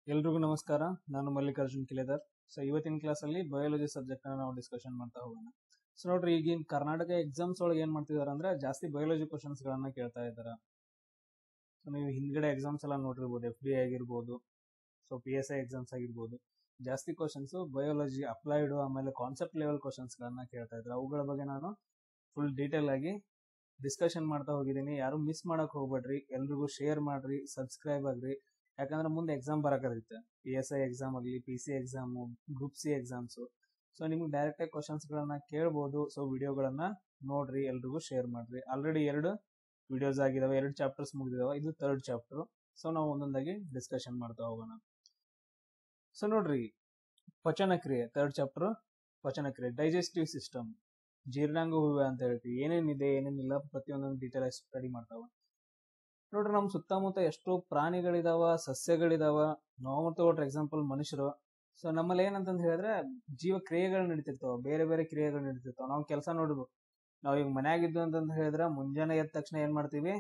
ಎಲ್ರಿಗೂ ನಮಸ್ಕಾರ ನಾನು ಮಲ್ಲಿಕಾರ್ಜುನ್ ಕಿಲೇದರ್ ಸೊ ಇವತ್ತಿನ ಕ್ಲಾಸಲ್ಲಿ ಬಯಾಲಜಿ ಸಬ್ಜೆಕ್ಟ್ ನಾವು ಡಿಸ್ಕಷನ್ ಮಾಡ್ತಾ ಹೋಗೋಣ ಸೊ ನೋಡ್ರಿ ಈಗಿನ ಕರ್ನಾಟಕ ಎಕ್ಸಾಮ್ಸ್ ಒಳಗೆ ಏನ್ ಮಾಡ್ತಿದಾರೆ ಅಂದ್ರೆ ಜಾಸ್ತಿ ಬಯಾಲಜಿ ಕ್ವಶನ್ಸ್ ಗಳನ್ನ ಕೇಳ್ತಾ ಇದ್ದಾರೆ ಸೊ ನೀವು ಹಿಂದ್ಗಡೆ ಎಕ್ಸಾಮ್ಸ್ ಎಲ್ಲ ನೋಡಿರ್ಬೋದು ಎಫ್ ಡಿ ಆಗಿರ್ಬೋದು so P S I exams ಆಗಿರ್ಬೋದು ಜಾಸ್ತಿ ಕ್ವಶನ್ಸ್ ಬಯಾಲಜಿ ಅಪ್ಲೈಡ್ ಆಮೇಲೆ ಕಾನ್ಸೆಪ್ಟ್ ಲೆವೆಲ್ ಕ್ವಶನ್ಸ್ ಗಳನ್ನ ಕೇಳ್ತಾ ಇದ್ದಾರೆ ಅವುಗಳ ಬಗ್ಗೆ ನಾನು ಫುಲ್ ಡೀಟೇಲ್ ಆಗಿ ಡಿಸ್ಕಷನ್ ಮಾಡ್ತಾ ಹೋಗಿದ್ದೀನಿ ಯಾರು ಮಿಸ್ ಮಾಡಕ್ ಹೋಗ್ಬೇಡ್ರಿ ಎಲ್ರಿಗೂ ಶೇರ್ ಮಾಡ್ರಿ ಸಬ್ಸ್ಕ್ರೈಬ್ ಆಗ್ರಿ ಯಾಕಂದ್ರೆ ಮುಂದೆ ಎಕ್ಸಾಮ್ ಬರಕದಿರುತ್ತೆ ಪಿ ಎಸ್ ಐ ಎಕ್ಸಾಮ್ ಆಗಲಿ P C exam group C exams so ನಿಮ್ಗೆ ಡೈರೆಕ್ಟ್ ಆಗಿ ಕ್ವಶನ್ಸ್ ಗಳನ್ನ ಕೇಳ್ಬೋದು ಸೊ ವಿಡಿಯೋಗಳನ್ನ ನೋಡ್ರಿ ಎಲ್ರಿಗೂ ಶೇರ್ ಮಾಡ್ರಿ ಆಲ್ರೆಡಿ ಎರಡು ವಿಡಿಯೋಸ್ ಆಗಿದಾವೆ ಎರಡು ಚಾಪ್ಟರ್ಸ್ ಮುಗಿದಿದಾವೆ ಇದು ಥರ್ಡ್ ಚಾಪ್ಟರ್ ಸೊ ನಾವು ಒಂದೊಂದಾಗಿ ಡಿಸ್ಕಷನ್ ಮಾಡ್ತಾ ಹೋಗೋಣ ಸೊ ನೋಡ್ರಿ ಪಚನ ಕ್ರಿಯೆ ಥರ್ಡ್ ಚಾಪ್ಟರ್ ಪಚನ ಕ್ರಿಯೆ ಡೈಜೆಸ್ಟಿವ್ ಸಿಸ್ಟಮ್ ಜೀರ್ಣಾಂಗ ಹೂವೆ ಅಂತ ಹೇಳ್ತೀವಿ ಏನೇನಿದೆ ಏನೇನಿಲ್ಲ ಪ್ರತಿಯೊಂದೊಂದು ಡೀಟೇಲ್ ಆಗಿ ಸ್ಟಡಿ ಮಾಡ್ತಾವ ನೋಡ್ರಿ ನಮ್ಮ ಸುತ್ತಮುತ್ತ ಎಷ್ಟೋ ಪ್ರಾಣಿಗಳಿದಾವ ಸಸ್ಯಗಳಿದಾವ ನಾವು ತಗೊಟ್ರೆ ಎಕ್ಸಾಂಪಲ್ ಮನುಷ್ಯರು ಸೊ ನಮ್ಮಲ್ಲಿ ಏನಂತಂದ್ ಹೇಳಿದ್ರೆ ಜೀವ ಕ್ರಿಯೆಗಳು ನಡೀತಿರ್ತಾವ ಬೇರೆ ಬೇರೆ ಕ್ರಿಯೆಗಳು ನಡೀತಿರ್ತಾವ ನಾವು ಕೆಲಸ ನೋಡ್ಬೇಕು ನಾವ್ ಈಗ ಮನ್ಯಾಗಿದ್ದು ಅಂತಂದ್ ಹೇಳಿದ್ರೆ ಮುಂಜಾನೆ ಎದ್ದ ತಕ್ಷಣ ಏನ್ ಮಾಡ್ತೀವಿ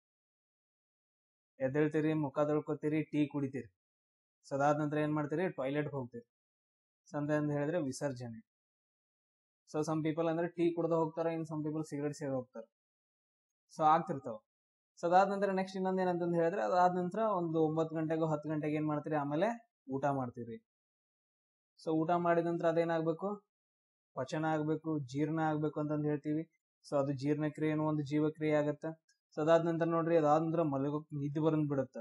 ಎದ್ದೇಳ್ತೀರಿ ಮುಖ ತೊಳ್ಕೊತೀರಿ ಟೀ ಕುಡಿತೀರಿ ಸೊ ಅದಾದ ನಂತರ ಏನ್ ಮಾಡ್ತೀರಿ ಟಾಯ್ಲೆಟ್ ಹೋಗ್ತೀರಿ ಸೊ ಅಂತ ಅಂದ್ ಹೇಳಿದ್ರೆ ವಿಸರ್ಜನೆ ಸೊ ಸಮ್ ಪೀಪಲ್ ಅಂದ್ರೆ ಟೀ ಕುಡ್ದ ಹೋಗ್ತಾರ ಇನ್ ಸಮ್ ಪೀಪಲ್ ಸಿಗರೇಟ್ ಸೇರಿ ಹೋಗ್ತಾರ ಸೊ ಆಗ್ತಿರ್ತಾವ ಸೊ ಅದಾದ ನಂತರ ನೆಕ್ಸ್ಟ್ ಇನ್ನೊಂದ್ ಏನಂತಂದ್ ಹೇಳಿದ್ರೆ ಅದಾದ ನಂತರ ಒಂದು ಒಂಬತ್ತು ಗಂಟೆಗೋ ಹತ್ತು ಗಂಟೆಗೆ ಏನ್ ಮಾಡ್ತೀರಿ ಆಮೇಲೆ ಊಟ ಮಾಡ್ತೀರಿ ಸೊ ಊಟ ಮಾಡಿದ ನಂತರ ಅದೇನಾಗ್ಬೇಕು ಪಚನ ಆಗ್ಬೇಕು ಜೀರ್ಣ ಆಗ್ಬೇಕು ಅಂತಂದ್ ಹೇಳ್ತೀವಿ ಸೊ ಅದು ಜೀರ್ಣಕ್ರಿಯೆನೂ ಒಂದು ಜೀವಕ್ರಿಯೆ ಆಗತ್ತೆ ಸೊ ಅದಾದ ನಂತರ ನೋಡ್ರಿ ಅದಾದ ನಂತರ ಮಲಗೋ ನಿದ್ದೆ ಬಂದ್ ಬಿಡುತ್ತೆ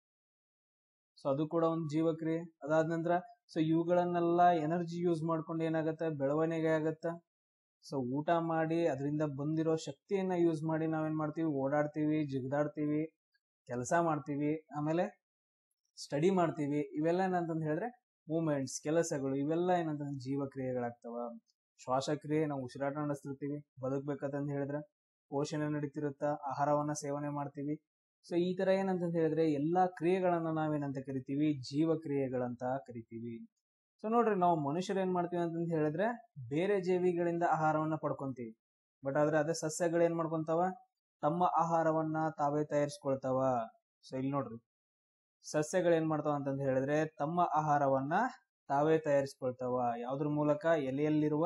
ಸೊ ಅದು ಕೂಡ ಒಂದು ಜೀವಕ್ರಿಯೆ ಅದಾದ ನಂತರ ಸೊ ಇವುಗಳನ್ನೆಲ್ಲ ಎನರ್ಜಿ ಯೂಸ್ ಮಾಡ್ಕೊಂಡು ಏನಾಗತ್ತೆ ಬೆಳವಣಿಗೆ ಆಗತ್ತೆ ಸೊ ಊಟ ಮಾಡಿ ಅದರಿಂದ ಬಂದಿರೋ ಶಕ್ತಿಯನ್ನ ಯೂಸ್ ಮಾಡಿ ನಾವೇನ್ ಮಾಡ್ತೀವಿ ಓಡಾಡ್ತೀವಿ ಜಿಗ್ದಾಡ್ತೀವಿ ಕೆಲಸ ಮಾಡ್ತೀವಿ ಆಮೇಲೆ ಸ್ಟಡಿ ಮಾಡ್ತೀವಿ ಇವೆಲ್ಲ ಏನಂತಂದ್ ಹೇಳಿದ್ರೆ ಮೂಮೆಂಟ್ಸ್ ಕೆಲಸಗಳು ಇವೆಲ್ಲ ಏನಂತಂದ್ರೆ ಜೀವಕ್ರಿಯೆಗಳಾಗ್ತವ ಶ್ವಾಸಕ್ರಿಯೆ ನಾವು ಉಸಿರಾಟ ನಡೆಸ್ತಿರ್ತೀವಿ ಬದುಕ್ಬೇಕಂತಂದ್ ಹೇಳಿದ್ರೆ ಪೋಷಣೆ ನಡೀತಿರುತ್ತ ಆಹಾರವನ್ನ ಸೇವನೆ ಮಾಡ್ತೀವಿ ಸೊ ಈ ತರ ಏನಂತ ಹೇಳಿದ್ರೆ ಎಲ್ಲಾ ಕ್ರಿಯೆಗಳನ್ನ ನಾವೇನಂತ ಕರಿತೀವಿ ಜೀವ ಕ್ರಿಯೆಗಳಂತ ಕರಿತೀವಿ ಸೊ ನೋಡ್ರಿ ನಾವು ಮನುಷ್ಯರು ಏನ್ ಮಾಡ್ತೀವಿ ಅಂತಂತ ಹೇಳಿದ್ರೆ ಬೇರೆ ಜೀವಿಗಳಿಂದ ಆಹಾರವನ್ನ ಪಡ್ಕೊಂತೀವಿ ಬಟ್ ಆದ್ರೆ ಅದೇ ಸಸ್ಯಗಳು ಏನ್ ಮಾಡ್ಕೊಂತಾವ ತಮ್ಮ ಆಹಾರವನ್ನ ತಾವೇ ತಯಾರಿಸ್ಕೊಳ್ತಾವ ಸೊ ಇಲ್ಲಿ ನೋಡ್ರಿ ಸಸ್ಯಗಳು ಏನ್ ಮಾಡ್ತಾವ ಅಂತಂತ ಹೇಳಿದ್ರೆ ತಮ್ಮ ಆಹಾರವನ್ನ ತಾವೇ ತಯಾರಿಸ್ಕೊಳ್ತಾವ ಯಾವ್ದ್ರ ಮೂಲಕ ಎಲೆಯಲ್ಲಿರುವ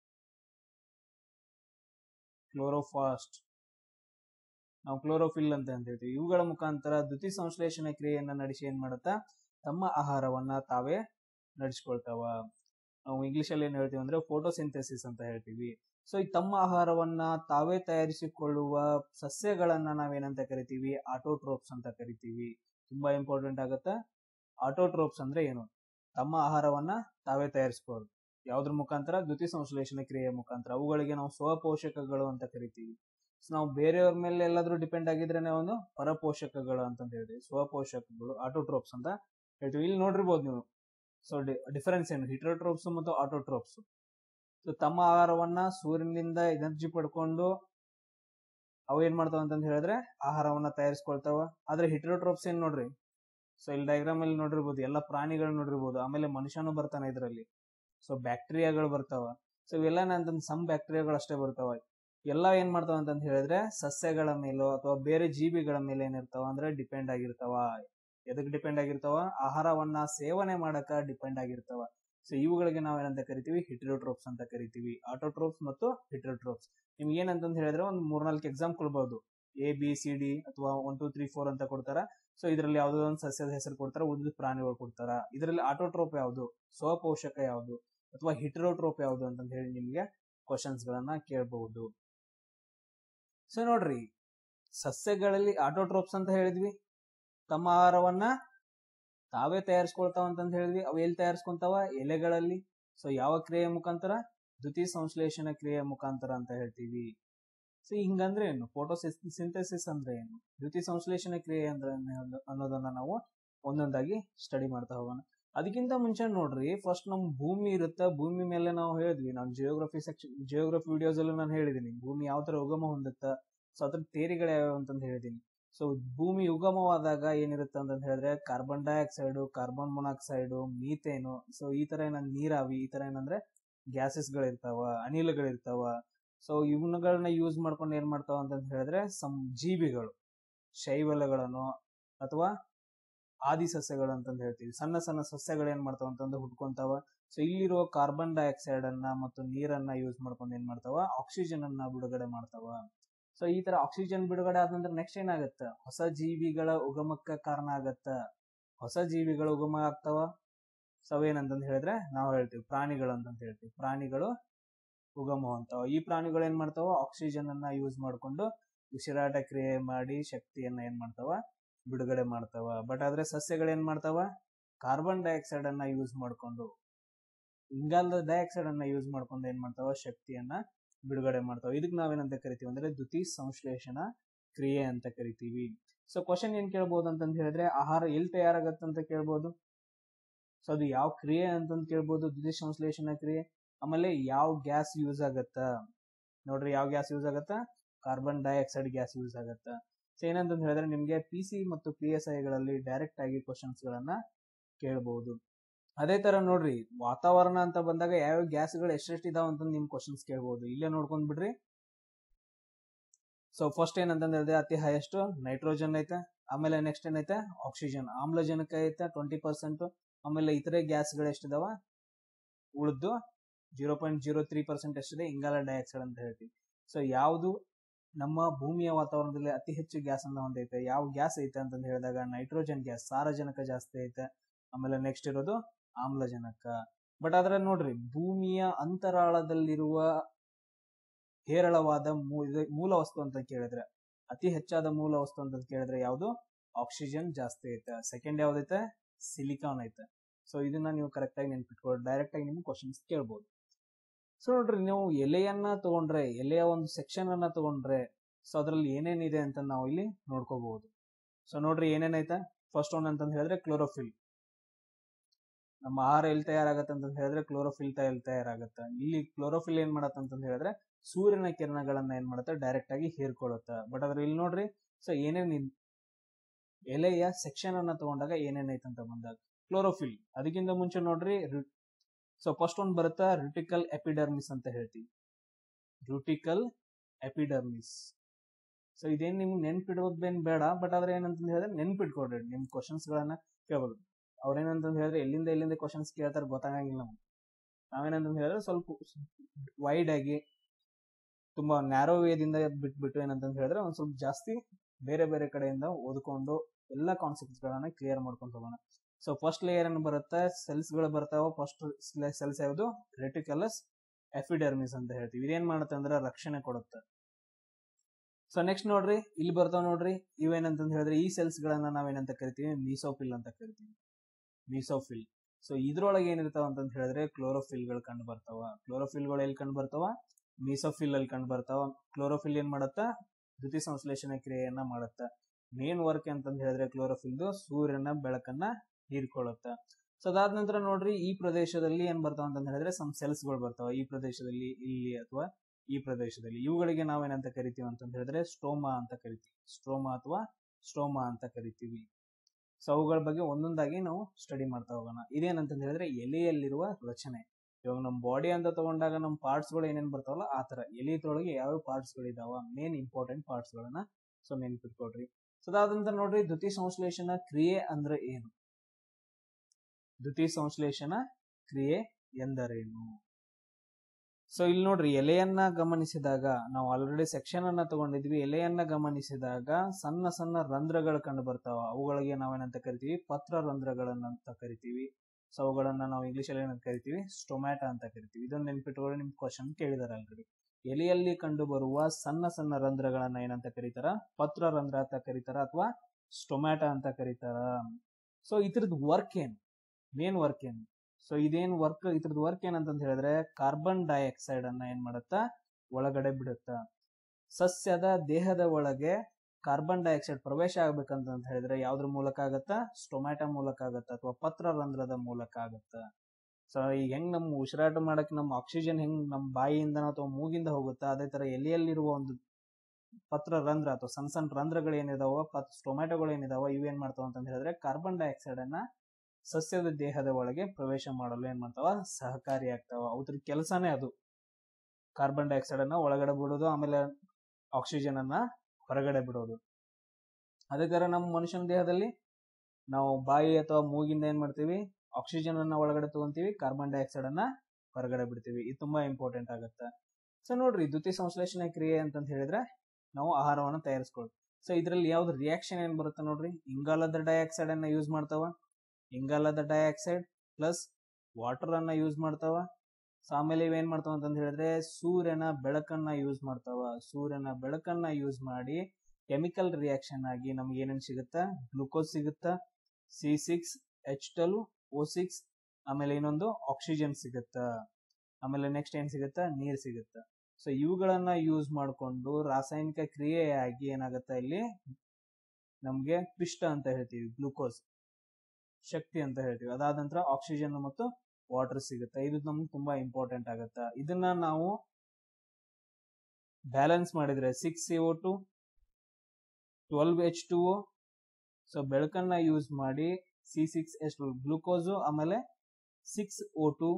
ಕ್ಲೋರೋಫಾಸ್ಟ್ ನಾವು ಕ್ಲೋರೋಫಿಲ್ ಅಂತ ಅಂತ ಹೇಳ್ತೀವಿ ಇವುಗಳ ಮುಖಾಂತರ ದ್ಯುತಿ ಸಂಶ್ಲೇಷಣೆ ಕ್ರಿಯೆಯನ್ನ ನಡೆಸಿ ಏನ್ ಮಾಡುತ್ತಾ ತಮ್ಮ ಆಹಾರವನ್ನ ತಾವೇ ನಡೆಸ್ಕೊಳ್ತಾವ ನಾವು ಇಂಗ್ಲಿಷ್ ಅಲ್ಲಿ ಏನ್ ಹೇಳ್ತೀವಿ ಅಂದ್ರೆ ಫೋಟೋಸಿಂಥೆಸಿಸ್ ಅಂತ ಹೇಳ್ತೀವಿ ಸೊ ಈ ತಮ್ಮ ಆಹಾರವನ್ನ ತಾವೇ ತಯಾರಿಸಿಕೊಳ್ಳುವ ಸಸ್ಯಗಳನ್ನ ನಾವೇನಂತ ಕರಿತೀವಿ ಆಟೋಟ್ರೋಪ್ಸ್ ಅಂತ ಕರಿತೀವಿ ತುಂಬಾ ಇಂಪಾರ್ಟೆಂಟ್ ಆಗತ್ತೆ ಆಟೋಟ್ರೋಪ್ಸ್ ಅಂದ್ರೆ ಏನು ತಮ್ಮ ಆಹಾರವನ್ನ ತಾವೇ ತಯಾರಿಸ್ಕೊಳ್ಳೋದು ಯಾವ್ದ್ರ ಮುಖಾಂತರ ದ್ಯುತಿ ಸಂಶ್ಲೇಷಣೆ ಕ್ರಿಯೆಯ ಮುಖಾಂತರ ಅವುಗಳಿಗೆ ನಾವು ಸ್ವಪೋಷಕಗಳು ಅಂತ ಕರಿತೀವಿ ಸೊ ನಾವು ಬೇರೆಯವ್ರ ಮೇಲೆ ಎಲ್ಲಾದ್ರೂ ಡಿಪೆಂಡ್ ಆಗಿದ್ರೆ ಒಂದು ಪರಪೋಷಕಗಳು ಅಂತ ಹೇಳ್ತೀವಿ ಸ್ವಪೋಷಕಗಳು ಆಟೋಟ್ರೋಪ್ಸ್ ಅಂತ ಹೇಳ್ತೀವಿ ಇಲ್ಲಿ ನೋಡಿರ್ಬೋದು ನೀವು ಸೊ ಡಿಫರೆನ್ಸ್ ಏನು ಹಿಟ್ರೋಟ್ರೋಪ್ಸ್ ಮತ್ತು ಆಟೋಟ್ರೋಪ್ಸ್ ಸೊ ತಮ್ಮ ಆಹಾರವನ್ನ ಸೂರ್ಯನಿಂದ ಎನರ್ಜಿ ಪಡ್ಕೊಂಡು ಅವು ಏನ್ ಮಾಡ್ತಾವ ಅಂತ ಹೇಳಿದ್ರೆ ಆಹಾರವನ್ನ ತಯಾರಿಸ್ಕೊಳ್ತಾವ ಆದ್ರೆ ಹಿಟ್ರೋಟ್ರೋಪ್ಸ್ ಏನ್ ನೋಡ್ರಿ ಸೊ ಇಲ್ಲಿ ಡಯಾಗ್ರಾಮ್ ಅಲ್ಲಿ ನೋಡಿರ್ಬೋದು ಎಲ್ಲ ಪ್ರಾಣಿಗಳು ನೋಡಿರ್ಬೋದು ಆಮೇಲೆ ಮನುಷ್ಯನು ಬರ್ತಾನೆ ಇದರಲ್ಲಿ ಸೊ ಬ್ಯಾಕ್ಟೀರಿಯಾಗಳು ಬರ್ತಾವ ಸೊ ಇವೆಲ್ಲ ಅಂತಂದ್ ಸಮ್ ಬ್ಯಾಕ್ಟೀರಿಯಾಗಳು ಅಷ್ಟೇ ಬರ್ತಾವ ಎಲ್ಲ ಏನ್ ಮಾಡ್ತಾವ ಅಂತ ಹೇಳಿದ್ರೆ ಸಸ್ಯಗಳ ಮೇಲೋ ಅಥವಾ ಬೇರೆ ಜೀವಿಗಳ ಮೇಲೆ ಏನಿರ್ತಾವ ಅಂದ್ರೆ ಡಿಪೆಂಡ್ ಆಗಿರ್ತಾವ ಎದಕ್ ಡಿಪೆಂಡ್ ಆಗಿರ್ತಾವ ಆಹಾರವನ್ನ ಸೇವನೆ ಮಾಡಕ ಡಿಪೆಂಡ್ ಆಗಿರ್ತಾವ ಸೊ ಇವುಗಳಿಗೆ ನಾವೇನಂತ ಕರಿತೀವಿ ಹಿಟ್ರೋಟ್ರೋಪ್ಸ್ ಅಂತ ಕರಿತೀವಿ ಆಟೋಟ್ರೋಪ್ಸ್ ಮತ್ತು ಹಿಟ್ರೋಟ್ರೋಪ್ಸ್ ನಿಮ್ಗೆ ಏನಂತಂದ್ ಹೇಳಿದ್ರೆ ಒಂದು ಮೂರ್ನಾಲ್ಕು ಎಕ್ಸಾಮ್ ಕೊಡ್ಬೋದು ಎ ಬಿ ಸಿ ಡಿ ಅಥವಾ ಒನ್ ಟೂ ತ್ರೀ ಫೋರ್ ಅಂತ ಕೊಡ್ತಾರ ಸೊ ಇದರಲ್ಲಿ ಯಾವ್ದೋ ಒಂದು ಸಸ್ಯದ ಹೆಸರು ಕೊಡ್ತಾರ ಉಳಿದ ಪ್ರಾಣಿಗಳು ಕೊಡ್ತಾರ ಇದರಲ್ಲಿ ಆಟೋಟ್ರೋಪ್ ಯಾವುದು ಸ್ವಪೋಷಕ ಯಾವುದು ಅಥವಾ ಹಿಟ್ರೋಟ್ರೋಪ್ ಯಾವುದು ಅಂತ ಹೇಳಿ ನಿಮ್ಗೆ ಕ್ವಶನ್ಸ್ ಗಳನ್ನ ಕೇಳಬಹುದು ಸೊ ನೋಡ್ರಿ ಸಸ್ಯಗಳಲ್ಲಿ ಆಟೋಟ್ರೋಪ್ಸ್ ಅಂತ ಹೇಳಿದ್ವಿ ತಮ್ಮ ಆಹಾರವನ್ನ ತಾವೇ ತಯಾರಿಸ್ಕೊಳ್ತಾವ ಅಂತ ಹೇಳಿದ್ವಿ ಅವು ಎಲ್ಲಿ ತಯಾರಿಸ್ಕೊಂತಾವ ಎಲೆಗಳಲ್ಲಿ ಸೊ ಯಾವ ಕ್ರಿಯೆಯ ಮುಖಾಂತರ ದ್ಯುತಿ ಸಂಶ್ಲೇಷಣೆ ಕ್ರಿಯೆಯ ಮುಖಾಂತರ ಅಂತ ಹೇಳ್ತೀವಿ ಸೊ ಹಿಂಗಂದ್ರೆ ಏನು ಫೋಟೋ ಸಿಂಥೆಸಿಸ್ ಅಂದ್ರೆ ಏನು ದ್ಯುತಿ ಸಂಶ್ಲೇಷಣೆ ಕ್ರಿಯೆ ಅಂದ್ರೆ ಅನ್ನೋದನ್ನ ನಾವು ಒಂದೊಂದಾಗಿ ಸ್ಟಡಿ ಮಾಡ್ತಾ ಹೋಗೋಣ ಅದಕ್ಕಿಂತ ಮುಂಚೆ ನೋಡ್ರಿ ಫಸ್ಟ್ ನಮ್ ಭೂಮಿ ಇರುತ್ತೆ ಭೂಮಿ ಮೇಲೆ ನಾವು ಹೇಳಿದ್ವಿ ನಾನು ಜಿಯೋಗ್ರಫಿ ಸೆಕ್ಷನ್ ಜಿಯೋಗ್ರಫಿ ವಿಡಿಯೋಸ್ ಅಲ್ಲಿ ನಾನು ಹೇಳಿದೀನಿ ಭೂಮಿ ಯಾವ ತರ ಉಗಮ ಹೊಂದುತ್ತ ಸೊ ಅದ್ರ ತೇರಿಗಳು ಯಾವ್ಯಾವ ಅಂತಂದು ಹೇಳಿದೀನಿ ಸೊ ಭೂಮಿ ಉಗಮವಾದಾಗ ಏನಿರುತ್ತೆ ಅಂತ ಹೇಳಿದ್ರೆ carbon dioxide carbon monoxide methane so ಈ ತರ ಏನಂದ್ರೆ ನೀರಾವಿ ಈ ತರ ಏನಂದ್ರೆ ಗ್ಯಾಸಸ್ ಗಳಿರ್ತಾವ ಅನಿಲಗಳಿರ್ತಾವ ಸೊ ಇವನ್ಗಳನ್ನ ಯೂಸ್ ಮಾಡ್ಕೊಂಡು ಏನ್ ಮಾಡ್ತಾವ ಅಂತ ಹೇಳಿದ್ರೆ ಸಮ್ ಜೀವಿಗಳು ಶೈವಲಗಳನ್ನು ಅಥವಾ ಆದಿ ಸಸ್ಯಗಳು ಅಂತಂದು ಹೇಳ್ತೀವಿ ಸಣ್ಣ ಸಣ್ಣ ಸಸ್ಯಗಳು ಏನ್ ಮಾಡ್ತಾವ ಅಂತಂದ್ರೆ ಹುಟ್ಕೊಂತಾವ ಸೊ ಇಲ್ಲಿರುವ ಕಾರ್ಬನ್ ಡೈಆಕ್ಸೈಡ್ ಅನ್ನ ಮತ್ತು ನೀರನ್ನ ಯೂಸ್ ಮಾಡ್ಕೊಂಡು ಏನ್ ಮಾಡ್ತಾವ ಆಕ್ಸಿಜನ್ ಅನ್ನ ಬಿಡುಗಡೆ ಮಾಡ್ತಾವ ಸೊ ಈ ತರ ಆಕ್ಸಿಜನ್ ಬಿಡುಗಡೆ ಆದ ನಂತರ ನೆಕ್ಸ್ಟ್ ಏನಾಗತ್ತ ಹೊಸ ಜೀವಿಗಳ ಉಗಮಕ್ಕ ಕಾರಣ ಆಗತ್ತ ಹೊಸ ಜೀವಿಗಳ ಉಗಮ ಆಗ್ತಾವ ಸೊ ಅವೇನಂತಂದ್ ಹೇಳಿದ್ರೆ ನಾವು ಹೇಳ್ತೀವಿ ಪ್ರಾಣಿಗಳು ಅಂತಂತ ಹೇಳ್ತೀವಿ ಪ್ರಾಣಿಗಳು ಉಗಮ ಹೊಂತಾವ ಈ ಪ್ರಾಣಿಗಳು ಏನ್ ಮಾಡ್ತಾವ ಆಕ್ಸಿಜನ್ ಅನ್ನ ಯೂಸ್ ಮಾಡ್ಕೊಂಡು ಉಸಿರಾಟ ಕ್ರಿಯೆ ಮಾಡಿ ಶಕ್ತಿಯನ್ನ ಏನ್ ಮಾಡ್ತಾವ ಬಿಡುಗಡೆ ಮಾಡ್ತಾವ ಬಟ್ ಆದ್ರೆ ಸಸ್ಯಗಳು ಏನ್ ಮಾಡ್ತಾವ ಕಾರ್ಬನ್ ಡೈಆಕ್ಸೈಡ್ ಅನ್ನ ಯೂಸ್ ಮಾಡ್ಕೊಂಡು ಇಂಗಾಲದ ಡೈಆಕ್ಸೈಡ್ ಅನ್ನ ಯೂಸ್ ಮಾಡ್ಕೊಂಡು ಏನ್ ಮಾಡ್ತಾವ ಶಕ್ತಿಯನ್ನ ಬಿಡುಗಡೆ ಮಾಡ್ತಾವ ಇದಕ್ಕೆ ನಾವೇನಂತ ಕರಿತೀವಿ ಅಂದ್ರೆ ದ್ಯುತಿ ಸಂಶ್ಲೇಷಣ ಕ್ರಿಯೆ ಅಂತ ಕರಿತೀವಿ ಸೊ ಕ್ವಶನ್ ಏನ್ ಕೇಳ್ಬೋದು ಅಂತಂದ್ ಹೇಳಿದ್ರೆ ಆಹಾರ ಎಲ್ಲಿ ತಯಾರಾಗತ್ತೆ ಅಂತ ಕೇಳ್ಬೋದು ಸೊ ಅದು ಯಾವ ಕ್ರಿಯೆ ಅಂತಂದ್ ಕೇಳ್ಬೋದು ದ್ಯುತಿ ಸಂಶ್ಲೇಷಣ ಕ್ರಿಯೆ ಆಮೇಲೆ ಯಾವ ಗ್ಯಾಸ್ ಯೂಸ್ ಆಗತ್ತ ನೋಡ್ರಿ ಯಾವ ಗ್ಯಾಸ್ ಯೂಸ್ ಆಗತ್ತ ಕಾರ್ಬನ್ ಡೈಆಕ್ಸೈಡ್ ಗ್ಯಾಸ್ ಯೂಸ್ ಆಗತ್ತ ಸೊ ಏನಂತ ಹೇಳಿದ್ರೆ ನಿಮ್ಗೆ ಪಿ ಸಿ ಮತ್ತು ಪಿ ಎಸ್ ಐಗಳಲ್ಲಿ ಡೈರೆಕ್ಟ್ ಆಗಿ ಕ್ವಶನ್ಸ್ ಗಳನ್ನ ಕೇಳಬಹುದು ಅದೇ ತರ ನೋಡ್ರಿ ವಾತಾವರಣ ಅಂತ ಬಂದಾಗ ಯಾವ ಗ್ಯಾಸ್ಗಳು ಎಷ್ಟೆಷ್ಟು ಇದಾವ ಅಂತ ನಿಮ್ ಕ್ವಶನ್ಸ್ ಕೇಳ್ಬಹುದು ಇಲ್ಲೇ ನೋಡ್ಕೊಂಡ್ ಬಿಡ್ರಿ ಸೊ ಫಸ್ಟ್ ಏನಂತಂದ್ ಹೇಳಿದ್ರೆ ಅತಿ ಹೈಯೆಸ್ಟ್ ನೈಟ್ರೋಜನ್ ಐತೆ ಆಮೇಲೆ ನೆಕ್ಸ್ಟ್ ಏನೈತೆ ಆಕ್ಸಿಜನ್ ಆಮ್ಲಜನಕ ಐತೆ ಟ್ವೆಂಟಿ ಪರ್ಸೆಂಟ್ ಆಮೇಲೆ ಇತರೆ ಗ್ಯಾಸ್ಗಳು ಎಷ್ಟಿದಾವ ಉಳಿದು zero point zero three percent ಎಷ್ಟಿದೆ ಇಂಗಾಲ ಡೈಆಕ್ಸೈಡ್ ಅಂತ ಹೇಳ್ತೀವಿ ಸೊ ಯಾವುದು ನಮ್ಮ ಭೂಮಿಯ ವಾತಾವರಣದಲ್ಲಿ ಅತಿ ಹೆಚ್ಚು ಗ್ಯಾಸ್ ಅನ್ನ ಹೊಂದೈತೆ ಯಾವ ಗ್ಯಾಸ್ ಐತೆ ಅಂತಂದು ಹೇಳಿದಾಗ ನೈಟ್ರೋಜನ್ ಗ್ಯಾಸ್ ಸಾರಜನಕ ಜಾಸ್ತಿ ಐತೆ ಆಮೇಲೆ ನೆಕ್ಸ್ಟ್ ಇರೋದು ಆಮ್ಲಜನಕ ಬಟ್ ಆದ್ರೆ ನೋಡ್ರಿ ಭೂಮಿಯ ಅಂತರಾಳದಲ್ಲಿರುವ ಹೇರಳವಾದ ಮೂಲ ವಸ್ತು ಅಂತ ಕೇಳಿದ್ರೆ ಅತಿ ಹೆಚ್ಚಾದ ಮೂಲ ವಸ್ತು ಅಂತ ಕೇಳಿದ್ರೆ ಯಾವುದು ಆಕ್ಸಿಜನ್ ಜಾಸ್ತಿ ಐತೆ ಸೆಕೆಂಡ್ ಯಾವ್ದೈತೆ ಸಿಲಿಕಾನ್ ಐತೆ ಸೊ ಇದನ್ನ ನೀವು ಕರೆಕ್ಟ್ ಆಗಿ ನೆನ್ಪಿಟ್ಕೊಳ್ಳಿ ಡೈರೆಕ್ಟ್ ಆಗಿ ನಿಮ್ಗೆ ಕ್ವಶನ್ಸ್ ಕೇಳ್ಬೋದು ಸೊ ನೋಡ್ರಿ ನೀವು ಎಲೆಯನ್ನ ತಗೊಂಡ್ರೆ ಎಲೆಯ ಒಂದು ಸೆಕ್ಷನ್ ಅನ್ನ ತಗೊಂಡ್ರೆ ಸೊ ಅದ್ರಲ್ಲಿ ಏನೇನಿದೆ ಅಂತ ನಾವು ಇಲ್ಲಿ ನೋಡ್ಕೋಬಹುದು ಸೊ ನೋಡ್ರಿ ಏನೇನೈತೆ ಫಸ್ಟ್ ಒನ್ ಅಂತಂದ್ ಹೇಳಿದ್ರೆ ಕ್ಲೋರೋಫಿಲ್ ನಮ್ಮ ಆಹಾರ ಎಲ್ಲಿ ತಯಾರಾಗತ್ತೆ ಅಂತ ಹೇಳಿದ್ರೆ ಕ್ಲೋರೋಫಿಲ್ ಎಲ್ಲಿ ತಯಾರಾಗತ್ತೆ ಇಲ್ಲಿ ಕ್ಲೋರೋಫಿಲ್ ಏನ್ ಮಾಡತ್ತೆ ಅಂತ ಹೇಳಿದ್ರೆ ಸೂರ್ಯನ ಕಿರಣಗಳನ್ನ ಏನ್ ಮಾಡುತ್ತೆ ಡೈರೆಕ್ಟ್ ಆಗಿ ಹೀರ್ಕೊಳ್ಳುತ್ತೆ ಬಟ್ ಅದ್ರ ಇಲ್ಲಿ ನೋಡ್ರಿ ಸೊ ಏನೇನ್ ಎಲೆಯ ಸೆಕ್ಷನ್ ಅನ್ನ ತಗೊಂಡಾಗ ಏನೇನೈತೆ ಅಂತ ಬಂದಾಗ ಕ್ಲೋರೋಫಿಲ್ ಅದಕ್ಕಿಂತ ಮುಂಚೆ ನೋಡ್ರಿ ಸೊ ಫಸ್ಟ್ ಒಂದ್ ಬರುತ್ತಾ ರಿಟಿಕಲ್ ಎಪಿಡರ್ಮಿಸ್ ಅಂತ ಹೇಳ್ತೀವಿ ರುಟಿಕಲ್ ಎಪಿಡರ್ಮಿಸ್ ಸೊ ಇದೇನ್ ನಿಮ್ಗೆ ನೆನ್ಪಿಡೋದೇನ್ ಬೇಡ ಬಟ್ ಆದ್ರೆ ಏನಂತ ಹೇಳಿದ್ರೆ ನೆನ್ಪಿಟ್ಕೊಡ್ರಿ ನಿಮ್ ಕ್ವಶನ್ಸ್ ಗಳನ್ನ ಕೇಳ್ಬೋದು ಅವ್ರೇನಂತ ಹೇಳಿದ್ರೆ ಎಲ್ಲಿಂದ ಎಲ್ಲಿಂದ ಕ್ವಶನ್ಸ್ ಕೇಳ್ತಾರೆ ಗೊತ್ತಾಗಂಗಿಲ್ಲ ನಮ್ಗೆ ನಾವೇನಂತ ಹೇಳಿದ್ರೆ ಸ್ವಲ್ಪ ವೈಡ್ ಆಗಿ ತುಂಬಾ ನ್ಯಾರೋ ವೇದಿಂದ ಬಿಟ್ಬಿಟ್ಟು ಏನಂತ ಹೇಳಿದ್ರೆ ಒಂದ್ ಸ್ವಲ್ಪ ಜಾಸ್ತಿ ಬೇರೆ ಬೇರೆ ಕಡೆಯಿಂದ ಓದ್ಕೊಂಡು ಎಲ್ಲಾ ಕಾನ್ಸೆಪ್ಟ್ಸ್ ಗಳನ್ನ ಕ್ಲಿಯರ್ ಮಾಡ್ಕೊಂಡು ಹೋಗೋಣ ಸೊ ಫಸ್ಟ್ ಲೇಯರ್ ಏನು ಬರುತ್ತೆ ಸೆಲ್ಸ್ ಗಳು ಬರ್ತಾವ ಫಸ್ಟ್ ಸೆಲ್ಸ್ ಯಾವುದು ರೆಟಿಕಲಸ್ ಎಫಿಡರ್ಮಿಸ್ ಅಂತ ಹೇಳ್ತೀವಿ ಇದೇನ್ ಮಾಡುತ್ತೆ ಅಂದ್ರೆ ರಕ್ಷಣೆ ಕೊಡುತ್ತೆ ಸೊ ನೆಕ್ಸ್ಟ್ ನೋಡ್ರಿ ಇಲ್ಲಿ ಬರ್ತಾವ ನೋಡ್ರಿ ಇವೇನಂತ ಹೇಳಿದ್ರೆ ಈ ಸೆಲ್ಸ್ ಗಳನ್ನ ನಾವೇನಂತ ಕರಿತೀವಿ ಮೀಸೋಫಿಲ್ ಅಂತ ಕರಿತೀವಿ ಮೀಸೋಫಿಲ್ ಸೊ ಇದ್ರೊಳಗೆ ಏನಿರ್ತಾವ ಅಂತ ಹೇಳಿದ್ರೆ ಕ್ಲೋರೋಫಿಲ್ ಗಳು ಕಂಡು ಬರ್ತಾವ ಕ್ಲೋರೋಫಿಲ್ ಗಳು ಎಲ್ಲಿ ಕಂಡು ಬರ್ತಾವ ಮೀಸೋಫಿಲ್ ಅಲ್ಲಿ ಕಂಡು ಬರ್ತಾವ ಕ್ಲೋರೋಫಿಲ್ ಏನ್ ಮಾಡತ್ತ ದ್ಯುತಿ ಸಂಶ್ಲೇಷಣೆ ಕ್ರಿಯೆಯನ್ನ ಮಾಡುತ್ತ ಮೇನ್ ವರ್ಕ್ ಅಂತಂದ್ ಹೇಳಿದ್ರೆ ಕ್ಲೋರೋಫಿಲ್ದು ಸೂರ್ಯನ ಬೆಳಕನ್ನ ಹೀರ್ಕೊಳ್ಳುತ್ತ ಸೊ ಅದಾದ ನಂತರ ನೋಡ್ರಿ ಈ ಪ್ರದೇಶದಲ್ಲಿ ಏನ್ ಬರ್ತಾವ ಅಂತ ಹೇಳಿದ್ರೆ ಸಮ್ ಸೆಲ್ಸ್ ಗಳು ಬರ್ತಾವ ಈ ಪ್ರದೇಶದಲ್ಲಿ ಇಲ್ಲಿ ಅಥವಾ ಈ ಪ್ರದೇಶದಲ್ಲಿ ಇವುಗಳಿಗೆ ನಾವೇನಂತ ಕರಿತೀವಿ ಅಂತ ಹೇಳಿದ್ರೆ ಸ್ಟೋಮಾ ಅಂತ ಕರಿತೀವಿ ಸ್ಟ್ರೋಮಾ ಅಥವಾ ಸ್ಟೋಮಾ ಅಂತ ಕರಿತೀವಿ ಸೊ ಅವುಗಳ ಬಗ್ಗೆ ಒಂದೊಂದಾಗಿ ನಾವು ಸ್ಟಡಿ ಮಾಡ್ತಾ ಹೋಗೋಣ ಇದೇನಂತ ಹೇಳಿದ್ರೆ ಎಲೆಯಲ್ಲಿರುವ ರಚನೆ ಇವಾಗ ನಮ್ಮ ಬಾಡಿ ಅಂತ ತಗೊಂಡಾಗ ನಮ್ಮ ಪಾರ್ಟ್ಸ್ ಗಳು ಏನೇನ್ ಬರ್ತಾವಲ್ಲ ಆ ತರ ಎಲೆಯೊಳಗೆ ಯಾವ ಪಾರ್ಟ್ಸ್ ಗಳು ಇದಾವ ಮೇನ್ ಇಂಪಾರ್ಟೆಂಟ್ ಪಾರ್ಟ್ಸ್ ಗಳನ್ನ ಸೊ ನೆನ್ಪಿಟ್ಕೊಡ್ರಿ ಸೊ ಅದಾದ ನಂತರ ನೋಡ್ರಿ ದ್ಯುತಿ ಸಂಶ್ಲೇಷಣ ಕ್ರಿಯೆ ಅಂದ್ರೆ ಏನು ದ್ಯುತಿ ಸಂಶ್ಲೇಷಣ ಕ್ರಿಯೆ ಎಂದರೇನು ಸೊ ಇಲ್ಲಿ ನೋಡ್ರಿ ಎಲೆಯನ್ನ ಗಮನಿಸಿದಾಗ ನಾವು ಆಲ್ರೆಡಿ ಸೆಕ್ಷನ್ ಅನ್ನ ತಗೊಂಡಿದ್ವಿ ಎಲೆಯನ್ನ ಗಮನಿಸಿದಾಗ ಸಣ್ಣ ಸಣ್ಣ ರಂಧ್ರಗಳು ಕಂಡು ಬರ್ತಾವ ಅವುಗಳಿಗೆ ನಾವೇನಂತ ಕರಿತೀವಿ ಪತ್ರ ರಂಧ್ರಗಳನ್ನಂತ ಕರಿತೀವಿ ಸೊ ಅವುಗಳನ್ನ ನಾವು ಇಂಗ್ಲಿಷ್ ಅಲ್ಲಿ ಏನಂತ ಕರಿತೀವಿ ಸ್ಟೊಮ್ಯಾಟ ಅಂತ ಕರಿತೀವಿ ಇದನ್ನ ನೆನ್ಪಿಟ್ಕೊಳ್ಳಿ ನಿಮ್ ಕ್ವಶನ್ ಕೇಳಿದಾರೆ ಆಲ್ರೆಡಿ ಎಲೆಯಲ್ಲಿ ಕಂಡು ಬರುವ ಸಣ್ಣ ಸಣ್ಣ ರಂಧ್ರಗಳನ್ನ ಏನಂತ ಕರೀತಾರ ಪತ್ರ ರಂಧ್ರ ಅಂತ ಕರೀತಾರ ಅಥವಾ ಸ್ಟೊಮ್ಯಾಟ ಅಂತ ಕರೀತಾರ ಸೊ ಇದ್ರದ್ದು ವರ್ಕ್ ಏನು ಮೇನ್ ವರ್ಕ್ ಏನು ಸೊ ಇದೇನ್ ವರ್ಕ್ ಇದ್ರದ್ದು ವರ್ಕ್ ಏನಂತ ಹೇಳಿದ್ರೆ ಕಾರ್ಬನ್ ಡೈಆಕ್ಸೈಡ್ ಅನ್ನ ಏನ್ ಮಾಡುತ್ತ ಒಳಗಡೆ ಬಿಡುತ್ತ ಸಸ್ಯದ ದೇಹದ ಒಳಗೆ ಕಾರ್ಬನ್ ಡೈಆಕ್ಸೈಡ್ ಪ್ರವೇಶ ಆಗ್ಬೇಕಂತ ಹೇಳಿದ್ರೆ ಯಾವ್ದ್ರ ಮೂಲಕ ಆಗತ್ತ ಸ್ಟೊಮ್ಯಾಟೊ ಮೂಲಕ ಆಗತ್ತ ಅಥವಾ ಪತ್ರ ರಂಧ್ರದ ಮೂಲಕ ಆಗತ್ತ ಸೊ ಈಗ ಹೆಂಗ್ ನಮ್ ಉಸಿರಾಟ ಮಾಡಕ್ ನಮ್ ಆಕ್ಸಿಜನ್ ಹೆಂಗ್ ನಮ್ ಬಾಯಿಯಿಂದ ಅಥವಾ ಮೂಗಿಂದ ಹೋಗುತ್ತಾ ಅದೇ ತರ ಎಲೆಯಲ್ಲಿರುವ ಒಂದು ಪತ್ರ ರಂಧ್ರ ಅಥವಾ ಸಣ್ಣ ಸಣ್ಣ ರಂಧ್ರಗಳು ಏನಿದಾವ ಪತ್ ಸ್ಟೊಮ್ಯಾಟೊಗಳು ಏನಿದಾವ ಇವೇನ್ ಮಾಡ್ತಾವ ಅಂತ ಹೇಳಿದ್ರೆ ಕಾರ್ಬನ್ ಡೈಆಕ್ಸೈಡ್ ಅನ್ನ ಸಸ್ಯದ ದೇಹದ ಒಳಗೆ ಪ್ರವೇಶ ಮಾಡಲು ಏನ್ ಮಾಡ್ತಾವ ಸಹಕಾರಿಯಾಗ್ತಾವ ಅವ್ರ ಕೆಲಸನೇ ಅದು ಕಾರ್ಬನ್ ಡೈಆಕ್ಸೈಡ್ ಅನ್ನ ಒಳಗಡೆ ಬಿಡೋದು ಆಮೇಲೆ ಆಕ್ಸಿಜನ್ ಅನ್ನ ಹೊರಗಡೆ ಬಿಡೋದು ಅದೇ ತರ ನಮ್ಮ ಮನುಷ್ಯನ ದೇಹದಲ್ಲಿ ನಾವು ಬಾಯಿ ಅಥವಾ ಮೂಗಿಂದ ಏನ್ ಮಾಡ್ತೀವಿ ಆಕ್ಸಿಜನ್ ಅನ್ನ ಒಳಗಡೆ ತಗೊಂತೀವಿ ಕಾರ್ಬನ್ ಡೈಆಕ್ಸೈಡ್ ಅನ್ನ ಹೊರಗಡೆ ಬಿಡ್ತೀವಿ ಇದು ತುಂಬಾ ಇಂಪಾರ್ಟೆಂಟ್ ಆಗುತ್ತೆ ಸೊ ನೋಡ್ರಿ ದ್ಯುತಿ ಸಂಶ್ಲೇಷಣೆ ಕ್ರಿಯೆ ಅಂತಂತ ಹೇಳಿದ್ರೆ ನಾವು ಆಹಾರವನ್ನು ತಯಾರಿಸ್ಕೊಳ್ಳಿ ಸೊ ಇದ್ರಲ್ಲಿ ಯಾವ್ದು ರಿಯಾಕ್ಷನ್ ಏನ್ ಬರುತ್ತೆ ನೋಡ್ರಿ ಇಂಗಾಲದ ಡೈಆಕ್ಸೈಡ್ ಅನ್ನ ಯೂಸ್ ಮಾಡ್ತಾವ ಇಂಗಾಲದ ಡೈಆಕ್ಸೈಡ್ ಪ್ಲಸ್ ವಾಟರ್ ಅನ್ನ ಯೂಸ್ ಮಾಡ್ತಾವ ಸೊ ಆಮೇಲೆ ಇವೇನ್ ಮಾಡ್ತಾವ ಅಂತಂದ ಹೇಳಿದ್ರೆ ಸೂರ್ಯನ ಬೆಳಕನ್ನ ಯೂಸ್ ಮಾಡ್ತಾವ ಸೂರ್ಯನ ಬೆಳಕನ್ನ ಯೂಸ್ ಮಾಡಿ ಕೆಮಿಕಲ್ ರಿಯಾಕ್ಷನ್ ಆಗಿ ನಮ್ಗೆ ಏನೇನ್ ಸಿಗುತ್ತಾ ಗ್ಲೂಕೋಸ್ ಸಿಗುತ್ತಾ C six H twelve O six ಆಮೇಲೆ ಇನ್ನೊಂದು ಆಕ್ಸಿಜನ್ ಸಿಗುತ್ತಾ ಆಮೇಲೆ ನೆಕ್ಸ್ಟ್ ಏನ್ ಸಿಗುತ್ತಾ ನೀರ್ ಸಿಗುತ್ತಾ ಸೊ ಇವುಗಳನ್ನ ಯೂಸ್ ಮಾಡಿಕೊಂಡು ರಾಸಾಯನಿಕ ಕ್ರಿಯೆಯಾಗಿ ಏನಾಗುತ್ತಾ ಇಲ್ಲಿ ನಮ್ಗೆ ಪಿಷ್ಟ ಅಂತ ಹೇಳ್ತೀವಿ ಗ್ಲೂಕೋಸ್ ಶಕ್ತಿ ಅಂತ ಹೇಳ್ತೀವಿ ಅದಾದ ನಂತರ ಆಕ್ಸಿಜನ್ ಮತ್ತು ವಾಟರ್ ಸಿಗುತ್ತೆ ಇದು ನಮ್ಗೆ ತುಂಬಾ ಇಂಪಾರ್ಟೆಂಟ್ ಆಗುತ್ತೆ ಇದನ್ನ ನಾವು ಬ್ಯಾಲೆನ್ಸ್ ಮಾಡಿದ್ರೆ six C O two twelve H two O so ಬೆಳಕನ್ನ ಯೂಸ್ ಮಾಡಿ C six H two glucose ಆಮೇಲೆ six O two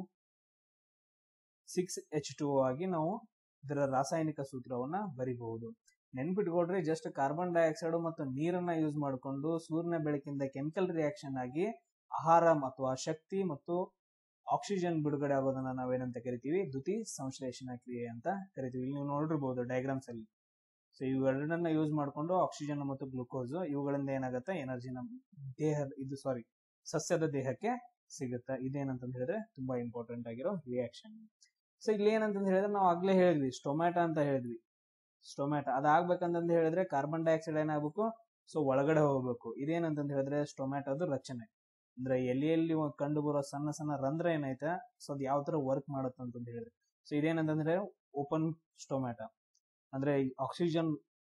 six H two ಆಗಿ ನಾವು ಇದರ ರಾಸಾಯನಿಕ ಸೂತ್ರವನ್ನ ಬರಿಬಹುದು ನೆನ್ಪಿಟ್ಕೊಳ್ರಿ ಜಸ್ಟ್ ಕಾರ್ಬನ್ ಡೈಆಕ್ಸೈಡ್ ಮತ್ತು ನೀರನ್ನ ಯೂಸ್ ಮಾಡಿಕೊಂಡು ಸೂರ್ಯನ ಬೆಳಕಿಂದ ಕೆಮಿಕಲ್ ರಿಯಾಕ್ಷನ್ ಆಗಿ ಆಹಾರ ಅಥವಾ ಶಕ್ತಿ ಮತ್ತು ಆಕ್ಸಿಜನ್ ಬಿಡುಗಡೆ ಆಗೋದನ್ನ ನಾವೇನಂತ ಕರಿತೀವಿ ದ್ಯುತಿ ಸಂಶ್ಲೇಷಣಾ ಕ್ರಿಯೆ ಅಂತ ಕರಿತೀವಿ ಇಲ್ಲಿ ನೀವು ನೋಡಿರ್ಬೋದು ಡಯಾಗ್ರಾಮ್ಸ್ ಅಲ್ಲಿ ಸೊ ಇವೆರಡನ್ನ ಯೂಸ್ ಮಾಡಿಕೊಂಡು ಆಕ್ಸಿಜನ್ ಮತ್ತು ಗ್ಲೂಕೋಸ್ ಇವುಗಳಿಂದ ಏನಾಗುತ್ತೆ ಎನರ್ಜಿ ನಮ್ಮ ದೇಹ ಇದು ಸಾರಿ ಸಸ್ಯದ ದೇಹಕ್ಕೆ ಸಿಗುತ್ತೆ ಇದೇನಂತ ಹೇಳಿದ್ರೆ ತುಂಬಾ ಇಂಪಾರ್ಟೆಂಟ್ ಆಗಿರೋ ರಿಯಾಕ್ಷನ್ ಸೊ ಇಲ್ಲಿ ಏನಂತ ಹೇಳಿದ್ರೆ ನಾವು ಆಗ್ಲೇ ಹೇಳಿದ್ವಿ ಸ್ಟೊಮ್ಯಾಟೊ ಅಂತ ಹೇಳಿದ್ವಿ ಸ್ಟೊಮ್ಯಾಟೊ ಅದಾಗ್ಬೇಕಂತಂದು ಹೇಳಿದ್ರೆ ಕಾರ್ಬನ್ ಡೈಆಕ್ಸೈಡ್ ಏನಾಗಬೇಕು ಸೊ ಒಳಗಡೆ ಹೋಗ್ಬೇಕು ಇದೇನಂತಂದು ಹೇಳಿದ್ರೆ ಸ್ಟೊಮ್ಯಾಟೋದು ರಚನೆ ಅಂದ್ರೆ ಎಲೆಯಲ್ಲಿ ಕಂಡು ಬರೋ ಸಣ್ಣ ಸಣ್ಣ ರಂಧ್ರ ಏನೈತೆ ಸೊ ಅದು ಯಾವ ತರ ವರ್ಕ್ ಮಾಡುತ್ತೆ ಅಂತಂದು ಹೇಳಿದ್ರೆ ಸೊ ಇದೇನಂತಂದ್ರೆ ಓಪನ್ ಸ್ಟೊಮ್ಯಾಟೊ ಅಂದ್ರೆ ಆಕ್ಸಿಜನ್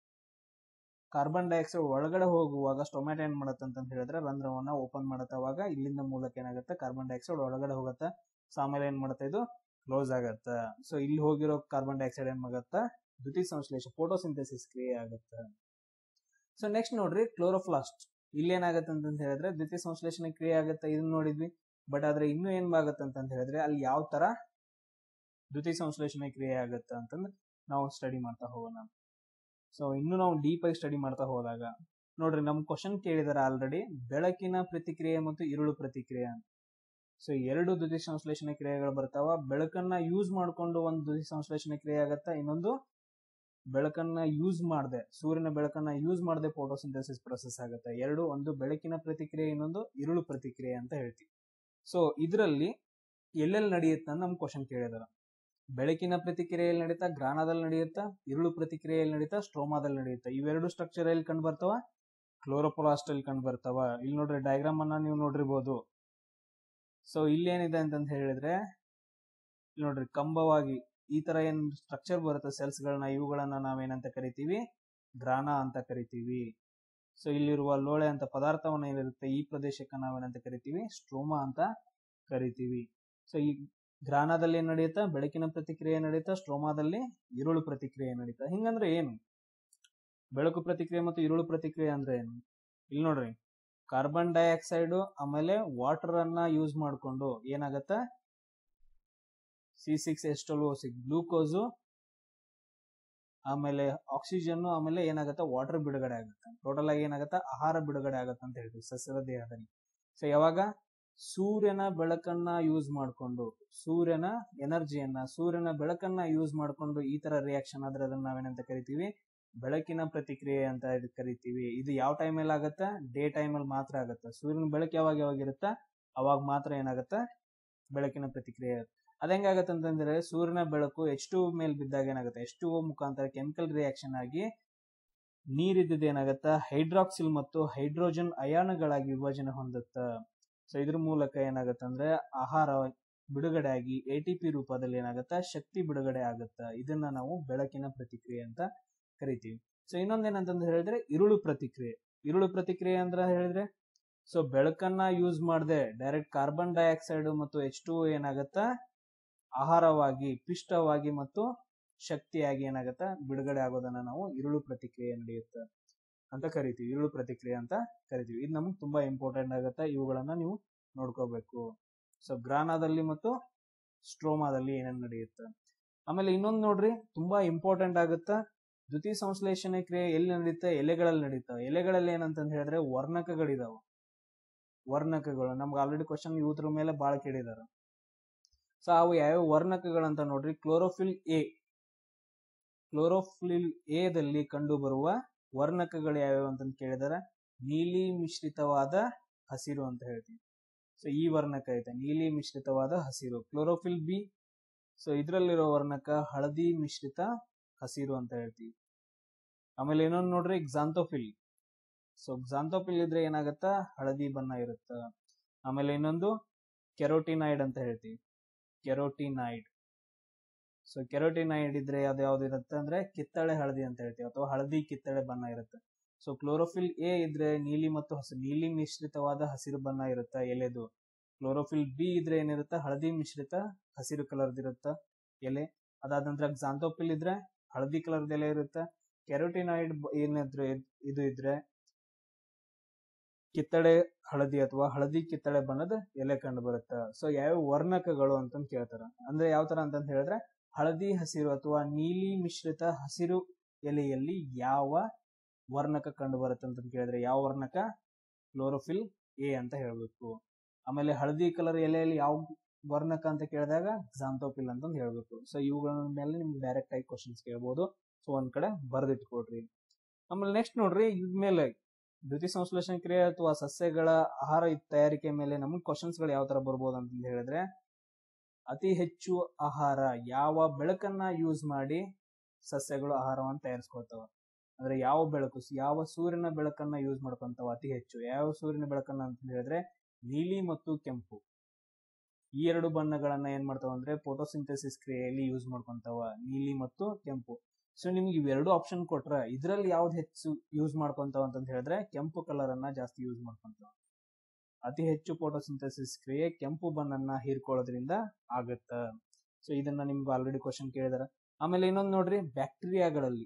ಕಾರ್ಬನ್ ಡೈಆಕ್ಸೈಡ್ ಒಳಗಡೆ ಹೋಗುವಾಗ ಸ್ಟೊಮ್ಯಾಟೊ ಏನ್ ಮಾಡುತ್ತೆ ಅಂತ ಹೇಳಿದ್ರೆ ರಂಧ್ರವನ್ನ ಓಪನ್ ಮಾಡುತ್ತೆ ಅವಾಗ ಇಲ್ಲಿಂದ ಮೂಲಕ ಏನಾಗುತ್ತೆ ಕಾರ್ಬನ್ ಡೈಆಕ್ಸೈಡ್ ಒಳಗಡೆ ಹೋಗುತ್ತೆ ಸೊ ಆಮೇಲೆ ಏನ್ ಮಾಡುತ್ತೆ ಇದು ಕ್ಲೋಸ್ ಆಗತ್ತೆ ಸೊ ಇಲ್ಲಿ ಹೋಗಿರೋ ಕಾರ್ಬನ್ ಡೈಆಕ್ಸೈಡ್ ಏನ್ ಆಗುತ್ತೆ ದ್ಯುತಿ ಸಂಶ್ಲೇಷ ಫೋಟೋಸಿಂಥಸಿಸ್ ಕ್ರಿಯೆ ಆಗುತ್ತೆ ಸೊ ನೆಕ್ಸ್ಟ್ ನೋಡ್ರಿ ಕ್ಲೋರೋಫ್ಲಾಸ್ಟ್ ಇಲ್ಲಿ ಏನಾಗುತ್ತೆ ಅಂತ ಹೇಳಿದ್ರೆ ದ್ವಿತೀಯ ಸಂಶ್ಲೇಷಣೆ ಕ್ರಿಯೆ ಆಗುತ್ತೆ ಇದನ್ನ ನೋಡಿದ್ವಿ ಬಟ್ ಆದ್ರೆ ಇನ್ನೂ ಏನ್ ಆಗುತ್ತೆ ಅಂತ ಹೇಳಿದ್ರೆ ಅಲ್ಲಿ ಯಾವ ತರ ದ್ವಿತೀಯ ಸಂಶ್ಲೇಷಣೆ ಕ್ರಿಯೆ ಆಗುತ್ತೆ ಅಂತಂದು ನಾವು ಸ್ಟಡಿ ಮಾಡ್ತಾ ಹೋಗೋಣ ಸೊ ಇನ್ನು ನಾವು ಡೀಪ್ ಆಗಿ ಸ್ಟಡಿ ಮಾಡ್ತಾ ಹೋದಾಗ ನೋಡ್ರಿ ನಮ್ ಕ್ವಶನ್ ಕೇಳಿದಾರೆ ಆಲ್ರೆಡಿ ಬೆಳಕಿನ ಪ್ರತಿಕ್ರಿಯೆ ಮತ್ತು ಇರುಳು ಪ್ರತಿಕ್ರಿಯೆ ಅಂತ ಸೊ ಎರಡು ದ್ಯುತಿ ಸಂಶ್ಲೇಷಣೆ ಕ್ರಿಯೆಗಳು ಬರ್ತಾವ ಬೆಳಕನ್ನ ಯೂಸ್ ಮಾಡ್ಕೊಂಡು ಒಂದು ದ್ಯುತಿ ಸಂಶ್ಲೇಷಣೆ ಕ್ರಿಯೆ ಆಗತ್ತ ಇನ್ನೊಂದು ಬೆಳಕನ್ನ ಯೂಸ್ ಮಾಡದೆ ಸೂರ್ಯನ ಬೆಳಕನ್ನ ಯೂಸ್ ಮಾಡದೆ ಫೋಟೋಸಿಂಥಸಿಸ್ ಪ್ರೊಸೆಸ್ ಆಗುತ್ತೆ ಎರಡು ಒಂದು ಬೆಳಕಿನ ಪ್ರತಿಕ್ರಿಯೆ ಇನ್ನೊಂದು ಇರುಳು ಪ್ರತಿಕ್ರಿಯೆ ಅಂತ ಹೇಳ್ತೀವಿ ಸೊ ಇದರಲ್ಲಿ ಎಲ್ಲೆಲ್ಲಿ ನಡೆಯುತ್ತೆ ಅಂತ ನಮ್ ಕ್ವಶನ್ ಕೇಳಿದಾರ ಬೆಳಕಿನ ಪ್ರತಿಕ್ರಿಯೆಯಲ್ಲಿ ನಡೀತಾ ಗ್ರಾನದಲ್ಲಿ ನಡೆಯುತ್ತಾ ಇರುಳು ಪ್ರತಿಕ್ರಿಯೆಯಲ್ಲಿ ನಡೀತಾ ಸ್ಟ್ರೋಮಾದಲ್ಲಿ ನಡೆಯುತ್ತಾ ಇವೆರಡು ಸ್ಟ್ರಕ್ಚರ್ ಎಲ್ಲಿ ಕಂಡು ಬರ್ತಾವ ಕ್ಲೋರೋಪ್ಲಾಸ್ಟ್ ಅಲ್ಲಿ ಕಂಡು ಬರ್ತಾವ ಇಲ್ಲಿ ನೋಡ್ರಿ ಡಯಾಗ್ರಾಮ್ ಅನ್ನ ನೀವು ನೋಡಿರ್ಬೋದು ಸೊ ಇಲ್ಲಿ ಏನಿದೆ ಅಂತ ಹೇಳಿದ್ರೆ ಇಲ್ಲಿ ನೋಡ್ರಿ ಕಂಬವಾಗಿ ಈ ತರ ಏನ್ ಸ್ಟ್ರಕ್ಚರ್ ಬರುತ್ತೆ ಸೆಲ್ಸ್ ಗಳನ್ನ ಇವುಗಳನ್ನ ನಾವೇನಂತ ಕರಿತೀವಿ ಗ್ರಾನ ಅಂತ ಕರಿತೀವಿ ಸೊ ಇಲ್ಲಿರುವ ಲೋಳೆ ಅಂತ ಪದಾರ್ಥವನ್ನ ಏನಿರುತ್ತೆ ಈ ಪ್ರದೇಶಕ್ಕೆ ನಾವೇನಂತ ಕರಿತೀವಿ ಸ್ಟ್ರೋಮಾ ಅಂತ ಕರಿತೀವಿ ಸೊ ಈ ಗ್ರಾನದಲ್ಲಿ ಏನ್ ನಡೆಯುತ್ತಾ ಬೆಳಕಿನ ಪ್ರತಿಕ್ರಿಯೆ ನಡೀತಾ ಸ್ಟ್ರೋಮಾದಲ್ಲಿ ಇರುಳು ಪ್ರತಿಕ್ರಿಯೆ ನಡೀತಾ ಹಿಂಗಂದ್ರೆ ಏನು ಬೆಳಕು ಪ್ರತಿಕ್ರಿಯೆ ಮತ್ತು ಇರುಳು ಪ್ರತಿಕ್ರಿಯೆ ಅಂದ್ರೆ ಏನು ಇಲ್ಲಿ ನೋಡ್ರಿ ಕಾರ್ಬನ್ ಡೈಆಕ್ಸೈಡ್ ಆಮೇಲೆ ವಾಟರ್ ಅನ್ನ ಯೂಸ್ ಮಾಡಿಕೊಂಡು ಏನಾಗತ್ತ C six H twelve six glucose ಆಮೇಲೆ ಆಕ್ಸಿಜನ್ ಆಮೇಲೆ ಏನಾಗುತ್ತೆ ವಾಟರ್ ಬಿಡುಗಡೆ ಆಗುತ್ತೆ ಟೋಟಲ್ ಆಗಿ ಏನಾಗುತ್ತೆ ಆಹಾರ ಬಿಡುಗಡೆ ಆಗುತ್ತೆ ಅಂತ ಹೇಳ್ತೀವಿ ಸಸ್ಯದ ದೇಹದಲ್ಲಿ ಸೊ ಯಾವಾಗ ಸೂರ್ಯನ ಬೆಳಕನ್ನ ಯೂಸ್ ಮಾಡಿಕೊಂಡು ಸೂರ್ಯನ ಎನರ್ಜಿಯನ್ನ ಸೂರ್ಯನ ಬೆಳಕನ್ನ ಯೂಸ್ ಮಾಡಿಕೊಂಡು ಈ ತರ ರಿಯಾಕ್ಷನ್ ಆದ್ರೆ ಅದನ್ನ ನಾವೇನಂತ ಕರಿತೀವಿ ಬೆಳಕಿನ ಪ್ರತಿಕ್ರಿಯೆ ಅಂತ ಇದಕ್ಕೆ ಕರಿತೀವಿ ಇದು ಯಾವ ಟೈಮಲ್ಲಿ ಆಗತ್ತೆ ಡೇ ಟೈಮಲ್ಲಿ ಮಾತ್ರ ಆಗತ್ತೆ ಸೂರ್ಯನ ಬೆಳಕು ಯಾವಾಗ ಯಾವಾಗ ಇರುತ್ತಾ ಅವಾಗ ಮಾತ್ರ ಏನಾಗತ್ತೆ ಬೆಳಕಿನ ಪ್ರತಿಕ್ರಿಯೆ ಅದ ಹೆಂಗಾಗತ್ತೆ ಅಂತಂದ್ರೆ ಸೂರ್ಯನ ಬೆಳಕು ಎಚ್ ಟು ಮೇಲೆ ಬಿದ್ದಾಗ ಏನಾಗುತ್ತೆ ಎಚ್ ಟು ಮುಖಾಂತರ ಕೆಮಿಕಲ್ ರಿಯಾಕ್ಷನ್ ಆಗಿ ನೀರಿದ್ದ ಏನಾಗತ್ತ ಹೈಡ್ರಾಕ್ಸಿಲ್ ಮತ್ತು ಹೈಡ್ರೋಜನ್ ಅಯಾನುಗಳಾಗಿ ವಿಭಜನೆ ಹೊಂದುತ್ತ ಸೊ ಇದ್ರ ಮೂಲಕ ಏನಾಗತ್ತೆ ಅಂದ್ರೆ ಆಹಾರ ಬಿಡುಗಡೆ ಆಗಿ ಎ ಟಿ ಪಿ ರೂಪದಲ್ಲಿ ಏನಾಗತ್ತ ಶಕ್ತಿ ಬಿಡುಗಡೆ ಆಗುತ್ತ ಇದನ್ನ ನಾವು ಬೆಳಕಿನ ಪ್ರತಿಕ್ರಿಯೆ ಅಂತ ಕರಿತೀವಿ ಸೊ ಇನ್ನೊಂದೇನಂತಂದ್ರೆ ಹೇಳಿದ್ರೆ ಇರುಳು ಪ್ರತಿಕ್ರಿಯೆ ಇರುಳು ಪ್ರತಿಕ್ರಿಯೆ ಅಂದ್ರೆ ಹೇಳಿದ್ರೆ ಸೊ ಬೆಳಕನ್ನ ಯೂಸ್ ಮಾಡದೆ ಡೈರೆಕ್ಟ್ ಕಾರ್ಬನ್ ಡೈಆಕ್ಸೈಡ್ ಮತ್ತು ಎಚ್ ಟು ಏನಾಗತ್ತ ಆಹಾರವಾಗಿ ಪಿಷ್ಟವಾಗಿ ಮತ್ತು ಶಕ್ತಿಯಾಗಿ ಏನಾಗತ್ತ ಬಿಡುಗಡೆ ಆಗೋದನ್ನ ನಾವು ಇರುಳು ಪ್ರತಿಕ್ರಿಯೆ ನಡೆಯುತ್ತೆ ಅಂತ ಕರಿತೀವಿ ಇರುಳು ಪ್ರತಿಕ್ರಿಯೆ ಅಂತ ಕರಿತೀವಿ ಇದು ನಮ್ಗೆ ತುಂಬಾ ಇಂಪಾರ್ಟೆಂಟ್ ಆಗುತ್ತೆ ಇವುಗಳನ್ನ ನೀವು ನೋಡ್ಕೋಬೇಕು ಸೊ ಗ್ರಾನದಲ್ಲಿ ಮತ್ತು ಸ್ಟ್ರೋಮಾದಲ್ಲಿ ಏನೇನು ನಡೆಯುತ್ತೆ ಆಮೇಲೆ ಇನ್ನೊಂದು ನೋಡ್ರಿ ತುಂಬಾ ಇಂಪಾರ್ಟೆಂಟ್ ಆಗುತ್ತಾ ದ್ಯುತಿ ಸಂಶ್ಲೇಷಣೆ ಕ್ರಿಯೆ ಎಲ್ಲಿ ನಡೆಯುತ್ತೆ ಎಲೆಗಳಲ್ಲಿ ನಡೀತಾವೆ ಎಲೆಗಳಲ್ಲಿ ಏನಂತ ಹೇಳಿದ್ರೆ ವರ್ಣಕಗಳಿದಾವ ವರ್ಣಕಗಳು ನಮ್ಗೆ ಆಲ್ರೆಡಿ ಕ್ವಶನ್ ಇವ್ರ ಮೇಲೆ ಬಾಳ ಕೇಳಿದಾರ ಸೊ ಅವು ಯಾವ್ಯಾವ ವರ್ಣಕಗಳಂತ ನೋಡ್ರಿ ಕ್ಲೋರೋಫಿಲ್ ಎ ಕ್ಲೋರೋಫಿಲ್ ಎ ದಲ್ಲಿ ಕಂಡು ಬರುವ ವರ್ಣಕಗಳು ಯಾವ್ಯಾವ ಅಂತ ಕೇಳಿದಾರ ನೀಲಿ ಮಿಶ್ರಿತವಾದ ಹಸಿರು ಅಂತ ಹೇಳ್ತೀವಿ ಸೊ ಈ ವರ್ಣಕ ಐತೆ ನೀಲಿ ಮಿಶ್ರಿತವಾದ ಹಸಿರು ಕ್ಲೋರೋಫಿಲ್ ಬಿ ಸೊ ಇದ್ರಲ್ಲಿರೋ ವರ್ಣಕ ಹಳದಿ ಮಿಶ್ರಿತ ಹಸಿರು ಅಂತ ಹೇಳ್ತೀವಿ ಆಮೇಲೆ ಇನ್ನೊಂದು ನೋಡ್ರಿ ಕ್ಸಾಂಥೋಫಿಲ್ ಸೊ ಕ್ಸಾಂಥೋಫಿಲ್ ಇದ್ರೆ ಏನಾಗತ್ತ ಹಳದಿ ಬಣ್ಣ ಇರುತ್ತ ಆಮೇಲೆ ಇನ್ನೊಂದು ಕೆರೋಟಿನೈಡ್ ಅಂತ ಹೇಳ್ತೀವಿ ಕೆರೋಟಿನೈಡ್ ಸೊ ಕೆರೋಟಿನೈಡ್ ಇದ್ರೆ ಅದು ಯಾವ್ದು ಇರುತ್ತೆ ಅಂದ್ರೆ ಕಿತ್ತಳೆ ಹಳದಿ ಅಂತ ಹೇಳ್ತೀವಿ ಅಥವಾ ಹಳದಿ ಕಿತ್ತಳೆ ಬಣ್ಣ ಇರುತ್ತೆ ಸೊ ಕ್ಲೋರೋಫಿಲ್ ಎ ಇದ್ರೆ ನೀಲಿ ಮತ್ತು ಹಸಿರು ನೀಲಿ ಮಿಶ್ರಿತವಾದ ಹಸಿರು ಬಣ್ಣ ಇರುತ್ತೆ ಎಲೆದು ಕ್ಲೋರೋಫಿಲ್ ಬಿ ಇದ್ರೆ ಏನಿರುತ್ತೆ ಹಳದಿ ಮಿಶ್ರಿತ ಹಸಿರು ಕಲರ್ ಇರುತ್ತ ಎಲೆ ಅದಾದ ನಂತರ ಕ್ಸಾಂಥೋಫಿಲ್ ಇದ್ರೆ ಹಳದಿ ಕಲರ್ ಎಲೆ ಇರುತ್ತೆ ಕೆರೋಟಿನಾಯ್ಡ್ ಏನಿದ್ರೆ ಇದು ಇದ್ರೆ ಕಿತ್ತಳೆ ಹಳದಿ ಅಥವಾ ಹಳದಿ ಕಿತ್ತಳೆ ಬಣ್ಣದ ಎಲೆ ಕಂಡು ಬರುತ್ತೆ ಸೊ ಯಾವ ವರ್ಣಕಗಳು ಅಂತಂದ್ ಕೇಳ್ತಾರ ಅಂದ್ರೆ ಯಾವ ತರ ಅಂತಂದ್ ಹೇಳಿದ್ರೆ ಹಳದಿ ಹಸಿರು ಅಥವಾ ನೀಲಿ ಮಿಶ್ರಿತ ಹಸಿರು ಎಲೆಯಲ್ಲಿ ಯಾವ ವರ್ಣಕ ಕಂಡು ಬರುತ್ತೆ ಅಂತ ಕೇಳಿದ್ರೆ ಯಾವ ವರ್ಣಕ ಕ್ಲೋರೋಫಿಲ್ ಎ ಅಂತ ಹೇಳ್ಬೇಕು ಆಮೇಲೆ ಹಳದಿ ಕಲರ್ ಎಲೆಯಲ್ಲಿ ಯಾವ ವರ್ಣಕ ಅಂತ ಕೇಳಿದಾಗ ಕ್ಸಾಂಥೋಫಿಲ್ ಅಂತಂದು ಹೇಳ್ಬೇಕು ಸೊ ಇವುಗಳ ಮೇಲೆ ನಿಮ್ಗೆ ಡೈರೆಕ್ಟ್ ಆಗಿ ಕ್ವಶನ್ಸ್ ಕೇಳ್ಬೋದು ಸೊ ಒಂದ್ ಕಡೆ ಬರ್ದಿಟ್ಕೊಡ್ರಿ ಆಮೇಲೆ ನೆಕ್ಸ್ಟ್ ನೋಡ್ರಿ ಇದ್ಮೇಲೆ ದ್ಯುತಿ ಸಂಶ್ಲೇಷಣ ಕ್ರಿಯೆ ಅಥವಾ ಸಸ್ಯಗಳ ಆಹಾರ ತಯಾರಿಕೆ ಮೇಲೆ ನಮಗೆ ಕ್ವಶನ್ಸ್ ಗಳು ಯಾವ ತರ ಬರ್ಬೋದು ಅಂತ ಹೇಳಿದ್ರೆ ಅತಿ ಹೆಚ್ಚು ಆಹಾರ ಯಾವ ಬೆಳಕನ್ನ ಯೂಸ್ ಮಾಡಿ ಸಸ್ಯಗಳು ಆಹಾರವನ್ನು ತಯಾರಿಸ್ಕೊಳ್ತಾವ ಅಂದ್ರೆ ಯಾವ ಬೆಳಕು ಯಾವ ಸೂರ್ಯನ ಬೆಳಕನ್ನ ಯೂಸ್ ಮಾಡ್ಕೊಂತಾವ ಅತಿ ಹೆಚ್ಚು ಯಾವ ಸೂರ್ಯನ ಬೆಳಕನ್ನ ಅಂತ ಹೇಳಿದ್ರೆ ನೀಲಿ ಮತ್ತು ಕೆಂಪು ಈ ಎರಡು ಬಣ್ಣಗಳನ್ನ ಏನ್ ಮಾಡ್ತಾವ ಅಂದ್ರೆ ಫೋಟೋಸಿಂಥೆಸಿಸ್ ಕ್ರಿಯೆಯಲ್ಲಿ ಯೂಸ್ ಮಾಡ್ಕೊಂತಾವ ನೀಲಿ ಮತ್ತು ಕೆಂಪು ಸೊ ನಿಮ್ಗೆ ಇವೆರಡು ಆಪ್ಷನ್ ಕೊಟ್ರ ಇದ್ರಲ್ಲಿ ಯಾವ್ದು ಹೆಚ್ಚು ಯೂಸ್ ಮಾಡ್ಕೊಂತಾವ ಅಂತ ಹೇಳಿದ್ರೆ ಕೆಂಪು ಕಲರ್ ಅನ್ನ ಜಾಸ್ತಿ ಯೂಸ್ ಮಾಡ್ಕೊಂತಾವ ಅತಿ ಹೆಚ್ಚು ಫೋಟೋಸಿಂಥೆಸಿಸ್ ಕ್ರಿಯೆ ಕೆಂಪು ಬಣ್ಣನ್ನ ಹೀರ್ಕೊಳ್ಳೋದ್ರಿಂದ ಆಗತ್ತ ಸೊ ಇದನ್ನ ನಿಮ್ಗೆ ಆಲ್ರೆಡಿ ಕ್ವಶನ್ ಕೇಳಿದಾರ ಆಮೇಲೆ ಇನ್ನೊಂದು ನೋಡ್ರಿ ಬ್ಯಾಕ್ಟೀರಿಯಾಗಳಲ್ಲಿ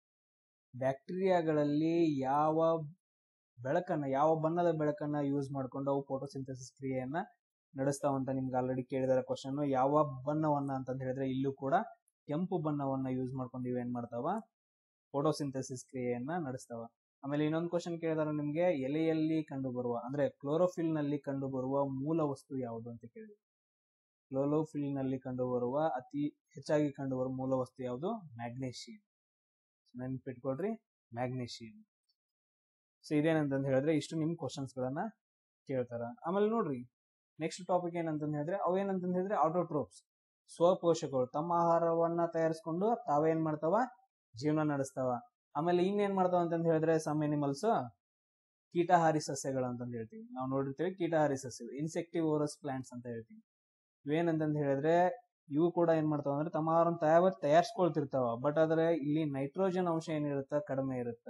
ಬ್ಯಾಕ್ಟೀರಿಯಾಗಳಲ್ಲಿ ಯಾವ ಬೆಳಕನ್ನ ಯಾವ ಬಣ್ಣದ ಬೆಳಕನ್ನ ಯೂಸ್ ಮಾಡ್ಕೊಂಡು ಅವು ಫೋಟೋಸಿಂಥೆಸಿಸ್ ಕ್ರಿಯೆಯನ್ನ ನಡೆಸ್ತಾವಂತ ನಿಮ್ಗೆ ಆಲ್ರೆಡಿ ಕೇಳಿದಾರೆ ಕ್ವಶನ್ ಯಾವ ಬಣ್ಣವನ್ನ ಅಂತ ಹೇಳಿದ್ರೆ ಇಲ್ಲೂ ಕೂಡ ಕೆಂಪು ಬಣ್ಣವನ್ನ ಯೂಸ್ ಮಾಡ್ಕೊಂಡು ಇವೇನ್ ಮಾಡ್ತಾವ ಫೋಟೋಸಿಂಥೆಸಿಸ್ ಕ್ರಿಯೆಯನ್ನ ನಡೆಸ್ತಾವ ಆಮೇಲೆ ಇನ್ನೊಂದು ಕ್ವಶನ್ ಕೇಳಿದಾರೆ ನಿಮ್ಗೆ ಎಲೆಯಲ್ಲಿ ಕಂಡು ಬರುವ ಅಂದ್ರೆ ಕ್ಲೋರೋಫಿಲ್ ನಲ್ಲಿ ಕಂಡು ಬರುವ ಮೂಲ ವಸ್ತು ಯಾವುದು ಅಂತ ಕೇಳಿದ್ರು ಕ್ಲೋರೋಫಿಲ್ ನಲ್ಲಿ ಕಂಡು ಬರುವ ಅತಿ ಹೆಚ್ಚಾಗಿ ಕಂಡು ಬರುವ ಮೂಲ ವಸ್ತು ಯಾವುದು ಮ್ಯಾಗ್ನೇಷಿಯಂ ನೆನ್ಪಿಟ್ಕೊಡ್ರಿ ಮ್ಯಾಗ್ನೇಷಿಯಂ ಸೊ ಇದೇನಂತಂದ್ ಹೇಳಿದ್ರೆ ಇಷ್ಟು ನಿಮ್ ಕ್ವಶನ್ಸ್ ಗಳನ್ನ ಕೇಳ್ತಾರ ಆಮೇಲೆ ನೋಡ್ರಿ ನೆಕ್ಸ್ಟ್ ಟಾಪಿಕ್ ಏನಂತಂದ್ ಹೇಳಿದ್ರೆ ಅವೇನಂತಂದ್ ಹೇಳಿದ್ರೆ ಆಟೋಟ್ರೋಪ್ಸ್ ಸ್ವಪೋಷಕಗಳು ತಮ್ಮ ಆಹಾರವನ್ನ ತಯಾರಿಸ್ಕೊಂಡು ತಾವೇನ್ ಮಾಡ್ತಾವ ಜೀವನ ನಡೆಸ್ತಾವ ಆಮೇಲೆ ಇನ್ನೇನ್ ಮಾಡ್ತಾವ ಅಂತಂದ್ ಹೇಳಿದ್ರೆ ಸಮ್ ಎನಿಮಲ್ಸ್ ಕೀಟಹಾರಿ ಸಸ್ಯಗಳು ಅಂತಂದ್ ಹೇಳ್ತೀವಿ ನಾವು ನೋಡಿರ್ತೀವಿ ಕೀಟಹಾರಿ ಸಸ್ಯಗಳು ಇನ್ಸೆಕ್ಟಿವೋರಸ್ ಪ್ಲಾಂಟ್ಸ್ ಅಂತ ಹೇಳ್ತೀವಿ ಇವೇನಂತಂದ್ ಹೇಳಿದ್ರೆ ಇವು ಕೂಡ ಏನ್ ಮಾಡ್ತಾವ ಅಂದ್ರೆ ತಮ್ಮ ಆಹಾರವನ್ನು ತಯಾರ ತಯಾರಿಸ್ಕೊಳ್ತಿರ್ತಾವ ಬಟ್ ಆದ್ರೆ ಇಲ್ಲಿ ನೈಟ್ರೋಜನ್ ಅಂಶ ಏನಿರುತ್ತ ಕಡಿಮೆ ಇರುತ್ತೆ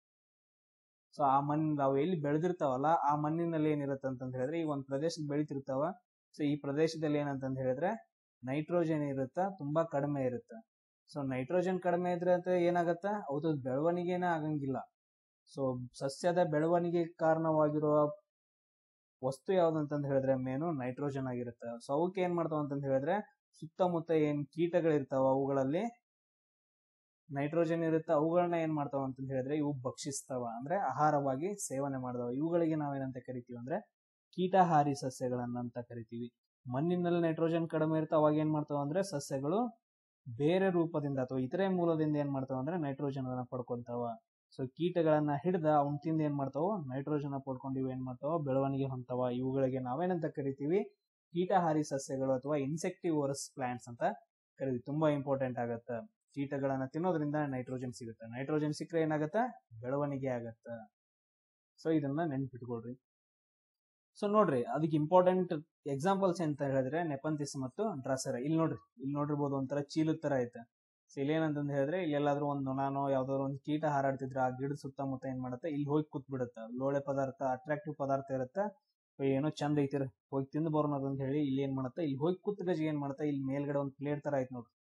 ಸೊ ಆ ಮಣ್ಣು ನಾವು ಎಲ್ಲಿ ಬೆಳೆದಿರ್ತಾವಲ್ಲ ಆ ಮಣ್ಣಿನಲ್ಲಿ ಏನಿರುತ್ತೆ ಅಂತಂದ್ ಹೇಳಿದ್ರೆ ಈ ಒಂದ್ ಪ್ರದೇಶದ ಬೆಳಿತಿರ್ತಾವ ಸೊ ಈ ಪ್ರದೇಶದಲ್ಲಿ ಏನಂತಂದ್ ಹೇಳಿದ್ರೆ ನೈಟ್ರೋಜನ್ ಇರುತ್ತ ತುಂಬಾ ಕಡಿಮೆ ಇರುತ್ತೆ ಸೊ ನೈಟ್ರೋಜನ್ ಕಡಿಮೆ ಇದ್ರೆ ಅಂತ ಏನಾಗತ್ತ ಅವ್ರದ್ದು ಬೆಳವಣಿಗೆನೇ ಆಗಂಗಿಲ್ಲ ಸೊ ಸಸ್ಯದ ಬೆಳವಣಿಗೆ ಕಾರಣವಾಗಿರುವ ವಸ್ತು ಯಾವ್ದಂತಂದ್ ಹೇಳಿದ್ರೆ ಮೇನು ನೈಟ್ರೋಜನ್ ಆಗಿರುತ್ತೆ ಸೊ ಅವಕ್ಕೆ ಏನ್ ಮಾಡ್ತಾವ ಅಂತಂದ್ ಹೇಳಿದ್ರೆ ಸುತ್ತಮುತ್ತ ಏನ್ ಕೀಟಗಳಿರ್ತಾವ ಅವುಗಳಲ್ಲಿ ನೈಟ್ರೋಜನ್ ಇರುತ್ತೆ ಅವುಗಳನ್ನ ಏನ್ ಮಾಡ್ತಾವ ಅಂತ ಹೇಳಿದ್ರೆ ಇವು ಭಕ್ಷಿಸ್ತಾವ ಅಂದ್ರೆ ಆಹಾರವಾಗಿ ಸೇವನೆ ಮಾಡ್ತಾವ ಇವುಗಳಿಗೆ ನಾವೇನಂತ ಕರಿತೀವಿ ಅಂದ್ರೆ ಕೀಟಹಾರಿ ಸಸ್ಯಗಳನ್ನಂತ ಕರಿತೀವಿ ಮಣ್ಣಿನಲ್ಲಿ ನೈಟ್ರೋಜನ್ ಕಡಿಮೆ ಇರುತ್ತೆ ಅವಾಗ ಏನ್ ಮಾಡ್ತಾವ ಅಂದ್ರೆ ಸಸ್ಯಗಳು ಬೇರೆ ರೂಪದಿಂದ ಅಥವಾ ಇತರೆ ಮೂಲದಿಂದ ಏನ್ ಮಾಡ್ತಾವ ಅಂದ್ರೆ ನೈಟ್ರೋಜನ್ ಅನ್ನ ಪಡ್ಕೊಂತಾವ ಸೊ ಕೀಟಗಳನ್ನ ಹಿಡ್ದ ಅವನ್ ತಿಂದ ಏನ್ ಮಾಡ್ತಾವ ನೈಟ್ರೋಜನ್ ಪಡ್ಕೊಂಡು ಇವು ಏನ್ ಮಾಡ್ತಾವ ಬೆಳವಣಿಗೆ ಹೊಂತಾವ ಇವುಗಳಿಗೆ ನಾವೇನಂತ ಕರಿತೀವಿ ಕೀಟಹಾರಿ ಸಸ್ಯಗಳು ಅಥವಾ ಇನ್ಸೆಕ್ಟಿವೋರಸ್ ಪ್ಲಾಂಟ್ಸ್ ಅಂತ ಕರಿತೀವಿ ತುಂಬಾ ಇಂಪಾರ್ಟೆಂಟ್ ಆಗತ್ತ ಕೀಟಗಳನ್ನ ತಿನ್ನೋದ್ರಿಂದ ನೈಟ್ರೋಜನ್ ಸಿಗುತ್ತೆ ನೈಟ್ರೋಜನ್ ಸಿಕ್ಕರೆ ಏನಾಗತ್ತ ಬೆಳವಣಿಗೆ ಆಗತ್ತ ಸೊ ಇದನ್ನ ನೆನ್ಪಿಟ್ಕೊಳ್ರಿ ಸೊ ನೋಡ್ರಿ ಅದಕ್ಕೆ ಇಂಪಾರ್ಟೆಂಟ್ ಎಕ್ಸಾಂಪಲ್ಸ್ ಅಂತ ಹೇಳಿದ್ರೆ ನೆಪಂತಿಸ್ ಮತ್ತು ಡ್ರಾಸರ ಇಲ್ಲಿ ನೋಡ್ರಿ ಇಲ್ಲಿ ನೋಡಿರ್ಬೋದು ಒಂಥರ ಚೀಲದ ತರ ಐತೆ ಸೊ ಇಲ್ಲಿ ಏನಂತಂದ್ ಹೇಳಿದ್ರೆ ಇಲ್ಲಿ ಎಲ್ಲಾದ್ರೂ ಒಂದು ನೊಣಾನೋ ಯಾವ್ದಾದ್ರು ಒಂದು ಕೀಟ ಹಾರಾಡ್ತಿದ್ರೆ ಆ ಗಿಡ ಸುತ್ತಮುತ್ತ ಏನ್ ಮಾಡುತ್ತೆ ಇಲ್ಲಿ ಹೋಗಿ ಕೂತ್ ಬಿಡುತ್ತ ಲೋಳೆ ಪದಾರ್ಥ ಅಟ್ರಾಕ್ಟಿವ್ ಪದಾರ್ಥ ಇರುತ್ತೆ ಏನೋ ಚಂದ ಐತಿರ ಹೋಗಿ ತಿಂದು ಬರೋಣ ಅಂತ ಹೇಳಿ ಇಲ್ಲಿ ಏನ್ ಮಾಡುತ್ತೆ ಇಲ್ಲಿ ಹೋಗಿ ಕೂತ್ ಗಜಿ ಏನ್ ಮಾಡುತ್ತೆ ಇಲ್ಲಿ ಮೇಲ್ಗಡೆ ಒಂದು ಪ್ಲೇಟ್ ತರ ಐತೆ ನೋಡ್ರಿ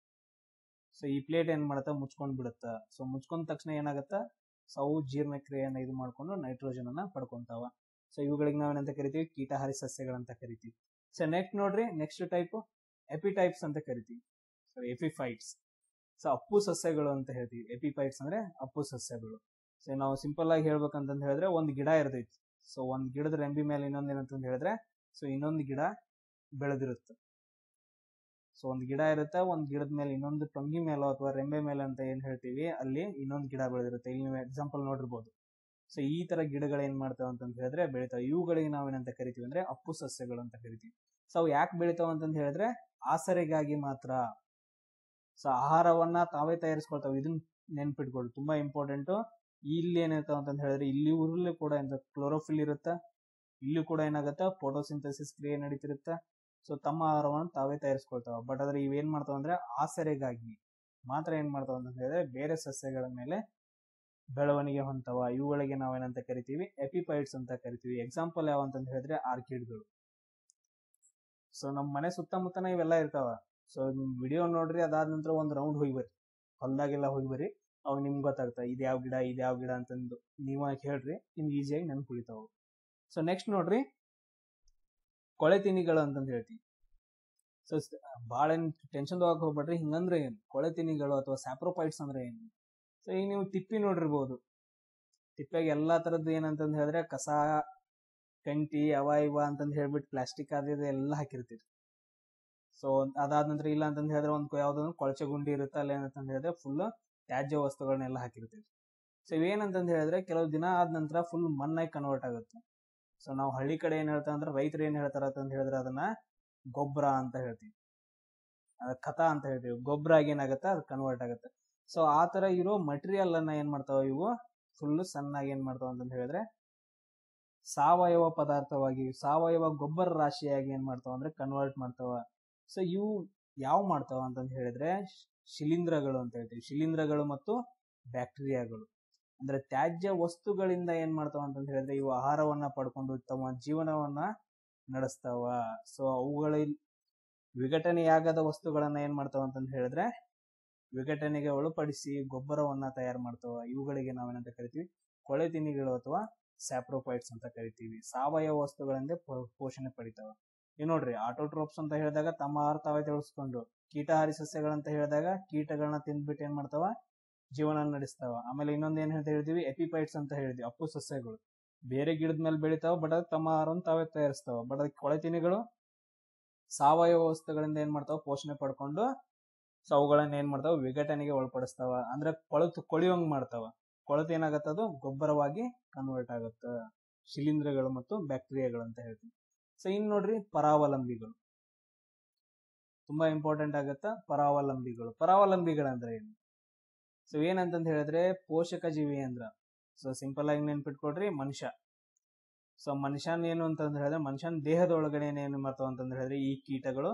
ಸೊ ಈ ಪ್ಲೇಟ್ ಏನ್ ಮಾಡುತ್ತೆ ಮುಚ್ಕೊಂಡ್ ಬಿಡುತ್ತ ಸೊ ಮುಚ್ಕೊಂಡ ತಕ್ಷಣ ಏನಾಗತ್ತ ಸೊ ಅವು ಜೀರ್ಣಕ್ರಿಯೆಯನ್ನ ಇದು ಮಾಡ್ಕೊಂಡು ನೈಟ್ರೋಜನ್ ಅನ್ನ ಪಡ್ಕೊಂತಾವ ಸೊ ಇವುಗಳಿಗೆ ನಾವೇನಂತ ಕರಿತೀವಿ ಕೀಟಹಾರಿ ಸಸ್ಯಗಳಂತ ಕರಿತೀವಿ ಸೊ ನೆಕ್ಸ್ಟ್ ನೋಡ್ರಿ ನೆಕ್ಸ್ಟ್ ಟೈಪ್ ಎಪಿಟೈಪ್ಸ್ ಅಂತ ಕರಿತೀವಿ ಸೊ ಎಪಿಫೈಟ್ಸ್ ಸೊ ಅಪ್ಪು ಸಸ್ಯಗಳು ಅಂತ ಹೇಳ್ತೀವಿ ಎಪಿಫೈಟ್ಸ್ ಅಂದ್ರೆ ಅಪ್ಪು ಸಸ್ಯಗಳು ಸೊ ನಾವು ಸಿಂಪಲ್ ಆಗಿ ಹೇಳ್ಬೇಕಂತಂದ್ ಹೇಳಿದ್ರೆ ಒಂದು ಗಿಡ ಇರ್ತೈತಿ ಸೊ ಒಂದ್ ಗಿಡದ ರೆಂಬಿ ಮೇಲೆ ಇನ್ನೊಂದ್ ಏನಂತಂದ್ ಹೇಳಿದ್ರೆ ಸೊ ಇನ್ನೊಂದು ಗಿಡ ಬೆಳೆದಿರುತ್ತೆ ಸೊ ಒಂದ್ ಗಿಡ ಇರುತ್ತೆ ಒಂದ್ ಗಿಡದ ಮೇಲೆ ಇನ್ನೊಂದು ಟೊಂಗಿ ಮೇಲೆ ಅಥವಾ ರೆಂಬೆ ಮೇಲೆ ಅಂತ ಏನ್ ಹೇಳ್ತೀವಿ ಅಲ್ಲಿ ಇನ್ನೊಂದು ಗಿಡ ಬೆಳೆದಿರುತ್ತೆ ಇಲ್ಲಿ ನೀವು ಎಕ್ಸಾಂಪಲ್ ನೋಡಿರ್ಬೋದು ಸೊ ಈ ತರ ಗಿಡಗಳು ಏನ್ ಮಾಡ್ತಾವ ಅಂತ ಹೇಳಿದ್ರೆ ಬೆಳಿತಾವ ಇವುಗಳಿಗೆ ನಾವೇನಂತ ಕರಿತೀವಿ ಅಂದ್ರೆ ಅಪ್ಪು ಸಸ್ಯಗಳು ಅಂತ ಕರಿತೀವಿ ಸೊ ಅವು ಯಾಕೆ ಬೆಳಿತಾವ ಅಂತಂದ್ ಹೇಳಿದ್ರೆ ಆಸರೆಗಾಗಿ ಮಾತ್ರ ಸೊ ಆಹಾರವನ್ನ ತಾವೇ ತಯಾರಿಸ್ಕೊಳ್ತಾವ ಇದನ್ನ ನೆನ್ಪಿಟ್ಕೊಳ್ಳಿ ತುಂಬಾ ಇಂಪಾರ್ಟೆಂಟ್ ಇಲ್ಲಿ ಏನಿರ್ತಾವ ಅಂತ ಹೇಳಿದ್ರೆ ಇಲ್ಲಿ ಊರಲ್ಲೂ ಕೂಡ ಎಂತ ಕ್ಲೋರೋಫಿಲ್ ಇರುತ್ತೆ ಇಲ್ಲೂ ಕೂಡ ಏನಾಗುತ್ತೆ ಫೋಟೋಸಿಂಥಸಿಸ್ ಕ್ರಿಯೆ ನಡೀತಿರುತ್ತೆ ಸೊ ತಮ್ಮ ಆಹಾರವನ್ನು ತಾವೇ ತಯಾರಿಸ್ಕೊಳ್ತಾವ ಬಟ್ ಆದ್ರೆ ಇವೇನ್ ಮಾಡ್ತಾವ ಅಂದ್ರೆ ಆಸರೆಗಾಗಿ ಮಾತ್ರ ಏನ್ ಮಾಡ್ತಾವ ಅಂತ ಹೇಳಿದ್ರೆ ಬೇರೆ ಸಸ್ಯಗಳ ಮೇಲೆ ಬೆಳವಣಿಗೆ ಹೊಂತವ ಇವುಗಳಿಗೆ ನಾವೇನಂತ ಕರಿತೀವಿ ಎಪಿಪೈಡ್ಸ್ ಅಂತ ಕರಿತೀವಿ ಎಕ್ಸಾಂಪಲ್ ಯಾವ ಅಂತ ಹೇಳಿದ್ರೆ ಆರ್ಕಿಡ್ಗಳು ಸೊ ನಮ್ಮ ಮನೆ ಸುತ್ತಮುತ್ತನ ಇವೆಲ್ಲ ಇರ್ತಾವ ಸೊ ನಿಮ್ ವಿಡಿಯೋ ನೋಡ್ರಿ ಅದಾದ ನಂತರ ಒಂದ್ ರೌಂಡ್ ಹೋಗಿ ಬರ್ರಿ ಹೊಲ್ದಾಗೆಲ್ಲ ಹೋಗಿ ಬರ್ರಿ ಅವ್ ನಿಮ್ಗೆ ಗೊತ್ತಾಗ್ತಾವ ಇದು ಯಾವ ಗಿಡ ಇದು ಯಾವ ಗಿಡ ಅಂತಂದು ನೀವ ಹೇಳ್ರಿ ನಿಮ್ಗೆ ಈಸಿಯಾಗಿ ನೆನ್ಪು ಉಳಿತಾವ ಸೊ ನೆಕ್ಸ್ಟ್ ನೋಡ್ರಿ ಕೊಳೆ ತಿನಿಗಳು ಅಂತಂದು ಹೇಳ್ತೀವಿ ಸೊ ಭಾಳ ಏನ್ ಟೆನ್ಷನ್ ತಗೋಕ್ ಹೋಗ್ಬೇಡ್ರಿ ಹಿಂಗಂದ್ರೆ ಏನು ಕೊಳೆ ತಿನಿಗಳು ಅಥವಾ ಸ್ಯಾಪ್ರೋಪೈಟ್ಸ್ ಅಂದ್ರೆ ಏನು ಸೊ ಈಗ ನೀವು ತಿಪ್ಪಿ ನೋಡಿರ್ಬೋದು ತಿಪ್ಪಾಗ ಎಲ್ಲಾ ತರದ್ದು ಏನಂತಂದ್ ಹೇಳಿದ್ರೆ ಕಸ ಕಂಟಿ ಅವ ಇವ ಅಂತಂದ್ ಹೇಳ್ಬಿಟ್ಟು ಪ್ಲಾಸ್ಟಿಕ್ ಅದ ಎಲ್ಲ ಹಾಕಿರ್ತೀರಿ ಸೊ ಅದಾದ ನಂತರ ಇಲ್ಲ ಅಂತಂದ್ ಹೇಳಿದ್ರೆ ಒಂದು ಯಾವ್ದೊಂದು ಕೊಳಚೆ ಗುಂಡಿ ಇರುತ್ತೆ ಅಲ್ಲಿ ಏನಂತಂದ್ ಹೇಳಿದ್ರೆ ಫುಲ್ ತ್ಯಾಜ್ಯ ವಸ್ತುಗಳನ್ನೆಲ್ಲ ಹಾಕಿರ್ತೀವಿ ಸೊ ಇವೇನಂತಂದ್ ಹೇಳಿದ್ರೆ ಕೆಲವು ದಿನ ಆದ ನಂತರ ಫುಲ್ ಮಣ್ಣಾಗಿ ಕನ್ವರ್ಟ್ ಆಗುತ್ತೆ ಸೊ ನಾವು ಹಳ್ಳಿ ಕಡೆ ಏನ್ ಹೇಳ್ತಾ ಅಂದ್ರೆ ರೈತರು ಏನ್ ಹೇಳ್ತಾರ ಅಂತ ಹೇಳಿದ್ರೆ ಅದನ್ನ ಗೊಬ್ಬರ ಅಂತ ಹೇಳ್ತೀವಿ ಅದ ಕಥ ಅಂತ ಹೇಳ್ತೀವಿ ಗೊಬ್ಬರ ಆಗಿ ಏನಾಗುತ್ತೆ ಅದು ಕನ್ವರ್ಟ್ ಆಗುತ್ತೆ ಸೊ ಆ ತರ ಇರೋ ಮಟೀರಿಯಲ್ ಅನ್ನ ಏನ್ ಮಾಡ್ತಾವ ಇವು ಫುಲ್ ಸಣ್ಣಾಗಿ ಏನ್ ಮಾಡ್ತಾವ ಅಂತ ಹೇಳಿದ್ರೆ ಸಾವಯವ ಪದಾರ್ಥವಾಗಿ ಸಾವಯವ ಗೊಬ್ಬರ ರಾಶಿಯಾಗಿ ಏನ್ ಮಾಡ್ತಾವ ಅಂದ್ರೆ ಕನ್ವರ್ಟ್ ಮಾಡ್ತಾವ ಸೊ ಇವು ಯಾವ ಮಾಡ್ತಾವ ಅಂತಂದ್ ಹೇಳಿದ್ರೆ ಶಿಲೀಂಧ್ರಗಳು ಅಂತ ಹೇಳ್ತೀವಿ ಶಿಲೀಂಧ್ರಗಳು ಮತ್ತು ಬ್ಯಾಕ್ಟೀರಿಯಾಗಳು ಅಂದ್ರೆ ತ್ಯಾಜ್ಯ ವಸ್ತುಗಳಿಂದ ಏನ್ ಮಾಡ್ತಾವ ಅಂತಂದ್ ಹೇಳಿದ್ರೆ ಇವು ಆಹಾರವನ್ನ ಪಡ್ಕೊಂಡು ತಮ್ಮ ಜೀವನವನ್ನ ನಡೆಸ್ತಾವ ಸೊ ಅವುಗಳ ವಿಘಟನೆಯಾಗದ ವಸ್ತುಗಳನ್ನ ಏನ್ ಮಾಡ್ತಾವ ಅಂತಂದ್ ಹೇಳಿದ್ರೆ ವಿಘಟನೆಗೆ ಒಳಪಡಿಸಿ ಗೊಬ್ಬರವನ್ನ ತಯಾರು ಮಾಡ್ತಾವ ಇವುಗಳಿಗೆ ನಾವೇನಂತ ಕರಿತೀವಿ ಕೊಳೆ ತಿನಿಗಳು ಅಥವಾ ಸ್ಯಾಪ್ರೋಪೈಟ್ಸ್ ಅಂತ ಕರಿತೀವಿ ಸಾವಯವ ವಸ್ತುಗಳಿಂದ ಪೋ- ಪೋಷಣೆ ಪಡಿತಾವ ಈಗ ನೋಡ್ರಿ ಆಟೋಟ್ರೋಪ್ಸ್ ಅಂತ ಹೇಳಿದಾಗ ತಮ್ಮ ಆಹಾರ ತಾವೇ ತಿಳಿಸ್ಕೊಂಡು ಕೀಟಹಾರಿ ಸಸ್ಯಗಳಂತ ಹೇಳಿದಾಗ ಕೀಟಗಳನ್ನ ತಿಂದ್ಬಿಟ್ಟು ಏನ್ ಮಾಡ್ತಾವ ಜೀವನ ನಡೆಸ್ತಾವ ಆಮೇಲೆ ಇನ್ನೊಂದ್ ಏನ್ ಹೇಳ್ತಾ ಹೇಳಿದ್ವಿ ಎಪಿಪೈಟ್ಸ್ ಅಂತ ಹೇಳಿದ್ವಿ ಅಪ್ಪು ಸಸ್ಯಗಳು ಬೇರೆ ಗಿಡದ ಮೇಲೆ ಬೆಳಿತಾವ ಬಟ್ ಅದು ತಮ್ಮ ಆಹಾರವನ್ನು ತಾವೇ ತಯಾರಿಸ್ತಾವ ಬಟ್ ಅದಕ್ಕೆ ಕೊಳೆ ತಿನಿಗಳು ಸಾವಯವ ವಸ್ತುಗಳಿಂದ ಏನ್ ಮಾಡ್ತಾವ ಪೋಷಣೆ ಪಡ್ಕೊಂಡು ಸೊ ಅವುಗಳನ್ನ ಏನ್ ಮಾಡ್ತಾವ ವಿಘಟನೆಗೆ ಒಳಪಡಿಸ್ತಾವ ಅಂದ್ರೆ ಕೊಳತು ಕೊಳಿಯೋಂಗ್ ಮಾಡ್ತಾವ ಕೊಳತು ಏನಾಗತ್ತ ಅದು ಗೊಬ್ಬರವಾಗಿ ಕನ್ವರ್ಟ್ ಆಗತ್ತ ಶಿಲೀಂಧ್ರಗಳು ಮತ್ತು ಬ್ಯಾಕ್ಟೀರಿಯಾಗಳು ಅಂತ ಹೇಳ್ತೀವಿ ಸೊ ಇನ್ ನೋಡ್ರಿ ಪರಾವಲಂಬಿಗಳು ತುಂಬಾ ಇಂಪಾರ್ಟೆಂಟ್ ಆಗತ್ತ ಪರಾವಲಂಬಿಗಳು ಪರಾವಲಂಬಿಗಳಂದ್ರೆ ಏನು ಸೊ ಏನಂತಂದ್ ಹೇಳಿದ್ರೆ ಪೋಷಕ ಜೀವಿ ಅಂದ್ರ ಸೊ ಸಿಂಪಲ್ ಆಗಿ ನೆನ್ಪಿಟ್ಕೊಡ್ರಿ ಮನುಷ್ಯ ಸೊ ಮನುಷ್ಯನ್ ಏನು ಅಂತಂದ್ ಹೇಳಿದ್ರೆ ಮನುಷ್ಯನ ದೇಹದ ಒಳಗಡೆ ಏನು ಮಾಡ್ತಾವ ಅಂತಂದ್ ಹೇಳಿದ್ರೆ ಈ ಕೀಟಗಳು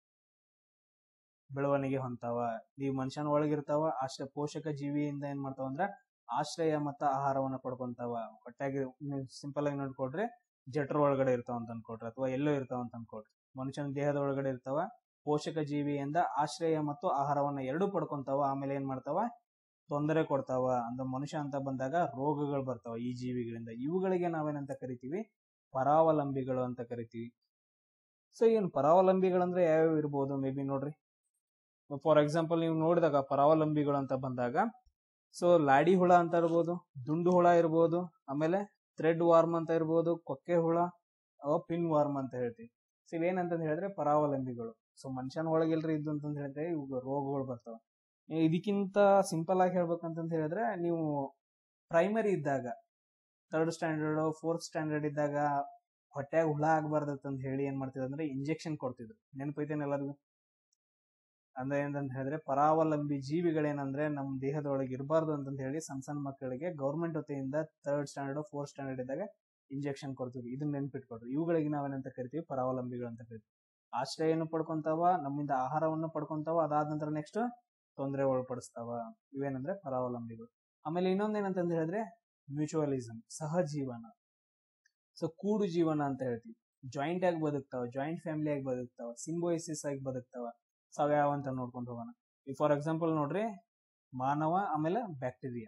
ಬೆಳವಣಿಗೆ ಹೊಂತಾವ ಈ ಮನುಷ್ಯನ ಒಳಗಿರ್ತಾವ ಆಶ್ರಯ ಪೋಷಕ ಜೀವಿಯಿಂದ ಏನ್ ಮಾಡ್ತಾವ ಅಂದ್ರ ಆಶ್ರಯ ಮತ್ತ ಆಹಾರವನ್ನ ಪಡ್ಕೊಂತಾವ ಒಟ್ಟಾಗಿ ಸಿಂಪಲ್ ಆಗಿ ನೋಡ್ಕೊಡ್ರಿ ಜಠರ ಒಳಗಡೆ ಇರ್ತಾವ ಅಂತ ಅನ್ಕೊಡ್ರಿ ಅಥವಾ ಎಲ್ಲೋ ಇರ್ತಾವ ಅಂತ ಅನ್ಕೊಡ್ರಿ ಮನುಷ್ಯನ ದೇಹದ ಒಳಗಡೆ ಇರ್ತಾವ ಪೋಷಕ ಜೀವಿಯಿಂದ ಆಶ್ರಯ ಮತ್ತು ಆಹಾರವನ್ನ ಎರಡೂ ಪಡ್ಕೊಂತಾವ ಆಮೇಲೆ ಏನ್ ಮಾಡ್ತಾವ ತೊಂದರೆ ಕೊಡ್ತಾವ ಅಂದ್ರೆ ಮನುಷ್ಯ ಅಂತ ಬಂದಾಗ ರೋಗಗಳು ಬರ್ತಾವ ಈ ಜೀವಿಗಳಿಂದ ಇವುಗಳಿಗೆ ನಾವೇನಂತ ಕರಿತೀವಿ ಪರಾವಲಂಬಿಗಳು ಅಂತ ಕರಿತೀವಿ ಸೊ ಏನ್ ಪರಾವಲಂಬಿಗಳಂದ್ರೆ ಯಾವ್ಯಾವ ಇರ್ಬೋದು ಮೇ ಬಿ ನೋಡ್ರಿ ಫಾರ್ ಎಕ್ಸಾಂಪಲ್ ನೀವು ನೋಡಿದಾಗ ಪರಾವಲಂಬಿಗಳು ಅಂತ ಬಂದಾಗ ಸೊ ಲಾಡಿ ಹುಳ ಅಂತ ಇರ್ಬೋದು ದುಂಡು ಹುಳ ಇರ್ಬೋದು ಆಮೇಲೆ ಥ್ರೆಡ್ ವಾರ್ಮ್ ಅಂತ ಇರ್ಬೋದು ಕೊಕ್ಕೆ ಹುಳ ಅವ ಪಿನ್ ವಾರ್ಮ್ ಅಂತ ಹೇಳ್ತೀವಿ ಸೊ ಇವೇನಂತಂದ್ ಹೇಳಿದ್ರೆ ಪರಾವಲಂಬಿಗಳು ಸೊ ಮನುಷ್ಯನ ಒಳಗಿಲ್ರಿ ಇದ್ದು ಅಂತಂದ್ ಹೇಳಿದ್ರೆ ಇವು ರೋಗಗಳು ಬರ್ತಾವ ಈ- ಇದಕ್ಕಿಂತ ಸಿಂಪಲ್ ಆಗಿ ಹೇಳ್ಬೇಕಂತಂದ್ ಹೇಳಿದ್ರೆ ನೀವು ಪ್ರೈಮರಿ ಇದ್ದಾಗ ಥರ್ಡ್ ಸ್ಟ್ಯಾಂಡರ್ಡ್ ಫೋರ್ತ್ ಸ್ಟ್ಯಾಂಡರ್ಡ್ ಇದ್ದಾಗ ಹೊಟ್ಯಾಗ ಹುಳ ಆಗ್ಬಾರ್ದತ್ ಹೇಳಿ ಏನ್ ಮಾಡ್ತಿದ್ರು ಅಂದ್ರೆ ಇಂಜೆಕ್ಷನ್ ಕೊಡ್ತಿದ್ರು ನೆನಪೈತೇನೆ ಎಲ್ಲರಿಗೂ ಅಂದ್ರೆ ಏನಂತ ಹೇಳಿದ್ರೆ ಪರಾವಲಂಬಿ ಜೀವಿಗಳೇನಂದ್ರೆ ನಮ್ಮ ದೇಹದೊಳಗೆ ಇರಬಾರ್ದು ಅಂತಂತ ಹೇಳಿ ಸಣ್ಣ ಸಣ್ಣ ಮಕ್ಕಳಿಗೆ ಗೌರ್ಮೆಂಟ್ ವತಿಯಿಂದ ಥರ್ಡ್ ಸ್ಟ್ಯಾಂಡರ್ಡ್ ಫೋರ್ತ್ ಸ್ಟ್ಯಾಂಡರ್ಡ್ ಇದ್ದಾಗ ಇಂಜೆಕ್ಷನ್ ಕೊಡ್ತೀವಿ ಇದನ್ನ ನೆನ್ಪಿಟ್ಕೊಡ್ರಿ ಇವುಗಳಿಗೆ ನಾವೇನಂತ ಕರಿತೀವಿ ಪರಾವಲಂಬಿಗಳು ಅಂತ ಕರಿತೀವಿ ಆಶ್ರಯನು ಪಡ್ಕೊಂತಾವ ನಮ್ಮಿಂದ ಆಹಾರವನ್ನು ಪಡ್ಕೊಂತಾವ ಅದಾದ ನಂತರ ನೆಕ್ಸ್ಟ್ ತೊಂದರೆ ಒಳಪಡಿಸ್ತಾವ ಇವೇನಂದ್ರೆ ಪರಾವಲಂಬಿಗಳು ಆಮೇಲೆ ಇನ್ನೊಂದ್ ಏನಂತಂದ್ ಹೇಳಿದ್ರೆ ಮ್ಯೂಚುವಲಿಸಮ್ ಸಹಜೀವನ ಸೊ ಕೂಡು ಜೀವನ ಅಂತ ಹೇಳ್ತೀವಿ ಜಾಯಿಂಟ್ ಆಗಿ ಬದುಕ್ತಾವ ಜಾಯಿಂಟ್ ಫ್ಯಾಮಿಲಿ ಆಗಿ ಬದುಕ್ತಾವ ಸಿಂಬೋಯಿಸಿಸ್ ಆಗಿ ಬದುಕ್ತಾವ ಸಾವ್ಯಾವ ಅಂತ ನೋಡ್ಕೊಂಡು ಹೋಗೋಣ ಈಗ ಫಾರ್ ಎಕ್ಸಾಂಪಲ್ ನೋಡ್ರಿ ಮಾನವ ಆಮೇಲೆ ಬ್ಯಾಕ್ಟೀರಿಯಾ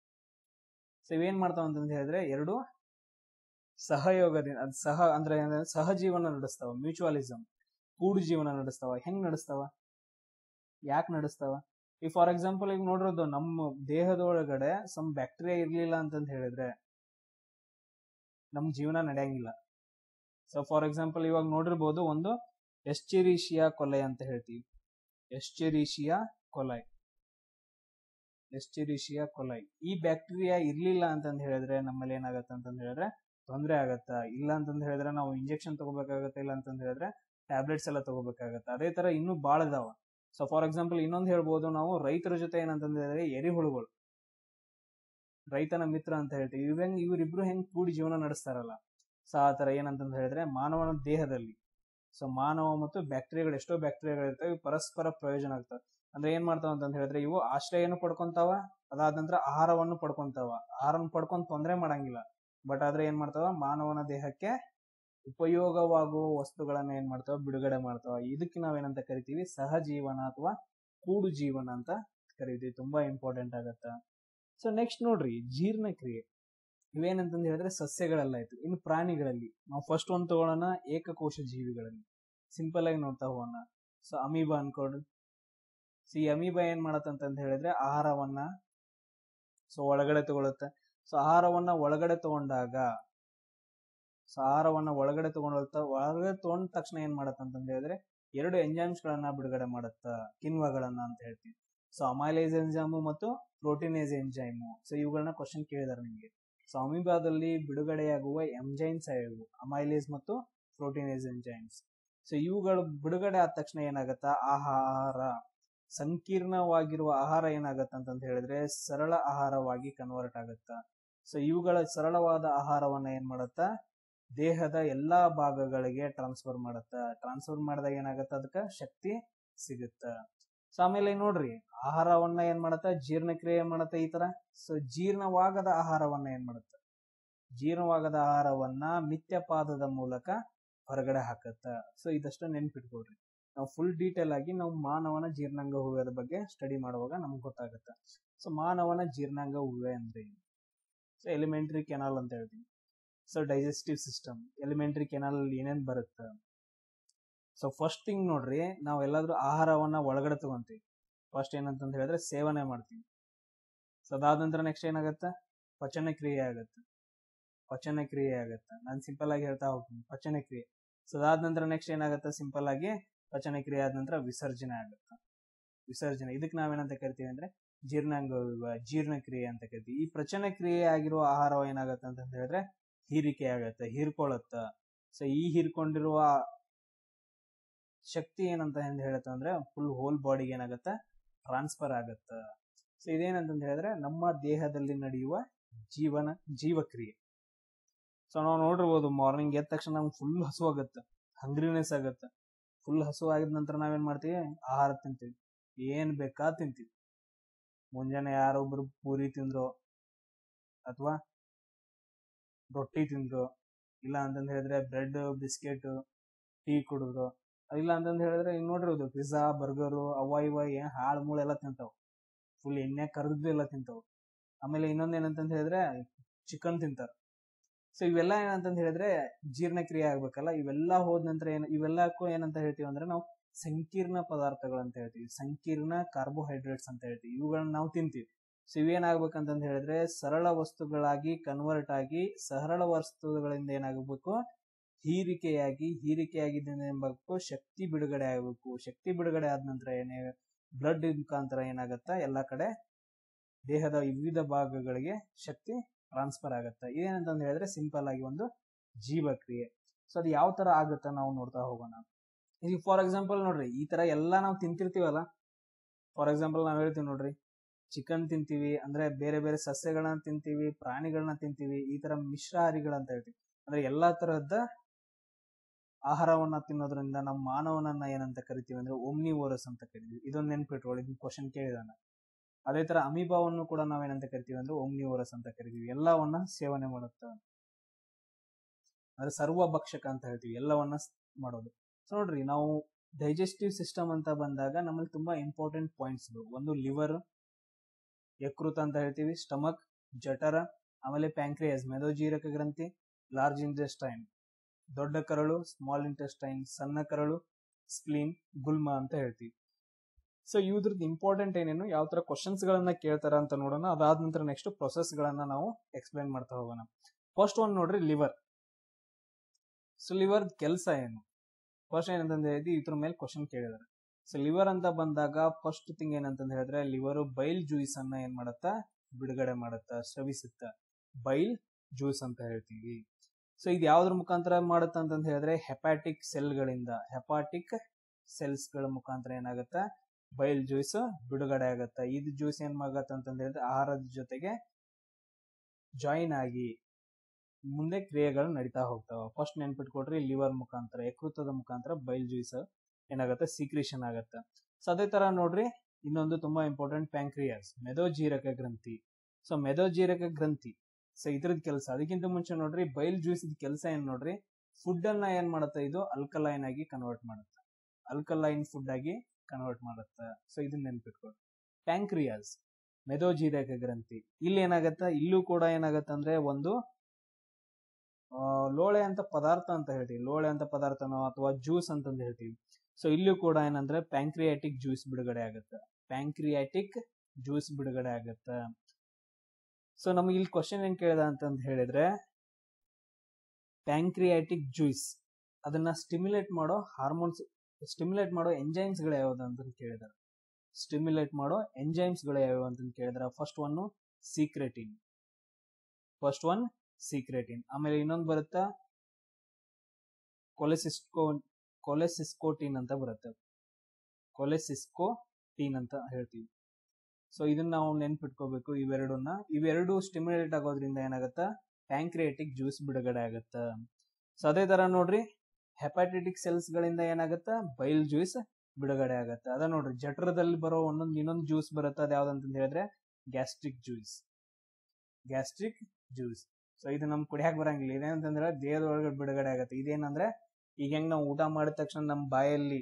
ಸೊ ಇವೇನ್ ಮಾಡ್ತಾವ ಅಂತಂದ್ ಹೇಳಿದ್ರೆ ಎರಡು ಸಹಯೋಗದಿಂದ ಅದ್ ಸಹ ಅಂದ್ರೆ ಏನಂದ್ರೆ ಸಹಜೀವನ ನಡೆಸ್ತಾವ ಮ್ಯೂಚುವಲಿಸಮ್ ಕೂಡು ಜೀವನ ನಡೆಸ್ತಾವ ಹೆಂಗ್ ನಡೆಸ್ತಾವ ಯಾಕೆ ನಡೆಸ್ತಾವ ಈಗ ಫಾರ್ ಎಕ್ಸಾಂಪಲ್ ಈಗ ನೋಡಿರೋದು ನಮ್ಮ ದೇಹದ ಒಳಗಡೆ ಸಮ್ ಬ್ಯಾಕ್ಟೀರಿಯಾ ಇರ್ಲಿಲ್ಲ ಅಂತಂದ್ ಹೇಳಿದ್ರೆ ನಮ್ ಜೀವನ ನಡೆಯಂಗಿಲ್ಲ ಸೊ ಫಾರ್ ಎಕ್ಸಾಂಪಲ್ ಇವಾಗ ನೋಡಿರ್ಬೋದು ಒಂದು ಎಸ್ಚೆರಿಷಿಯಾ ಕೊಲೆ ಅಂತ ಹೇಳ್ತೀವಿ ಎಸ್ಚೆರಿಷಿಯಾ ಕೊಲೈ ಎಸ್ಚೆರಿಷಿಯಾ ಕೊಲೈ ಈ ಬ್ಯಾಕ್ಟೀರಿಯಾ ಇರ್ಲಿಲ್ಲ ಅಂತಂದ್ ಹೇಳಿದ್ರೆ ನಮ್ಮಲ್ಲಿ ಏನಾಗತ್ತೆ ಅಂತಂದ್ ಹೇಳಿದ್ರೆ ತೊಂದರೆ ಆಗತ್ತ ಇಲ್ಲ ಅಂತಂದ್ ಹೇಳಿದ್ರೆ ನಾವು ಇಂಜೆಕ್ಷನ್ ತಗೋಬೇಕಾಗತ್ತೆ ಇಲ್ಲ ಅಂತಂದ್ ಹೇಳಿದ್ರೆ ಟ್ಯಾಬ್ಲೆಟ್ಸ್ ಎಲ್ಲ ತಗೋಬೇಕಾಗತ್ತೆ ಅದೇ ತರ ಇನ್ನೂ ಬಾಳ ಇದಾವ ಸೊ ಫಾರ್ ಎಕ್ಸಾಂಪಲ್ ಇನ್ನೊಂದು ಹೇಳ್ಬೋದು ನಾವು ರೈತರ ಜೊತೆ ಏನಂತಂದ್ ಹೇಳಿದ್ರೆ ಎರಿಹುಳುಗಳು ರೈತನ ಮಿತ್ರ ಅಂತ ಹೇಳ್ತೀವಿ ಇವ್ ಹೆಂಗ್ ಇವರಿಬ್ರು ಹೆಂಗ್ ಕೂಡಿ ಜೀವನ ನಡೆಸ್ತಾರಲ್ಲ ಸೊ ಆ ತರ ಏನಂತಂದ್ ಹೇಳಿದ್ರೆ ಮಾನವನ ದೇಹದಲ್ಲಿ ಸೊ ಮಾನವ ಮತ್ತು ಬ್ಯಾಕ್ಟೀರಿಯಾಗಳು ಎಷ್ಟೋ ಬ್ಯಾಕ್ಟೀರಿಯಾಗಳು ಇರ್ತವೆ ಇವು ಪರಸ್ಪರ ಪ್ರಯೋಜನ ಆಗ್ತವೆ ಅಂದ್ರೆ ಏನ್ ಮಾಡ್ತಾವ ಅಂತಂದ್ ಹೇಳಿದ್ರೆ ಇವು ಆಶ್ರಯನು ಪಡ್ಕೊಂತಾವ ಅದಾದ ನಂತರ ಆಹಾರವನ್ನು ಪಡ್ಕೊಂತಾವ ಆಹಾರವನ್ನು ಪಡ್ಕೊಂಡ್ ತೊಂದರೆ ಮಾಡಂಗಿಲ್ಲ ಬಟ್ ಆದ್ರೆ ಏನ್ ಮಾಡ್ತಾವ ಮಾನವನ ದೇಹಕ್ಕೆ ಉಪಯೋಗವಾಗುವ ವಸ್ತುಗಳನ್ನ ಏನ್ ಮಾಡ್ತಾವ ಬಿಡುಗಡೆ ಮಾಡ್ತಾವ ಇದಕ್ಕೆ ನಾವೇನಂತ ಕರಿತೀವಿ ಸಹಜೀವನ ಅಥವಾ ಕೂಡು ಜೀವನ ಅಂತ ಕರಿತೀವಿ ತುಂಬಾ ಇಂಪಾರ್ಟೆಂಟ್ ಆಗತ್ತ ಸೊ ನೆಕ್ಸ್ಟ್ ನೋಡ್ರಿ ಜೀರ್ಣಕ್ರಿಯೆ ಇವೇನಂತಂದ್ ಹೇಳಿದ್ರೆ ಸಸ್ಯಗಳೆಲ್ಲ ಆಯ್ತು ಇನ್ನು ಪ್ರಾಣಿಗಳಲ್ಲಿ ನಾವು ಫಸ್ಟ್ ಒಂದು ತಗೊಳ್ಳೋಣ ಏಕಕೋಶ ಜೀವಿಗಳಲ್ಲಿ ಸಿಂಪಲ್ ಆಗಿ ನೋಡ್ತಾ ಹೋಗೋಣ ಸೊ ಅಮೀಬಾ ಅನ್ಕೊಡ್ರಿ ಸೊ ಈ ಅಮೀಬಾ ಏನ್ ಮಾಡತ್ತಂತಂದ್ ಹೇಳಿದ್ರೆ ಆಹಾರವನ್ನ ಸೊ ಒಳಗಡೆ ತಗೊಳುತ್ತೆ ಸೊ ಆಹಾರವನ್ನ ಒಳಗಡೆ ತಗೊಂಡಾಗ ಸೊ ಆಹಾರವನ್ನ ಒಳಗಡೆ ತಗೊಂಡ ಒಳಗಡೆ ತಗೊಂಡ ತಕ್ಷಣ ಏನ್ ಮಾಡತ್ತಂತಂದ್ ಹೇಳಿದ್ರೆ ಎರಡು ಎಂಜೈಮ್ಸ್ ಗಳನ್ನ ಬಿಡುಗಡೆ ಮಾಡುತ್ತ ಕಿಣ್ವಗಳನ್ನ ಅಂತ ಹೇಳ್ತೀವಿ ಸೊ ಅಮೈಲೈಸ್ ಎಂಜೈಮು ಮತ್ತು ಪ್ರೋಟೀನೇಸ್ ಎಂಜೈಮು ಸೊ ಇವುಗಳನ್ನ ಕ್ವಶನ್ ಕೇಳಿದಾರೆ ನಿಮಗೆ ಸೊ ಅಮೀಬಾದಲ್ಲಿ ಬಿಡುಗಡೆಯಾಗುವ ಎಂಜೈಮ್ಸ್ ಇವು ಅಮೈಲೇಸ್ ಮತ್ತು ಪ್ರೋಟೀನೇಸ್ ಎಂಜೈಮ್ಸ್ ಸೊ ಇವುಗಳು ಬಿಡುಗಡೆ ಆದ ತಕ್ಷಣ ಏನಾಗತ್ತ ಆಹಾರ ಸಂಕೀರ್ಣವಾಗಿರುವ ಆಹಾರ ಏನಾಗತ್ತ ಅಂತಂತ ಹೇಳಿದ್ರೆ ಸರಳ ಆಹಾರವಾಗಿ ಕನ್ವರ್ಟ್ ಆಗತ್ತ ಸೊ ಇವುಗಳ ಸರಳವಾದ ಆಹಾರವನ್ನ ಏನ್ ಮಾಡತ್ತ ದೇಹದ ಎಲ್ಲಾ ಭಾಗಗಳಿಗೆ ಟ್ರಾನ್ಸ್ಫರ್ ಮಾಡತ್ತ ಟ್ರಾನ್ಸ್ಫರ್ ಮಾಡಿದಾಗ ಏನಾಗತ್ತ ಅದಕ್ಕ ಶಕ್ತಿ ಸಿಗುತ್ತ ಸೊ ಆಮೇಲೆ ನೋಡ್ರಿ ಆಹಾರವನ್ನ ಏನ್ ಮಾಡತ್ತ ಜೀರ್ಣಕ್ರಿಯೆ ಮಾಡತ್ತ ಈ ತರ ಸೊ ಜೀರ್ಣವಾಗದ ಆಹಾರವನ್ನ ಏನ್ ಮಾಡತ್ತ ಜೀರ್ಣವಾಗದ ಆಹಾರವನ್ನ ಮಿಥ್ಯಪಾದದ ಮೂಲಕ ಹೊರಗಡೆ ಹಾಕತ್ತ ಸೊ ಇದಷ್ಟು ನೆನ್ಪಿಟ್ಕೊಳ್ರಿ ನಾವು ಫುಲ್ ಡೀಟೇಲ್ ಆಗಿ ನಾವು ಮಾನವನ ಜೀರ್ಣಾಂಗ ಹೂವೆದ ಬಗ್ಗೆ ಸ್ಟಡಿ ಮಾಡುವಾಗ ನಮ್ಗೆ ಗೊತ್ತಾಗುತ್ತೆ ಸೊ ಮಾನವನ ಜೀರ್ಣಾಂಗ ಹೂವೆ ಅಂದ್ರೆ ಏನು ಸೊ ಎಲಿಮೆಂಟ್ರಿ ಕೆನಾಲ್ ಅಂತ ಹೇಳ್ತೀವಿ so digestive system alimentary canal ಅಲ್ಲಿ ಏನೇನ್ ಬರುತ್ತೆ ಸೊ ಫಸ್ಟ್ ಥಿಂಗ್ ನೋಡ್ರಿ ನಾವ್ ಎಲ್ಲಾದ್ರೂ ಆಹಾರವನ್ನ ಒಳಗಡೆ ತಗೊಂತೀವಿ ಫಸ್ಟ್ ಏನಂತಂದ್ ಹೇಳಿದ್ರೆ ಸೇವನೆ ಮಾಡ್ತೀವಿ ಸೊ ಅದಾದ ನಂತರ ನೆಕ್ಸ್ಟ್ ಏನಾಗತ್ತೆ ಪಚನ ಕ್ರಿಯೆ ಆಗತ್ತೆ ಪಚನ ಕ್ರಿಯೆ ಆಗತ್ತೆ ನಾನು ಸಿಂಪಲ್ ಆಗಿ ಹೇಳ್ತಾ ಹೋಗ್ತೀನಿ ಪಚನ ಕ್ರಿಯೆ ಸೊ ಅದಾದ ನಂತರ ನೆಕ್ಸ್ಟ್ ಏನಾಗತ್ತೆ ಸಿಂಪಲ್ ಆಗಿ ಪಚನ ಕ್ರಿಯೆ ಆದ ನಂತರ ವಿಸರ್ಜನೆ ಆಗುತ್ತೆ ವಿಸರ್ಜನೆ ಇದಕ್ಕೆ ನಾವೇನಂತ ಕರಿತೀವಿ ಅಂದ್ರೆ ಜೀರ್ಣಾಂಗ ಜೀರ್ಣಕ್ರಿಯೆ ಅಂತ ಕರಿತೀವಿ ಈ ಪ್ರಚನ ಕ್ರಿಯೆ ಆಗಿರುವ ಆಹಾರ ಏನಾಗತ್ತೆ ಅಂತ ಹೇಳಿದ್ರೆ ಹೀರಿಕೆ ಆಗತ್ತೆ ಹೀರ್ಕೊಳತ್ತ ಸೊ ಈ ಹೀರ್ಕೊಂಡಿರುವ ಶಕ್ತಿ ಏನಂತ ಹೆಂಗ್ ಹೇಳುತ್ತೆ ಅಂದ್ರೆ ಫುಲ್ ಹೋಲ್ ಬಾಡಿಗೆ ಏನಾಗತ್ತ ಟ್ರಾನ್ಸ್ಫರ್ ಆಗತ್ತ ಸೊ ಇದೇನಂತಂದ್ ಹೇಳಿದ್ರೆ ನಮ್ಮ ದೇಹದಲ್ಲಿ ನಡೆಯುವ ಜೀವನ ಜೀವಕ್ರಿಯೆ ಸೊ ನಾವು ನೋಡಿರ್ಬೋದು ಮಾರ್ನಿಂಗ್ ಎದ್ದ ತಕ್ಷಣ ನಮ್ಗೆ ಫುಲ್ ಹಸು ಆಗತ್ತೆ ಹಂಗ್ರಿನೆಸ್ ಆಗತ್ತೆ ಫುಲ್ ಹಸು ಆಗಿದ ನಂತರ ನಾವೇನ್ ಮಾಡ್ತೀವಿ ಆಹಾರ ತಿಂತೀವಿ ಏನ್ ಬೇಕಾ ತಿಂತೀವಿ ಮುಂಜಾನೆ ಯಾರೊಬ್ರು ಪೂರಿ ತಿಂದ್ರು ಅಥವಾ ರೊಟ್ಟಿ ತಿಂದ್ರು ಇಲ್ಲ ಅಂತಂದ್ ಹೇಳಿದ್ರೆ ಬ್ರೆಡ್ ಬಿಸ್ಕೆಟ್ ಟೀ ಕುಡಿದ್ರು ಇಲ್ಲ ಅಂತಂದ್ ಹೇಳಿದ್ರೆ ಈಗ ನೋಡಿರೋದು ಪಿಜ್ಜಾ ಬರ್ಗರು ಅವ ಇವ ಏನ್ ಹಾಳ್ ಮೂಳ ಎಲ್ಲ ತಿಂತಾವ್ ಫುಲ್ ಎಣ್ಣೆ ಕರ್ದು ಎಲ್ಲ ತಿಂತಾವ್ ಆಮೇಲೆ ಇನ್ನೊಂದ್ ಏನಂತಂದ್ ಹೇಳಿದ್ರೆ ಚಿಕನ್ ತಿಂತಾರ ಸೊ ಇವೆಲ್ಲ ಏನಂತಂದ್ ಹೇಳಿದ್ರೆ ಜೀರ್ಣಕ್ರಿಯೆ ಆಗ್ಬೇಕಲ್ಲ ಇವೆಲ್ಲ ಹೋದ ನಂತರ ಏನ್ ಇವೆಲ್ಲಕ್ಕೂ ಏನಂತ ಹೇಳ್ತೀವಿ ಅಂದ್ರೆ ನಾವು ಸಂಕೀರ್ಣ ಪದಾರ್ಥಗಳು ಅಂತ ಹೇಳ್ತೀವಿ ಸಂಕೀರ್ಣ ಕಾರ್ಬೋಹೈಡ್ರೇಟ್ಸ್ ಅಂತ ಹೇಳ್ತೀವಿ ಇವುಗಳನ್ನ ನಾವು ತಿಂತೀವಿ ಸೊ ಇವೇನಾಗ್ಬೇಕಂತಂದ್ ಹೇಳಿದ್ರೆ ಸರಳ ವಸ್ತುಗಳಾಗಿ ಕನ್ವರ್ಟ್ ಆಗಿ ಸರಳ ವಸ್ತುಗಳಿಂದ ಏನಾಗಬೇಕು ಹೀರಿಕೆಯಾಗಿ ಹೀರಿಕೆಯಾಗಿದ್ದರಿಂದ ಏನ್ಬೇಕು ಶಕ್ತಿ ಬಿಡುಗಡೆ ಆಗಬೇಕು ಶಕ್ತಿ ಬಿಡುಗಡೆ ಆದ ನಂತರ ಏನೇ ಬ್ಲಡ್ ಮುಖಾಂತರ ಏನಾಗತ್ತ ಎಲ್ಲಾ ಕಡೆ ದೇಹದ ವಿವಿಧ ಭಾಗಗಳಿಗೆ ಶಕ್ತಿ ಟ್ರಾನ್ಸ್ಫರ್ ಆಗತ್ತೆ ಇದೇನಂತಂದ್ ಹೇಳಿದ್ರೆ ಸಿಂಪಲ್ ಆಗಿ ಒಂದು ಜೀವಕ್ರಿಯೆ ಸೊ ಅದು ಯಾವ ತರ ಆಗುತ್ತೆ ನಾವು ನೋಡ್ತಾ ಹೋಗೋಣ ಈಗ ಫಾರ್ ಎಕ್ಸಾಂಪಲ್ ನೋಡ್ರಿ ಈ ತರ ಎಲ್ಲಾ ನಾವು ತಿಂತಿರ್ತೀವಲ್ಲ ಫಾರ್ ಎಕ್ಸಾಂಪಲ್ ನಾವ್ ಹೇಳ್ತೀವಿ ನೋಡ್ರಿ ಚಿಕನ್ ತಿಂತೀವಿ ಅಂದ್ರೆ ಬೇರೆ ಬೇರೆ ಸಸ್ಯಗಳನ್ನ ತಿಂತೀವಿ ಪ್ರಾಣಿಗಳನ್ನ ತಿಂತೀವಿ ಈ ತರ ಮಿಶ್ರಹಾರಿಗಳಂತ ಹೇಳ್ತೀವಿ ಅಂದ್ರೆ ಎಲ್ಲಾ ತರಹದ ಆಹಾರವನ್ನ ತಿನ್ನೋದ್ರಿಂದ ನಮ್ಮ ಮಾನವನನ್ನ ಏನಂತ ಕರಿತೀವಿ ಅಂದ್ರೆ ಓಮ್ನಿವೋರಸ್ ಅಂತ ಕರಿತೀವಿ ಇದೊಂದು ನೆನ್ಪಿಟ್ಕೊಳ್ಳಿ ಇದು ಕ್ವಶನ್ ಕೇಳಿದಾನ ಅದೇ ತರ ಅಮೀಬಾವನ್ನು ಕೂಡ ನಾವೇನಂತ ಕರಿತೀವಿ ಅಂದ್ರೆ ಓಮ್ನಿವೋರಸ್ ಅಂತ ಕರಿತೀವಿ ಎಲ್ಲವನ್ನ ಸೇವನೆ ಮಾಡುತ್ತ ಅಂದ್ರೆ ಸರ್ವ ಭಕ್ಷಕ ಅಂತ ಹೇಳ್ತೀವಿ ಎಲ್ಲವನ್ನ ಮಾಡೋದು ಸೊ ನೋಡ್ರಿ ನಾವು ಡೈಜೆಸ್ಟಿವ್ ಸಿಸ್ಟಮ್ ಅಂತ ಬಂದಾಗ ನಮ್ಮಲ್ಲಿ ತುಂಬಾ ಇಂಪಾರ್ಟೆಂಟ್ ಪಾಯಿಂಟ್ಸ್ ಒಂದು ಲಿವರ್ ಯಕೃತ ಅಂತ ಹೇಳ್ತೀವಿ ಸ್ಟಮಕ್ ಜಠರ ಆಮೇಲೆ ಪ್ಯಾಂಕ್ರಿಯಸ್ ಮೆದೋಜೀರಕ ಗ್ರಂಥಿ ಲಾರ್ಜ್ ಇಂಟೆಸ್ಟೈನ್ ದೊಡ್ಡ ಕರಳು ಸ್ಮಾಲ್ ಇಂಟೆಸ್ಟೈನ್ ಸಣ್ಣ ಕರಳು ಸ್ಪ್ಲೀನ್ ಗುಲ್ಮ ಅಂತ ಹೇಳ್ತೀವಿ ಸೊ ಇವ್ರದ್ದು ಇಂಪಾರ್ಟೆಂಟ್ ಏನೇನು ಯಾವ ತರ ಕ್ವಶನ್ಸ್ ಗಳನ್ನ ಕೇಳ್ತಾರ ಅಂತ ನೋಡೋಣ ಅದಾದ ನಂತರ ನೆಕ್ಸ್ಟ್ ಪ್ರೊಸೆಸ್ ಗಳನ್ನ ನಾವು ಎಕ್ಸ್ಪ್ಲೈನ್ ಮಾಡ್ತಾ ಹೋಗೋಣ ಫಸ್ಟ್ ಒಂದ್ ನೋಡ್ರಿ ಲಿವರ್ ಸೊ ಲಿವರ್ ಕೆಲಸ ಏನು ಫಸ್ಟ್ ಏನಂತಂದ್ರೆ ಹೇಳಿದ್ವಿ ಇದ್ರ ಮೇಲೆ ಕ್ವಶನ್ ಕೇಳಿದಾರೆ ಸೊ ಲಿವರ್ ಅಂತ ಬಂದಾಗ ಫಸ್ಟ್ ಥಿಂಗ್ ಏನಂತಂದ್ ಹೇಳಿದ್ರೆ ಲಿವರ್ ಬೈಲ್ ಜ್ಯೂಸ್ ಅನ್ನ ಏನ್ ಮಾಡತ್ತ ಬಿಡುಗಡೆ ಮಾಡತ್ತ ಸ್ರವಿಸುತ್ತ ಬೈಲ್ ಜ್ಯೂಸ್ ಅಂತ ಹೇಳ್ತೀವಿ ಸೊ ಇದು ಯಾವ್ದ್ರ ಮುಖಾಂತರ ಮಾಡುತ್ತ ಅಂತಂದ್ ಹೇಳಿದ್ರೆ ಹೆಪಾಟಿಕ್ ಸೆಲ್ಗಳಿಂದ ಹೆಪಾಟಿಕ್ ಸೆಲ್ಸ್ ಗಳ ಮುಖಾಂತರ ಏನಾಗತ್ತ ಬೈಲ್ ಜ್ಯೂಸ್ ಬಿಡುಗಡೆ ಆಗತ್ತ ಇದು ಜ್ಯೂಸ್ ಏನ್ ಆಗತ್ತ ಅಂತಂದ್ ಹೇಳಿದ್ರೆ ಆಹಾರದ ಜೊತೆಗೆ ಜಾಯಿನ್ ಆಗಿ ಮುಂದೆ ಕ್ರಿಯೆಗಳು ನಡೀತಾ ಹೋಗ್ತಾವ ಫಸ್ಟ್ ನೆನ್ಪಿಟ್ಕೊಡ್ರಿ ಲಿವರ್ ಮುಖಾಂತರ ಯಕೃತದ ಮುಖಾಂತರ ಬೈಲ್ ಜ್ಯೂಸ್ ಏನಾಗತ್ತೆ ಸೀಕ್ರೇಷನ್ ಆಗತ್ತೆ ಸೊ ಅದೇ ತರ ನೋಡ್ರಿ ಇನ್ನೊಂದು ತುಂಬಾ ಇಂಪಾರ್ಟೆಂಟ್ ಪ್ಯಾಂಕ್ರಿಯಾಸ್ ಮೆದೋಜೀರಕ ಗ್ರಂಥಿ ಸೊ ಮೆದೋಜೀರಕ ಗ್ರಂಥಿ ಸೊ ಇದ್ರದ್ ಕೆಲಸ ಅದಕ್ಕಿಂತ ಮುಂಚೆ ನೋಡ್ರಿ ಬೈಲ್ ಜ್ಯೂಸ್ ಇದ್ ಕೆಲಸ ಏನ್ ನೋಡ್ರಿ ಫುಡ್ ಅನ್ನ ಏನ್ ಮಾಡುತ್ತೆ ಇದು ಅಲ್ಕಲೈನ್ ಆಗಿ ಕನ್ವರ್ಟ್ ಮಾಡುತ್ತೆ ಅಲ್ಕಲೈನ್ ಫುಡ್ ಆಗಿ ಕನ್ವರ್ಟ್ ಮಾಡುತ್ತೆ ಸೊ ಇದನ್ನ ನೆನ್ಪಿಟ್ಕೊಡ್ರಿ ಪ್ಯಾಂಕ್ರಿಯಾಸ್ ಮೆದೋಜೀರಕ ಗ್ರಂಥಿ ಇಲ್ಲಿ ಏನಾಗತ್ತ ಇಲ್ಲೂ ಕೂಡ ಏನಾಗತ್ತ ಅಂದ್ರೆ ಒಂದು ಆ, ಲೋಳೆ ಅಂತ ಪದಾರ್ಥ ಅಂತ ಹೇಳ್ತೀವಿ ಲೋಳೆ ಅಂತ ಪದಾರ್ಥನೋ ಅಥವಾ ಜ್ಯೂಸ್ ಅಂತಂದು ಹೇಳ್ತೀವಿ ಸೊ ಇಲ್ಲೂ ಕೂಡ ಏನಂದ್ರೆ ಪ್ಯಾಂಕ್ರಿಯಾಟಿಕ್ ಜ್ಯೂಸ್ ಬಿಡುಗಡೆ ಆಗುತ್ತೆ ಪ್ಯಾಂಕ್ರಿಯಾಟಿಕ್ ಜ್ಯೂಸ್ ಬಿಡುಗಡೆ ಆಗುತ್ತೆ ಸೊ ನಮಗೆ ಇಲ್ಲಿ ಕ್ವಶನ್ ಏನ್ ಕೇಳಿದ ಅಂತಂದ್ ಹೇಳಿದ್ರೆ ಪ್ಯಾಂಕ್ರಿಯಾಟಿಕ್ ಜ್ಯೂಸ್ ಅದನ್ನ ಸ್ಟಿಮ್ಯುಲೇಟ್ ಮಾಡೋ ಹಾರ್ಮೋನ್ಸ್ ಸ್ಟಿಮ್ಯುಲೇಟ್ ಮಾಡೋ ಎಂಜೈಮ್ಸ್ ಗಳು ಯಾವ್ದು ಅಂತ ಕೇಳಿದಾರೆ ಸ್ಟಿಮ್ಯುಲೇಟ್ ಮಾಡೋ ಎಂಜೈಮ್ಸ್ ಗಳು ಯಾವ್ಯಾವ ಅಂತ ಕೇಳಿದ್ರ first one secretin first one secretin ಆಮೇಲೆ ಇನ್ನೊಂದು ಬರುತ್ತಾ ಕೊಲೆಸಿಸ್ಕೋ ಕೊಲೆಸಿಸ್ಕೋಟಿನ್ ಅಂತ ಬರುತ್ತೆ ಕೊಲೆಸಿಸ್ಕೋಟಿನ್ ಅಂತ ಹೇಳ್ತೀವಿ ಸೊ ಇದನ್ನ ನಾವು ನೆನ್ಪಿಟ್ಕೋಬೇಕು ಇವೆರಡನ್ನ ಇವೆರಡು ಸ್ಟಿಮ್ಯುಲೇಟ್ ಆಗೋದ್ರಿಂದ ಏನಾಗತ್ತ ಪ್ಯಾಂಕ್ರಿಯಾಟಿಕ್ ಜ್ಯೂಸ್ ಬಿಡುಗಡೆ ಆಗತ್ತ ಸೊ ಅದೇ ತರ ನೋಡ್ರಿ ಹೆಪಾಟಿಟಿಕ್ ಸೆಲ್ಸ್ ಗಳಿಂದ ಏನಾಗತ್ತ ಬೈಲ್ ಜ್ಯೂಸ್ ಬಿಡುಗಡೆ ಆಗತ್ತೆ ಅದ ನೋಡ್ರಿ ಜಠರದಲ್ಲಿ ಬರೋ ಒಂದೊಂದು ಇನ್ನೊಂದು ಜ್ಯೂಸ್ ಬರುತ್ತೆ ಅದ್ ಯಾವ್ದಂತ ಹೇಳಿದ್ರೆ gastric juice gastric juice so ಇದು ನಮ್ ಕುಡಿಯಾಕ ಬರಂಗಿಲ್ಲ ಇದೇನಂತಂದ್ರೆ ದೇಹದ ಒಳಗಡೆ ಬಿಡುಗಡೆ ಆಗತ್ತೆ ಇದೇನಂದ್ರೆ ಈಗ ಹೆಂಗ್ ನಾವು ಊಟ ಮಾಡಿದ ತಕ್ಷಣ ನಮ್ಮ ಬಾಯಲ್ಲಿ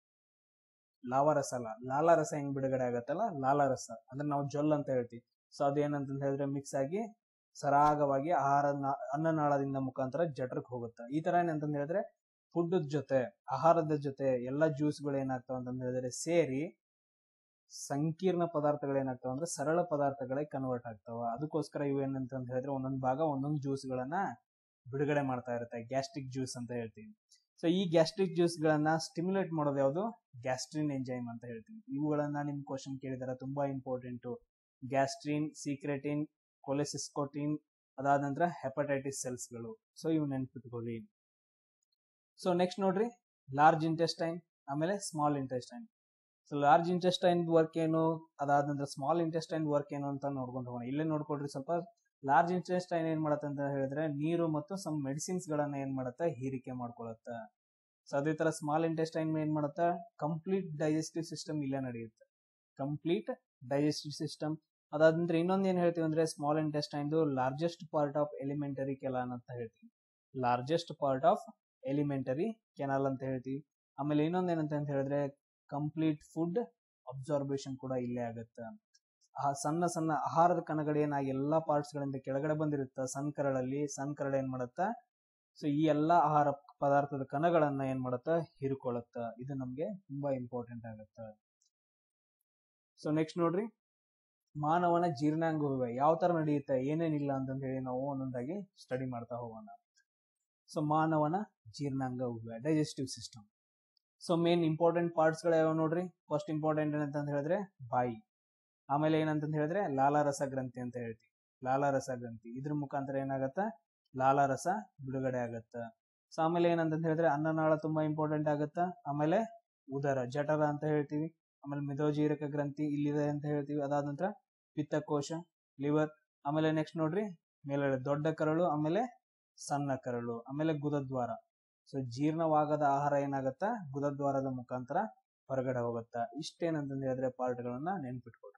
ಲಾವರಸ ಅಲ್ಲ ಲಾಲಾರಸ ಹೆಂಗ್ ಬಿಡುಗಡೆ ಆಗತ್ತಲ್ಲ ಲಾಲಾರಸ ಅಂದ್ರೆ ನಾವು ಜೊಲ್ ಅಂತ ಹೇಳ್ತೀವಿ ಸೊ ಅದೇನಂತ ಹೇಳಿದ್ರೆ ಮಿಕ್ಸ್ ಆಗಿ ಸರಾಗವಾಗಿ ಆಹಾರ ಅನ್ನನಾಳದಿಂದ ಮುಖಾಂತರ ಜಠರಕ್ಕೆ ಹೋಗುತ್ತೆ ಈ ತರ ಏನಂತ ಹೇಳಿದ್ರೆ ಫುಡ್ ಜೊತೆ ಆಹಾರದ ಜೊತೆ ಎಲ್ಲ ಜ್ಯೂಸ್ಗಳು ಏನಾಗ್ತಾವ ಅಂತ ಹೇಳಿದ್ರೆ ಸೇರಿ ಸಂಕೀರ್ಣ ಪದಾರ್ಥಗಳು ಏನಾಗ್ತಾವ ಅಂದ್ರೆ ಸರಳ ಪದಾರ್ಥಗಳಿಗೆ ಕನ್ವರ್ಟ್ ಆಗ್ತಾವ ಅದಕ್ಕೋಸ್ಕರ ಇವು ಏನಂತ ಹೇಳಿದ್ರೆ ಒಂದೊಂದು ಭಾಗ ಒಂದೊಂದು ಜ್ಯೂಸ್ ಗಳನ್ನ ಬಿಡುಗಡೆ ಮಾಡ್ತಾ ಇರುತ್ತೆ ಗ್ಯಾಸ್ಟ್ರಿಕ್ ಜ್ಯೂಸ್ ಅಂತ ಹೇಳ್ತೀವಿ ಸೊ ಈ ಗ್ಯಾಸ್ಟ್ರಿಕ್ ಜ್ಯೂಸ್ ಗಳನ್ನ ಸ್ಟಿಮ್ಯುಲೇಟ್ ಮಾಡೋದು ಯಾವುದು ಗ್ಯಾಸ್ಟ್ರಿನ್ ಎಂಜೈಮ್ ಅಂತ ಹೇಳ್ತೀವಿ ಇವುಗಳನ್ನ ನಿಮ್ ಕ್ವಶನ್ ಕೇಳಿದಾರೆ ತುಂಬಾ ಇಂಪಾರ್ಟೆಂಟ್ ಗ್ಯಾಸ್ಟ್ರಿನ್ ಸೀಕ್ರೆಟಿನ್ ಕೊಲೆಸಿಸ್ಕೋಟಿನ್ ಅದಾದ ನಂತರ ಹೆಪಟೈಟಿಸ್ ಸೆಲ್ಸ್ ಗಳು ಸೊ ಇವು ನೆನ್ಪಿಟ್ಕೊಳ್ಳಿ ಸೊ ನೆಕ್ಸ್ಟ್ ನೋಡ್ರಿ ಲಾರ್ಜ್ ಇಂಟೆಸ್ಟೈನ್ ಆಮೇಲೆ small intestine so large intestine work ಏನು ಅದಾದ ನಂತರ ಸ್ಮಾಲ್ ಇಂಟೆಸ್ಟೈನ್ ವರ್ಕ್ ಏನು ಅಂತ ನೋಡ್ಕೊಂಡು ಹೋಗೋಣ ಇಲ್ಲೇ ನೋಡ್ಕೊಡ್ರಿ ಸ್ವಲ್ಪ ಲಾರ್ಜ್ ಇಂಟೆಸ್ಟೈನ್ ಏನ್ ಮಾಡತ್ತೆ ಅಂತ ಹೇಳಿದ್ರೆ ನೀರು ಮತ್ತು ಸಮ್ ಮೆಡಿಸಿನ್ಸ್ ಗಳನ್ನ ಏನ್ ಮಾಡತ್ತೆ ಹೀರಿಕೆ ಮಾಡ್ಕೊಳತ್ತ ಸೊ ಅದೇ ತರ ಸ್ಮಾಲ್ ಇಂಟೆಸ್ಟೈನ್ ಏನ್ ಮಾಡತ್ತ ಕಂಪ್ಲೀಟ್ ಡೈಜೆಸ್ಟಿವ್ ಸಿಸ್ಟಮ್ ಇಲ್ಲೇ ನಡೆಯುತ್ತೆ ಕಂಪ್ಲೀಟ್ ಡೈಜೆಸ್ಟಿವ್ ಸಿಸ್ಟಮ್ ಅದಾದ ನಂತರ ಇನ್ನೊಂದ್ ಏನ್ ಹೇಳ್ತೀವಿ ಅಂದ್ರೆ small intestine largest part of alimentary ಕೆಲಾನ್ ಅಂತ ಹೇಳ್ತೀವಿ largest part of alimentary canal ಅಂತ ಹೇಳ್ತೀವಿ ಆಮೇಲೆ ಇನ್ನೊಂದ್ ಏನಂತ ಅಂತ ಹೇಳಿದ್ರೆ ಕಂಪ್ಲೀಟ್ ಫುಡ್ ಅಬ್ಸಾರ್ಬೇಷನ್ ಕೂಡ ಇಲ್ಲೇ ಆಗತ್ತೆ ಆ ಸಣ್ಣ ಸಣ್ಣ ಆಹಾರದ ಕಣಗಳು ಏನಾಗಿ ಎಲ್ಲಾ ಪಾರ್ಟ್ಸ್ ಗಳಿಂದ ಕೆಳಗಡೆ ಬಂದಿರುತ್ತ ಸಣ್ಣ ಕರಳಲ್ಲಿ ಸಣ್ಣ ಕರಳು ಏನ್ ಮಾಡತ್ತ ಸೊ ಈ ಎಲ್ಲಾ ಆಹಾರ ಪದಾರ್ಥದ ಕಣಗಳನ್ನ ಏನ್ ಮಾಡತ್ತ ಹೀರಿಕೊಳ್ಳುತ್ತ ಇದು ನಮ್ಗೆ ತುಂಬಾ ಇಂಪಾರ್ಟೆಂಟ್ ಆಗತ್ತ ಸೊ ನೆಕ್ಸ್ಟ್ ನೋಡ್ರಿ ಮಾನವನ ಜೀರ್ಣಾಂಗ ಯಾವ ತರ ನಡೆಯುತ್ತೆ ಏನೇನಿಲ್ಲ ಅಂತ ಹೇಳಿ ನಾವು ಒಂದೊಂದಾಗಿ ಸ್ಟಡಿ ಮಾಡ್ತಾ ಹೋಗೋಣ ಸೊ ಮಾನವನ ಜೀರ್ಣಾಂಗ digestive system so main important parts ಗಳು ಯಾವ ನೋಡ್ರಿ ಫಸ್ಟ್ ಇಂಪಾರ್ಟೆಂಟ್ ಏನಂತ ಹೇಳಿದ್ರೆ ಬಾಯಿ ಆಮೇಲೆ ಏನಂತ ಹೇಳಿದ್ರೆ ಲಾಲಾರಸ ಗ್ರಂಥಿ ಅಂತ ಹೇಳ್ತೀವಿ ಲಾಲಾರಸ ಗ್ರಂಥಿ ಇದ್ರ ಮುಖಾಂತರ ಏನಾಗತ್ತ ಲಾಲಾರಸ ಬಿಡುಗಡೆ ಆಗತ್ತ ಸೊ ಆಮೇಲೆ ಏನಂತ ಹೇಳಿದ್ರೆ ಅನ್ನನಾಳ ತುಂಬಾ ಇಂಪಾರ್ಟೆಂಟ್ ಆಗತ್ತ ಆಮೇಲೆ ಉದರ ಜಠರ ಅಂತ ಹೇಳ್ತೀವಿ ಆಮೇಲೆ ಮಿದೋಜೀರಕ ಗ್ರಂಥಿ ಇಲ್ಲಿದೆ ಅಂತ ಹೇಳ್ತೀವಿ ಅದಾದ ನಂತರ ಪಿತ್ತಕೋಶ ಲಿವರ್ ಆಮೇಲೆ ನೆಕ್ಸ್ಟ್ ನೋಡ್ರಿ ಮೇಲ್ಗಡೆ ದೊಡ್ಡ ಕರಳು ಆಮೇಲೆ ಸಣ್ಣ ಕರಳು ಆಮೇಲೆ ಗುದದ್ವಾರ ಸೊ ಜೀರ್ಣವಾಗದ ಆಹಾರ ಏನಾಗತ್ತ ಗುದದ್ವಾರದ ಮುಖಾಂತರ ಹೊರಗಡೆ ಹೋಗುತ್ತ ಇಷ್ಟೇನಂತ ಹೇಳಿದ್ರೆ ಪಾರ್ಟ್ ಗಳನ್ನ ನೆನ್ಪಿಟ್ಕೊಡ್ರಿ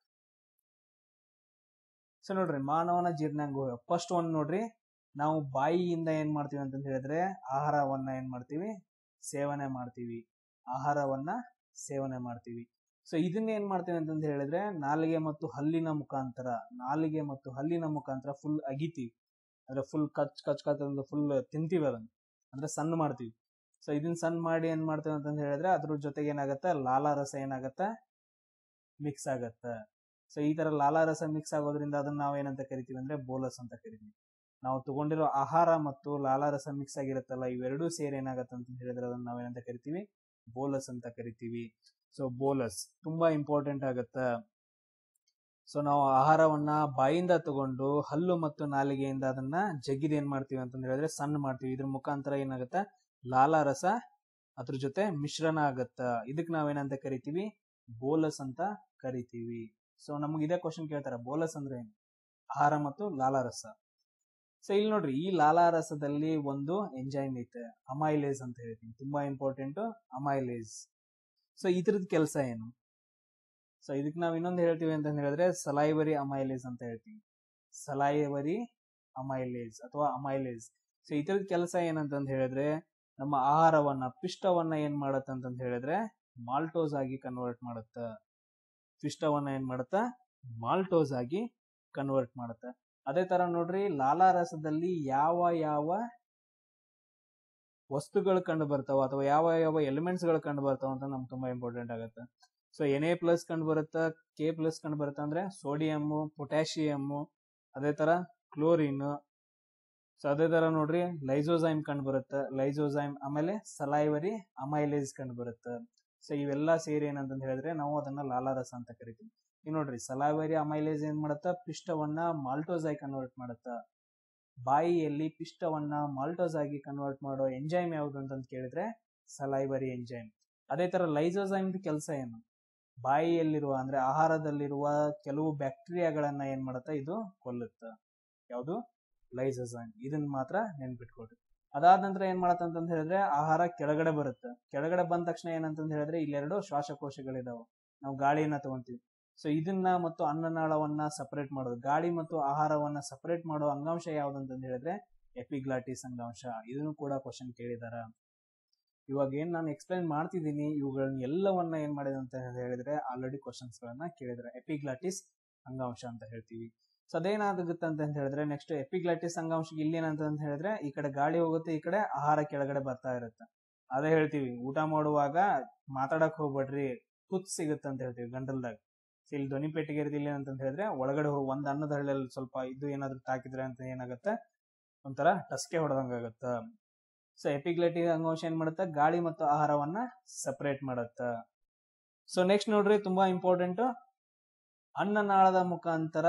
ಸೊ ನೋಡ್ರಿ ಮಾನವನ ಜೀರ್ಣಾಂಗ ಫಸ್ಟ್ ಒನ್ ನೋಡ್ರಿ ನಾವು ಬಾಯಿಯಿಂದ ಏನ್ ಮಾಡ್ತೀವಿ ಅಂತ ಹೇಳಿದ್ರೆ ಆಹಾರವನ್ನ ಏನ್ ಮಾಡ್ತೀವಿ ಸೇವನೆ ಮಾಡ್ತೀವಿ ಆಹಾರವನ್ನ ಸೇವನೆ ಮಾಡ್ತೀವಿ ಸೊ ಇದನ್ನ ಏನ್ ಮಾಡ್ತೀವಿ ಅಂತಂದು ಹೇಳಿದ್ರೆ ನಾಲಿಗೆ ಮತ್ತು ಹಲ್ಲಿನ ಮುಖಾಂತರ ನಾಲಿಗೆ ಮತ್ತು ಹಲ್ಲಿನ ಮುಖಾಂತರ ಫುಲ್ ಅಗಿತೀವಿ ಅಂದ್ರೆ ಫುಲ್ ಕಚ್ ಕಚ್ ಕಚ್ ಫುಲ್ ತಿಂತೀವಿ ಅದನ್ನ ಅಂದ್ರೆ ಸಣ್ಣ ಮಾಡ್ತೀವಿ ಸೊ ಇದನ್ನ ಸಣ್ಣ ಮಾಡಿ ಏನ್ ಮಾಡ್ತೀವಿ ಅಂತಂದು ಹೇಳಿದ್ರೆ ಅದ್ರ ಜೊತೆಗೆ ಏನಾಗತ್ತ ಲಾಲಾರಸ ಏನಾಗತ್ತ ಮಿಕ್ಸ್ ಆಗತ್ತ ಸೊ ಈ ತರ ಲಾಲಾರಸ ಮಿಕ್ಸ್ ಆಗೋದ್ರಿಂದ ಅದನ್ನ ನಾವ್ ಏನಂತ ಕರಿತೀವಿ ಅಂದ್ರೆ ಬೋಲಸ್ ಅಂತ ಕರಿತೀವಿ ನಾವು ತಗೊಂಡಿರೋ ಆಹಾರ ಮತ್ತು ಲಾಲಾರಸ ಮಿಕ್ಸ್ ಆಗಿರುತ್ತಲ್ಲ ಇವೆರಡೂ ಸೇರಿ ಏನಾಗತ್ತೆ ಅಂತ ಹೇಳಿದ್ರೆ ಅದನ್ನ ನಾವೇನಂತ ಕರಿತೀವಿ ಬೋಲಸ್ ಅಂತ ಕರಿತೀವಿ ಸೊ ಬೋಲಸ್ ತುಂಬಾ ಇಂಪಾರ್ಟೆಂಟ್ ಆಗತ್ತ ಸೊ ನಾವು ಆಹಾರವನ್ನ ಬಾಯಿಂದ ತಗೊಂಡು ಹಲ್ಲು ಮತ್ತು ನಾಲಿಗೆಯಿಂದ ಅದನ್ನ ಜಗ್ಗಿದ ಏನ್ ಮಾಡ್ತೀವಿ ಅಂತ ಹೇಳಿದ್ರೆ ಸಣ್ಣ ಮಾಡ್ತೀವಿ ಇದ್ರ ಮುಖಾಂತರ ಏನಾಗತ್ತ ಲಾಲಾರಸ ಅದ್ರ ಜೊತೆ ಮಿಶ್ರಣ ಆಗತ್ತ ಇದಕ್ ನಾವೇನಂತ ಕರಿತೀವಿ ಬೋಲಸ್ ಅಂತ ಕರಿತೀವಿ ಸೊ ನಮ್ಗೆ ಇದೇ ಕ್ವಶನ್ ಕೇಳ್ತಾರ ಬೋಲಸ್ ಅಂದ್ರೆ ಏನು ಆಹಾರ ಮತ್ತು ಲಾಲಾರಸ ಸೊ ಇಲ್ಲಿ ನೋಡ್ರಿ ಈ ಲಾಲಾರಸದಲ್ಲಿ ಒಂದು ಎಂಜೈಮ್ ಐತೆ ಅಮೈಲೇಸ್ ಅಂತ ಹೇಳ್ತೀನಿ ತುಂಬಾ ಇಂಪಾರ್ಟೆಂಟ್ ಅಮೈಲೇಸ್ ಸೊ ಇದ್ರದ್ ಕೆಲಸ ಏನು ಸೊ ಇದಕ್ಕೆ ನಾವು ಇನ್ನೊಂದು ಹೇಳ್ತೀವಿ ಅಂತ ಹೇಳಿದ್ರೆ ಸಲೈವರಿ ಅಮೈಲೇಸ್ ಅಂತ ಹೇಳ್ತೀವಿ ಸಲೈವರಿ ಅಮೈಲೇಸ್ ಅಥವಾ ಅಮೈಲೇಸ್ ಸೊ ಇದ್ರದ್ ಕೆಲಸ ಏನಂತಂದ್ ಹೇಳಿದ್ರೆ ನಮ್ಮ ಆಹಾರವನ್ನ ಪಿಷ್ಟವನ್ನ ಏನ್ ಮಾಡತ್ತ ಅಂತಂದ್ ಹೇಳಿದ್ರೆ ಮಾಲ್ಟೋಸ್ ಆಗಿ ಕನ್ವರ್ಟ್ ಮಾಡುತ್ತ ಪಿಷ್ಟವನ್ನ ಏನ್ ಮಾಡುತ್ತ ಮಾಲ್ಟೋಸ್ ಆಗಿ ಕನ್ವರ್ಟ್ ಮಾಡುತ್ತ ಅದೇ ತರ ನೋಡ್ರಿ ಲಾಲಾರಸದಲ್ಲಿ ಯಾವ ಯಾವ ವಸ್ತುಗಳು ಕಂಡು ಬರ್ತಾವ ಅಥವಾ ಯಾವ ಯಾವ ಎಲಿಮೆಂಟ್ಸ್ ಗಳು ಕಂಡು ಬರ್ತಾವ ಅಂತ ನಮ್ಗೆ ತುಂಬಾ ಇಂಪಾರ್ಟೆಂಟ್ ಆಗುತ್ತೆ ಸೊ ಎನ್ ಎ ಪ್ಲಸ್ ಕಂಡು ಬರುತ್ತಾ ಕೆ ಪ್ಲಸ್ ಕಂಡು ಬರುತ್ತಾ ಅಂದ್ರೆ ಸೋಡಿಯಮ್ಮು ಪೊಟ್ಯಾಷಿಯಮ್ಮು ಅದೇ ತರ ಕ್ಲೋರಿನ್ ಸೊ ಅದೇ ತರ ನೋಡ್ರಿ ಲೈಸೋಸೈಮ್ ಕಂಡು ಬರುತ್ತೆ ಲೈಸೋಸೈಮ್ ಆಮೇಲೆ ಸಲೈವರಿ ಅಮೈಲೇಸ್ ಕಂಡು ಬರುತ್ತೆ ಸೊ ಇವೆಲ್ಲ ಸೇರಿ ಏನಂತ ಹೇಳಿದ್ರೆ ನಾವು ಅದನ್ನ ಲಾಲಾರಸ ಅಂತ ಕರಿತೀವಿ ಈಗ ನೋಡ್ರಿ ಸಲೈವರಿ ಅಮೈಲೇಸ್ ಏನ್ ಮಾಡುತ್ತ ಪಿಷ್ಟವನ್ನ ಮಾಲ್ಟೋಸ್ ಆಗಿ ಕನ್ವರ್ಟ್ ಮಾಡುತ್ತ ಬಾಯಿಯಲ್ಲಿ ಪಿಷ್ಟವನ್ನ ಮಾಲ್ಟೋಸ್ ಆಗಿ ಕನ್ವರ್ಟ್ ಮಾಡೋ ಎಂಜೈಮ್ ಯಾವುದು ಅಂತ ಕೇಳಿದ್ರೆ ಸಲೈವರಿ ಎಂಜೈಮ್ ಅದೇ ತರ ಲೈಸೋಸೈಮ್ ಕೆಲಸ ಏನು ಬಾಯಿಯಲ್ಲಿರುವ ಅಂದ್ರೆ ಆಹಾರದಲ್ಲಿರುವ ಕೆಲವು ಬ್ಯಾಕ್ಟೀರಿಯಾಗಳನ್ನ ಏನ್ ಮಾಡುತ್ತ ಇದು ಕೊಲ್ಲುತ್ತ ಯಾವುದು ಲೈಸೋಸೈಮ್ ಇದನ್ನ ಮಾತ್ರ ನೆನ್ಪಿಟ್ಕೊಡ್ರಿ ಅದಾದ ನಂತರ ಏನ್ ಮಾಡತ್ತ ಅಂತ ಹೇಳಿದ್ರೆ ಆಹಾರ ಕೆಳಗಡೆ ಬರುತ್ತೆ ಕೆಳಗಡೆ ಬಂದ ತಕ್ಷಣ ಏನಂತಂದ್ ಹೇಳಿದ್ರೆ ಇಲ್ಲೆರಡು ಶ್ವಾಸಕೋಶಗಳಿದಾವೆ ನಾವು ಗಾಳಿಯನ್ನ ತಗೊಂತೀವಿ ಸೊ ಇದನ್ನ ಮತ್ತು ಅನ್ನನಾಳವನ್ನ ಸಪರೇಟ್ ಮಾಡೋದು ಗಾಳಿ ಮತ್ತು ಆಹಾರವನ್ನ ಸಪರೇಟ್ ಮಾಡೋ ಅಂಗಾಂಶ ಯಾವ್ದಂತಂದ್ ಹೇಳಿದ್ರೆ ಎಪಿಗ್ಲಾಟಿಸ್ ಅಂಗಾಂಶ ಇದನ್ನು ಕೂಡ ಕ್ವಶನ್ ಕೇಳಿದಾರ ಇವಾಗ ಏನ್ ನಾನು ಎಕ್ಸ್ಪ್ಲೈನ್ ಮಾಡ್ತಿದ್ದೀನಿ ಇವುಗಳನ್ನ ಎಲ್ಲವನ್ನ ಏನ್ ಮಾಡಿದೆ ಅಂತ ಹೇಳಿದ್ರೆ ಆಲ್ರೆಡಿ ಕ್ವಶನ್ಸ್ ಗಳನ್ನ ಕೇಳಿದ್ರೆ ಎಪಿಗ್ಲಾಟಿಸ್ ಅಂಗಾಂಶ ಅಂತ ಹೇಳ್ತೀವಿ ಸೊ ಅದೇನಾಗುತ್ತೆ ಅಂತ ಹೇಳಿದ್ರೆ ನೆಕ್ಸ್ಟ್ ಎಪಿಗ್ಲಾಟಿಸ್ ಅಂಗಾಂಶಕ್ಕೆ ಇಲ್ಲಿ ಏನಂತ ಹೇಳಿದ್ರೆ ಈ ಕಡೆ ಗಾಳಿ ಹೋಗುತ್ತೆ ಈ ಕಡೆ ಆಹಾರ ಕೆಳಗಡೆ ಬರ್ತಾ ಇರುತ್ತೆ ಅದೇ ಹೇಳ್ತೀವಿ ಊಟ ಮಾಡುವಾಗ ಮಾತಾಡಕ್ ಹೋಗ್ಬೇಡ್ರಿ ತುತ್ ಸಿಗುತ್ತೆ ಅಂತ ಹೇಳ್ತೀವಿ ಗಂಟಲ್ದಾಗ ಇಲ್ಲಿ ಧ್ವನಿ ಪೆಟ್ಟಿಗೆ ಇರೋದಿಲ್ಲ ಅಂತ ಹೇಳಿದ್ರೆ ಒಳಗಡೆ ಹೋಗಿ ಒಂದ್ ಅನ್ನದ ಹಳ್ಳಿಯಲ್ಲಿ ಸ್ವಲ್ಪ ಇದು ಏನಾದ್ರು ತಾಕಿದ್ರೆ ಅಂತ ಏನಾಗುತ್ತೆ ಒಂಥರ ಟಸ್ಕೆ ಹೊಡೆದಂಗ ಆಗತ್ತ ಸೊ ಎಪಿಗ್ಲೆಟಿಕ್ ಅಂಗಾಂಶ ಏನ್ ಮಾಡುತ್ತೆ ಗಾಳಿ ಮತ್ತು ಆಹಾರವನ್ನ ಸಪರೇಟ್ ಮಾಡುತ್ತ ಸೊ ನೆಕ್ಸ್ಟ್ ನೋಡ್ರಿ ತುಂಬಾ ಇಂಪಾರ್ಟೆಂಟ್ ಅನ್ನನಾಳದ ಮುಖಾಂತರ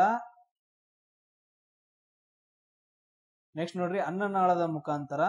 ನೆಕ್ಸ್ಟ್ ನೋಡ್ರಿ ಅನ್ನನಾಳದ ಮುಖಾಂತರ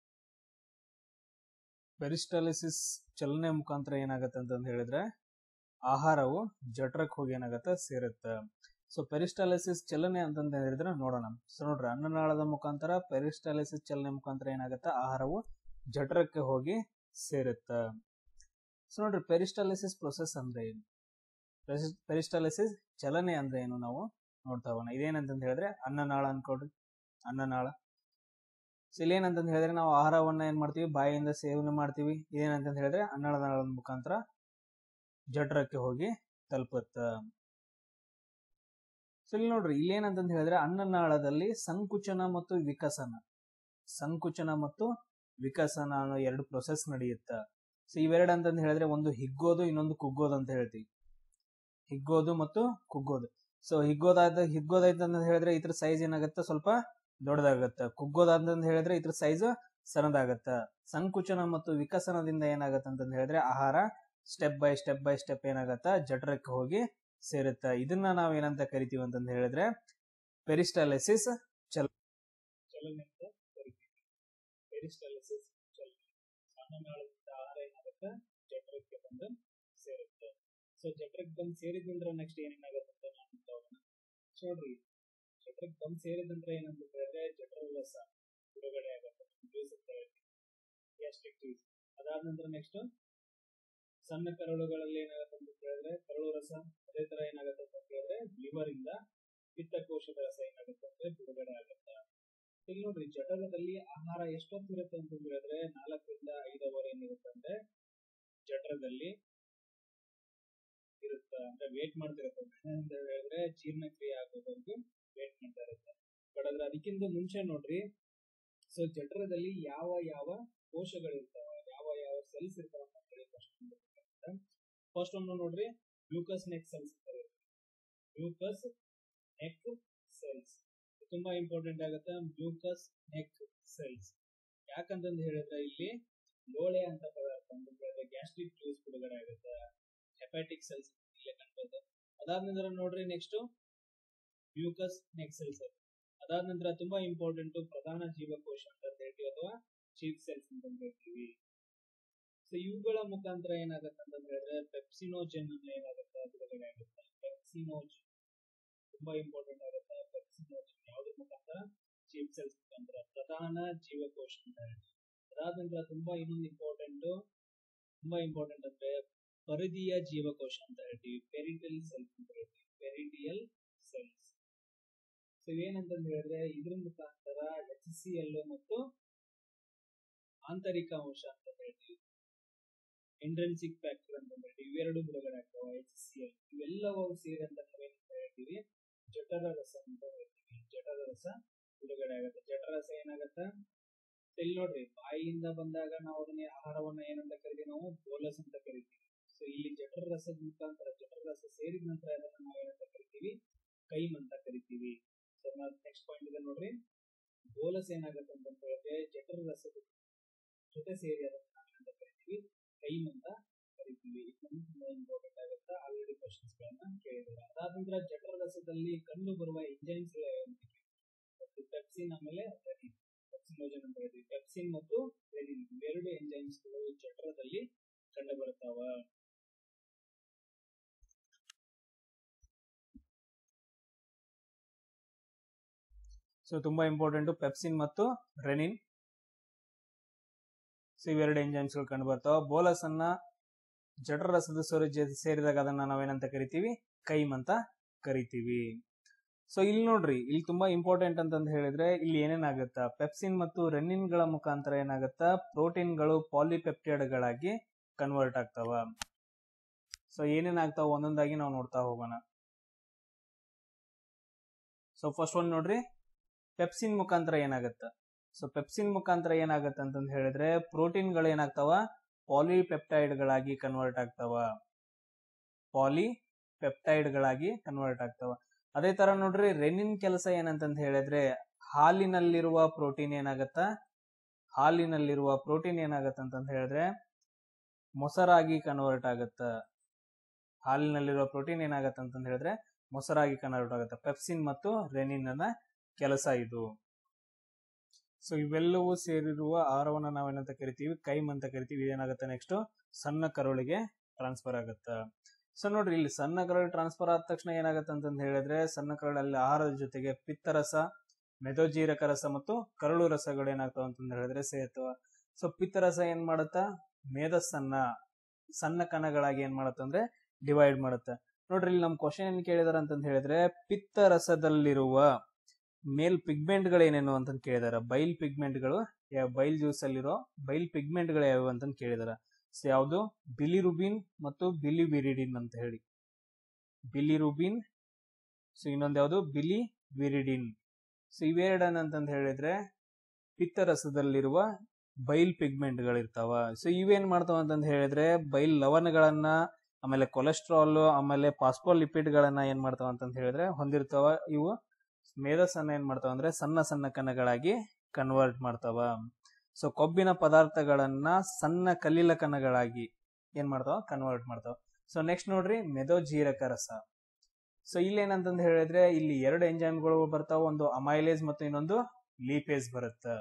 ಪೆರಿಸ್ಟಾಲಿಸಿಸ್ ಚಲನೆ ಮುಖಾಂತರ ಏನಾಗತ್ತೆ ಅಂತಂದ್ ಹೇಳಿದ್ರೆ ಆಹಾರವು ಜಠರಕ್ಕೆ ಹೋಗಿ ಏನಾಗತ್ತೆ ಸೇರುತ್ತೆ ಸೊ ಪೆರಿಸ್ಟಾಲಿಸಿಸ್ ಚಲನೆ ಅಂತಂದ ಹೇಳಿದ್ರೆ ನೋಡೋಣ ಸೊ ನೋಡ್ರಿ ಅನ್ನನಾಳದ ಮುಖಾಂತರ ಪೆರಿಸ್ಟಾಲಿಸಿಸ್ ಚಲನೆ ಮುಖಾಂತರ ಏನಾಗತ್ತೆ ಆಹಾರವು ಜಠರಕ್ಕೆ ಹೋಗಿ ಸೇರುತ್ತೆ ಸೊ ನೋಡ್ರಿ ಪೆರಿಸ್ಟಾಲಿಸಿಸ್ ಪ್ರೊಸೆಸ್ ಅಂದ್ರೆ ಏನು ಪೆರಿಸ್ಟಾಲಿಸಿಸ್ ಚಲನೆ ಅಂದ್ರೆ ಏನು ನಾವು ನೋಡ್ತಾ ಹೋಗೋಣ ಇದೇನಂತಂದ್ ಹೇಳಿದ್ರೆ ಅನ್ನನಾಳ ಅನ್ಕೊಡ್ರಿ ಅನ್ನನಾಳ ಸೊ ಇಲ್ಲೇನಂತಂದ್ ಹೇಳಿದ್ರೆ ನಾವು ಆಹಾರವನ್ನ ಏನ್ ಮಾಡ್ತೀವಿ ಬಾಯಿಯಿಂದ ಸೇವನೆ ಮಾಡ್ತೀವಿ ಇದೇನಂತಂದ್ ಹೇಳಿದ್ರೆ ಅನ್ನನಾಳದ ಮುಖಾಂತರ ಜಠರಕ್ಕೆ ಹೋಗಿ ತಲುಪುತ್ತ ಸೊ ಇಲ್ಲಿ ನೋಡ್ರಿ ಇಲ್ಲೇನಂತಂದ್ ಹೇಳಿದ್ರೆ ಅನ್ನನಾಳದಲ್ಲಿ ಸಂಕುಚನ ಮತ್ತು ವಿಕಸನ ಸಂಕುಚನ ಮತ್ತು ವಿಕಸನ ಅನ್ನೋ ಎರಡು ಪ್ರೊಸೆಸ್ ನಡೆಯುತ್ತ ಸೊ ಇವೆರಡು ಅಂತಂದ್ ಹೇಳಿದ್ರೆ ಒಂದು ಹಿಗ್ಗೋದು ಇನ್ನೊಂದು ಕುಗ್ಗೋದು ಅಂತ ಹೇಳ್ತೀವಿ ಹಿಗ್ಗೋದು ಮತ್ತು ಕುಗ್ಗೋದು ಸೊ ಹಿಗ್ಗೋದಾದ ಹಿಗ್ಗೋದಾಯ್ತು ಅಂತ ಹೇಳಿದ್ರೆ ಇದ್ರ ಸೈಜ್ ಏನಾಗುತ್ತೆ ಸ್ವಲ್ಪ ದೊಡ್ಡದಾಗತ್ತ ಕುಗ್ಗೋದಾದಂತ ಹೇಳಿದ್ರೆ ಇದ್ರ ಸೈಜ್ ಸಣ್ಣದಾಗತ್ತ ಸಂಕುಚನ ಮತ್ತು ವಿಕಸನದಿಂದ ಏನಾಗತ್ತ ಅಂತಂದ್ ಹೇಳಿದ್ರೆ ಆಹಾರ step by step by step ಏನಾಗತ್ತ ಜಠರಕ್ಕೆ ಹೋಗಿ ಸೇರುತ್ತ ಇದನ್ನ ನಾವ್ ಏನಂತ ಕರಿತೀವಿ ಅಂತಂದ್ ಹೇಳಿದ್ರೆ ಪೆರಿಸ್ಟಾಲಿಸಿಸ್ ಚಲ ಚಲನೆ ಅಂತ ಕರಿತೀವಿ ಪೆರಿಸ್ಟಾಲಿಸಿಸ್ ಚಲನೆ ಅನ್ನನಾಳದಿಂದ ಆಹಾರ ಏನಾಗುತ್ತೆ ಜಠರಕ್ಕೆ ಬಂದು ಸೇರುತ್ತೆ ಸೊ ಜಠರಕ್ಕೆ ಬಂದು ಸೇರಿದಂದ್ರೆ ನೆಕ್ಸ್ಟ್ ಏನೇನಾಗುತ್ತೆ ಅಂತ ನಾನು ನೋಡೋಣ ನೋಡ್ರಿ ಜಠರಕ್ಕೆ ಬಂದು ಸೇರಿದಂದ್ರೆ ಏನಂತ ಹೇಳಿದ್ರೆ ಜಠರ ರಸ ಬಿಡುಗಡೆ ಆಗುತ್ತೆ ಜ್ಯೂಸ್ ಅಂತ ಹೇಳ್ತೀವಿ ಗ್ಯಾಸ್ಟ್ರಿಕ್ ಜ್ಯೂಸ್ ಅದಾದ ನಂತರ ನೆಕ್ಸ್ಟ್ ಸಣ್ಣ ಕರಳುಗಳಲ್ಲಿ ಏನಾಗುತ್ತೆ ಅಂತ ಹೇಳಿದ್ರೆ ಕರಳು ರಸ ಅದೇ ತರ ಏನಾಗುತ್ತೆ ಅಂತ ಹೇಳಿದ್ರೆ ಲಿವರ್ ಇಂದ ಪಿತ್ತಕೋಶದ ರಸ ಏನಾಗುತ್ತೆ ಅಂದ್ರೆ ಬಿಡುಗಡೆ ಆಗುತ್ತೆ ಇಲ್ಲಿ ನೋಡ್ರಿ ಜಠರದಲ್ಲಿ ಆಹಾರ ಎಷ್ಟೊತ್ತು ಇರುತ್ತೆ ಅಂತ ಹೇಳಿದ್ರೆ ನಾಲ್ಕರಿಂದ ಐದು ಅವರ್ ಏನಿರುತ್ತೆ ಅಂದ್ರೆ ಜಠರದಲ್ಲಿ ಇರುತ್ತೆ ಅಂದ್ರೆ ವೇಟ್ ಮಾಡ್ತಿರುತ್ತೆ ಅಂತ ಹೇಳಿದ್ರೆ ಜೀರ್ಣಕ್ರಿಯೆ ಆಗೋದವರೆಗೂ ವೇಟ್ ಮಾಡ್ತಾ ಇರುತ್ತೆ ಬಟ್ ಅದ್ರ ಅದಕ್ಕಿಂತ ಮುಂಚೆ ನೋಡ್ರಿ ಸೊ ಜಠರದಲ್ಲಿ ಯಾವ ಯಾವ ಕೋಶಗಳಿರ್ತಾವ ಯಾವ ಯಾವ ಸೆಲ್ಸ್ ಇರ್ತಾವ ಅಂತ ಹೇಳಿ ಫಸ್ಟ್ ಫಸ್ಟ್ ಒಂದು ನೋಡ್ರಿ mucus neck cells mucus neck cells ತುಂಬಾ ಇಂಪಾರ್ಟೆಂಟ್ ಆಗುತ್ತೆ ಮ್ಯೂಕಸ್ ನೆಕ್ ಸೆಲ್ಸ್ ಯಾಕಂತಂದು ಹೇಳಿದ್ರೆ ಇಲ್ಲಿ ಲೋಳೆ ಅಂತ ಪದಾರ್ಥ ಅಂತಂದ್ರೆ ಗ್ಯಾಸ್ಟ್ರಿಕ್ ಜ್ಯೂಸ್ ಬಿಡುಗಡೆ ಆಗುತ್ತೆ ಹೆಪಾಟಿಕ್ ಸೆಲ್ಸ್ ಇಲ್ಲೇ ಕಾಣ್ಬೋದು ಅದಾದ ನಂತರ ನೋಡ್ರಿ ನೆಕ್ಸ್ಟ್ ಮ್ಯೂಕಸ್ ನೆಕ್ ಸೆಲ್ಸ್ ಅದಾದ ನಂತರ ತುಂಬಾ ಇಂಪಾರ್ಟೆಂಟ್ ಪ್ರಧಾನ ಜೀವಕೋಶ ಅಂತ ಹೇಳ್ತೀವಿ ಅಥವಾ ಚೀಫ್ ಸೆಲ್ಸ್ ಅಂತ ಹೇಳ್ತೀವಿ ಸೊ ಇವುಗಳ ಮುಖಾಂತರ ಏನಾಗುತ್ತೆ ಅಂತ ಹೇಳಿದ್ರೆ ಪೆಪ್ಸಿನೋಜನ್ ಏನಾಗುತ್ತೆ ಬಿಡುಗಡೆ ಆಗುತ್ತೆ ಪೆಪ್ಸಿನೋಜನ್ ತುಂಬಾ ಇಂಪಾರ್ಟೆಂಟ್ ಆಗುತ್ತೆ ಪೆಪ್ಸಿನೋಜನ್ ಯಾವ್ದ್ರ ಮುಖಾಂತರ ಚೀಫ್ ಸೆಲ್ಸ್ ಮುಖಾಂತರ ಪ್ರಧಾನ ಜೀವಕೋಶ ಅಂತ ಹೇಳ್ತೀವಿ ಅದಾದ ನಂತರ ತುಂಬಾ ಇನ್ನೊಂದು ಇಂಪಾರ್ಟೆಂಟ್ ತುಂಬಾ ಇಂಪಾರ್ಟೆಂಟ್ ಅಂದ್ರೆ ಪರಿಧಿಯ ಜೀವಕೋಶ ಅಂತ ಹೇಳ್ತೀವಿ ಪೆರಿಟಲ್ ಸೆಲ್ಸ್ ಅಂತ ಹೇಳ್ತೀವಿ ಪೆರಿಟಿಯಲ್ ಸೆಲ್ಸ್ ಸೊ ಏನಂತಂದು ಹೇಳಿದ್ರೆ ಇದ್ರ ಮುಖಾಂತರ ಎಚ್ ಸಿ ಎಲ್ ಮತ್ತು ಆಂತರಿಕ ಅಂಶ ಅಂತ ಹೇಳ್ತೀವಿ ಇಂಟ್ರೆನ್ಸಿಕ್ ಫ್ಯಾಕ್ಟರ್ ಅಂತ ಹೇಳ್ತೀವಿ ಇವೆರಡು ಬಿಡುಗಡೆ ಆಗ್ತಾವ ಎಚ್ ಸಿ ಎಲ್ ಇವೆಲ್ಲವೂ ಸೇರಿದಂತ ನಾವೇನಂತ ಹೇಳ್ತೀವಿ ಜಠರ ರಸ ಅಂತ ಹೇಳ್ತೀವಿ ಜಠರ ರಸ ಬಿಡುಗಡೆ ಆಗುತ್ತೆ ಜಠರ ರಸ ಏನಾಗತ್ತ ಇಲ್ಲಿ ನೋಡ್ರಿ ಬಾಯಿಯಿಂದ ಬಂದಾಗ ನಾವು ಅದನ್ನ ಆಹಾರವನ್ನ ಏನಂತ ಕರಿತೀವಿ ನಾವು ಬೋಲಸ್ ಅಂತ ಕರಿತೀವಿ ಸೊ ಇಲ್ಲಿ ಜಠರ ರಸದ ಮುಖಾಂತರ ಜಠರ ರಸ ಸೇರಿದ ನಂತರ ಅದನ್ನ ನಾವು ಏನಂತ ಕರಿತೀವಿ ಕೈಮ್ ಅಂತ ಕರಿತೀವಿ ಸೊ ನೆಕ್ಸ್ಟ್ ಪಾಯಿಂಟ್ ಇದೆ ನೋಡ್ರಿ ಬೋಲಸ್ ಏನಾಗುತ್ತೆ ಅಂತ ಹೇಳಿದ್ರೆ ಜಠರ ರಸದ ಜೊತೆ ಸೇರಿ ಅದನ್ನ ನಾವು ಏನಂತ ಕರಿತೀವಿ ಕೈಮ್ ಅಂತ ಕರಿತೀವಿ ಇದನ್ನು ತುಂಬಾ ಇಂಪಾರ್ಟೆಂಟ್ ಆಗುತ್ತೆ ಆಲ್ರೆಡಿ ಕ್ವಶನ್ಸ್ ಗಳನ್ನ ಕೇಳಿದ್ದಾರೆ ಅದಾದ ನಂತರ ಜಠರ ರಸದಲ್ಲಿ ಕಂಡು ಬರುವ ಎಂಜೈಮ್ಸ್ ಪೆಪ್ಸಿನ್ ಆಮೇಲೆ ರೆನಿನ್ ಪೆಪ್ಸಿನೋಜನ್ ಅಂತ ಹೇಳ್ತೀವಿ ಪೆಪ್ಸಿನ್ ಮತ್ತು ರೆನಿನ್ ಇವೆರಡು ಎಂಜೈಮ್ಸ್ ಗಳು ಜಠರದಲ್ಲಿ ಕಂಡು ಬರ್ತಾವ ಸೊ ತುಂಬಾ ಇಂಪಾರ್ಟೆಂಟ್ ಪೆಪ್ಸಿನ್ ಮತ್ತು ರೆನಿನ್ ಸೊ ಇವೆರಡು ಎಂಜೈಮ್ಸ್ ಗಳು ಕಂಡು ಬರ್ತಾವ ಬೋಲಸ್ ಅನ್ನ ಜಠರ ರಸದ ಸೊರೆ ಸೇರಿದಾಗ ಅದನ್ನ ನಾವೇನಂತ ಕರಿತೀವಿ ಕೈಮ್ ಅಂತ ಕರಿತೀವಿ ಸೊ ಇಲ್ಲಿ ನೋಡ್ರಿ ಇಲ್ಲಿ ತುಂಬಾ ಇಂಪಾರ್ಟೆಂಟ್ ಅಂತಂದು ಹೇಳಿದ್ರೆ ಇಲ್ಲಿ ಏನೇನಾಗುತ್ತಾ ಪೆಪ್ಸಿನ್ ಮತ್ತು ರೆನಿನ್ ಗಳ ಮುಖಾಂತರ ಏನಾಗುತ್ತಾ ಪ್ರೋಟೀನ್ಗಳು ಪಾಲಿಪೆಪ್ಟೈಡ್ ಗಳಾಗಿ ಕನ್ವರ್ಟ್ ಆಗ್ತಾವ ಸೊ ಏನೇನಾಗ್ತಾವ ಒಂದೊಂದಾಗಿ ನಾವು ನೋಡ್ತಾ ಹೋಗೋಣ ಸೊ ಫಸ್ಟ್ ಒಂದ್ ನೋಡ್ರಿ ಪೆಪ್ಸಿನ್ ಮುಖಾಂತರ ಏನಾಗತ್ತ ಸೊ ಪೆಪ್ಸಿನ್ ಮುಖಾಂತರ ಏನಾಗತ್ತೆ ಅಂತಂದು ಹೇಳಿದ್ರೆ ಪ್ರೋಟೀನ್ಗಳು ಏನಾಗ್ತಾವ ಪಾಲಿಪೆಪ್ಟೈಡ್ ಗಳಾಗಿ ಕನ್ವರ್ಟ್ ಆಗ್ತಾವ ಪಾಲಿ ಪೆಪ್ಟೈಡ್ ಗಳಾಗಿ ಕನ್ವರ್ಟ್ ಆಗ್ತಾವ ಅದೇ ತರ ನೋಡ್ರಿ ರೆನಿನ್ ಕೆಲಸ ಏನಂತಂತ ಹೇಳಿದ್ರೆ ಹಾಲಿನಲ್ಲಿರುವ ಪ್ರೋಟೀನ್ ಏನಾಗತ್ತ ಹಾಲಿನಲ್ಲಿರುವ ಪ್ರೋಟೀನ್ ಏನಾಗತ್ತ ಅಂತಂತ ಹೇಳಿದ್ರೆ ಮೊಸರಾಗಿ ಕನ್ವರ್ಟ್ ಆಗತ್ತ ಹಾಲಿನಲ್ಲಿರುವ ಪ್ರೋಟೀನ್ ಏನಾಗತ್ತ ಅಂತಂತ ಹೇಳಿದ್ರೆ ಮೊಸರಾಗಿ ಕನ್ವರ್ಟ್ ಆಗುತ್ತೆ ಪೆಪ್ಸಿನ್ ಮತ್ತು ರೆನಿನ್ ನ ಕೆಲಸ ಇದು ಸೊ ಇವೆಲ್ಲವೂ ಸೇರಿರುವ ಆಹಾರವನ್ನ ನಾವೇನಂತ ಕರಿತೀವಿ ಕೈಮ್ ಅಂತ ಕರಿತೀವಿ ಏನಾಗುತ್ತೆ ನೆಕ್ಸ್ಟ್ ಸಣ್ಣ ಕರುಳಿಗೆ ಟ್ರಾನ್ಸ್ಫರ್ ಆಗುತ್ತೆ ಸೊ ನೋಡ್ರಿ ಇಲ್ಲಿ ಸಣ್ಣ ಕರಳು ಟ್ರಾನ್ಸ್ಫರ್ ಆದ ತಕ್ಷಣ ಏನಾಗುತ್ತೆ ಅಂತಂದು ಹೇಳಿದ್ರೆ ಸಣ್ಣ ಕರಳಲ್ಲಿ ಆಹಾರದ ಜೊತೆಗೆ ಪಿತ್ತರಸ ಮೆದೋಜೀರಕ ರಸ ಮತ್ತು ಕರಳು ರಸಗಳು ಏನಾಗ್ತಾವ ಅಂತಂದು ಹೇಳಿದ್ರೆ ಸೇರ್ತವ ಸೊ ಪಿತ್ತರಸ ಏನ್ ಮಾಡುತ್ತಾ ಮೇಧಸ್ಸನ್ನ ಸಣ್ಣ ಕಣಗಳಾಗಿ ಏನ್ ಮಾಡುತ್ತೆ ಅಂದ್ರೆ ಡಿವೈಡ್ ಮಾಡುತ್ತೆ ನೋಡ್ರಿ ಇಲ್ಲಿ ನಮ್ ಕ್ವಶನ್ ಏನ್ ಕೇಳಿದಾರ ಅಂತಂದು ಹೇಳಿದ್ರೆ ಪಿತ್ತರಸದಲ್ಲಿರುವ ಮೇಲ್ ಪಿಗ್ಮೆಂಟ್ ಗಳೇನೇನು ಅಂತ ಕೇಳಿದಾರ ಬೈಲ್ ಪಿಗ್ಮೆಂಟ್ ಗಳು ಬೈಲ್ ಜ್ಯೂಸ್ ಅಲ್ಲಿರೋ ಬೈಲ್ ಪಿಗ್ಮೆಂಟ್ ಗಳು ಯಾವ್ಯಾವ ಅಂತ ಕೇಳಿದಾರ ಸೊ ಯಾವುದು ಬಿಲಿರುಬಿನ್ ಮತ್ತು ಬಿಲಿವಿರಿಡಿನ್ ಅಂತ ಹೇಳಿ ಬಿಲಿರುಬಿನ್ ಸೊ ಇನ್ನೊಂದು ಯಾವುದು ಬಿಲಿ ವಿರಿಡಿನ್ ಸೊ ಇವೆರಡನ್ ಅಂತಂದು ಹೇಳಿದ್ರೆ ಪಿತ್ತರಸದಲ್ಲಿರುವ ಬೈಲ್ ಪಿಗ್ಮೆಂಟ್ ಗಳಿರ್ತಾವ ಸೊ ಇವೇನ್ ಮಾಡ್ತಾವ ಅಂತಂದು ಹೇಳಿದ್ರೆ ಬೈಲ್ ಲವಣಗಳನ್ನ ಆಮೇಲೆ ಕೊಲೆಸ್ಟ್ರಾಲ್ ಆಮೇಲೆ ಪಾಸ್ಪೋಲಿಪಿಡ್ ಗಳನ್ನ ಏನ್ ಮಾಡ್ತಾವ ಅಂತಂದು ಹೇಳಿದ್ರೆ ಹೊಂದಿರ್ತಾವ ಇವು ಮೇಧಸ್ಸನ್ನ ಏನ್ ಮಾಡ್ತಾವ ಅಂದ್ರೆ ಸಣ್ಣ ಸಣ್ಣ ಕಣಗಳಾಗಿ ಕನ್ವರ್ಟ್ ಮಾಡ್ತಾವ ಸೊ ಕೊಬ್ಬಿನ ಪದಾರ್ಥಗಳನ್ನ ಸಣ್ಣ ಕಲ್ಲಿಲ ಕಣಗಳಾಗಿ ಏನ್ ಮಾಡ್ತಾವ ಕನ್ವರ್ಟ್ ಮಾಡ್ತಾವ ಸೊ ನೆಕ್ಸ್ಟ್ ನೋಡ್ರಿ ಮೆದೋಜೀರಕ ರಸ ಸೊ ಇಲ್ಲಿ ಏನಂತಂದ್ ಹೇಳಿದ್ರೆ ಇಲ್ಲಿ ಎರಡು ಎಂಜೈಮ್ಗಳು ಬರ್ತಾವ ಒಂದು ಅಮೈಲೇಸ್ ಮತ್ತು ಇನ್ನೊಂದು ಲೀಪೇಸ್ ಬರುತ್ತೆ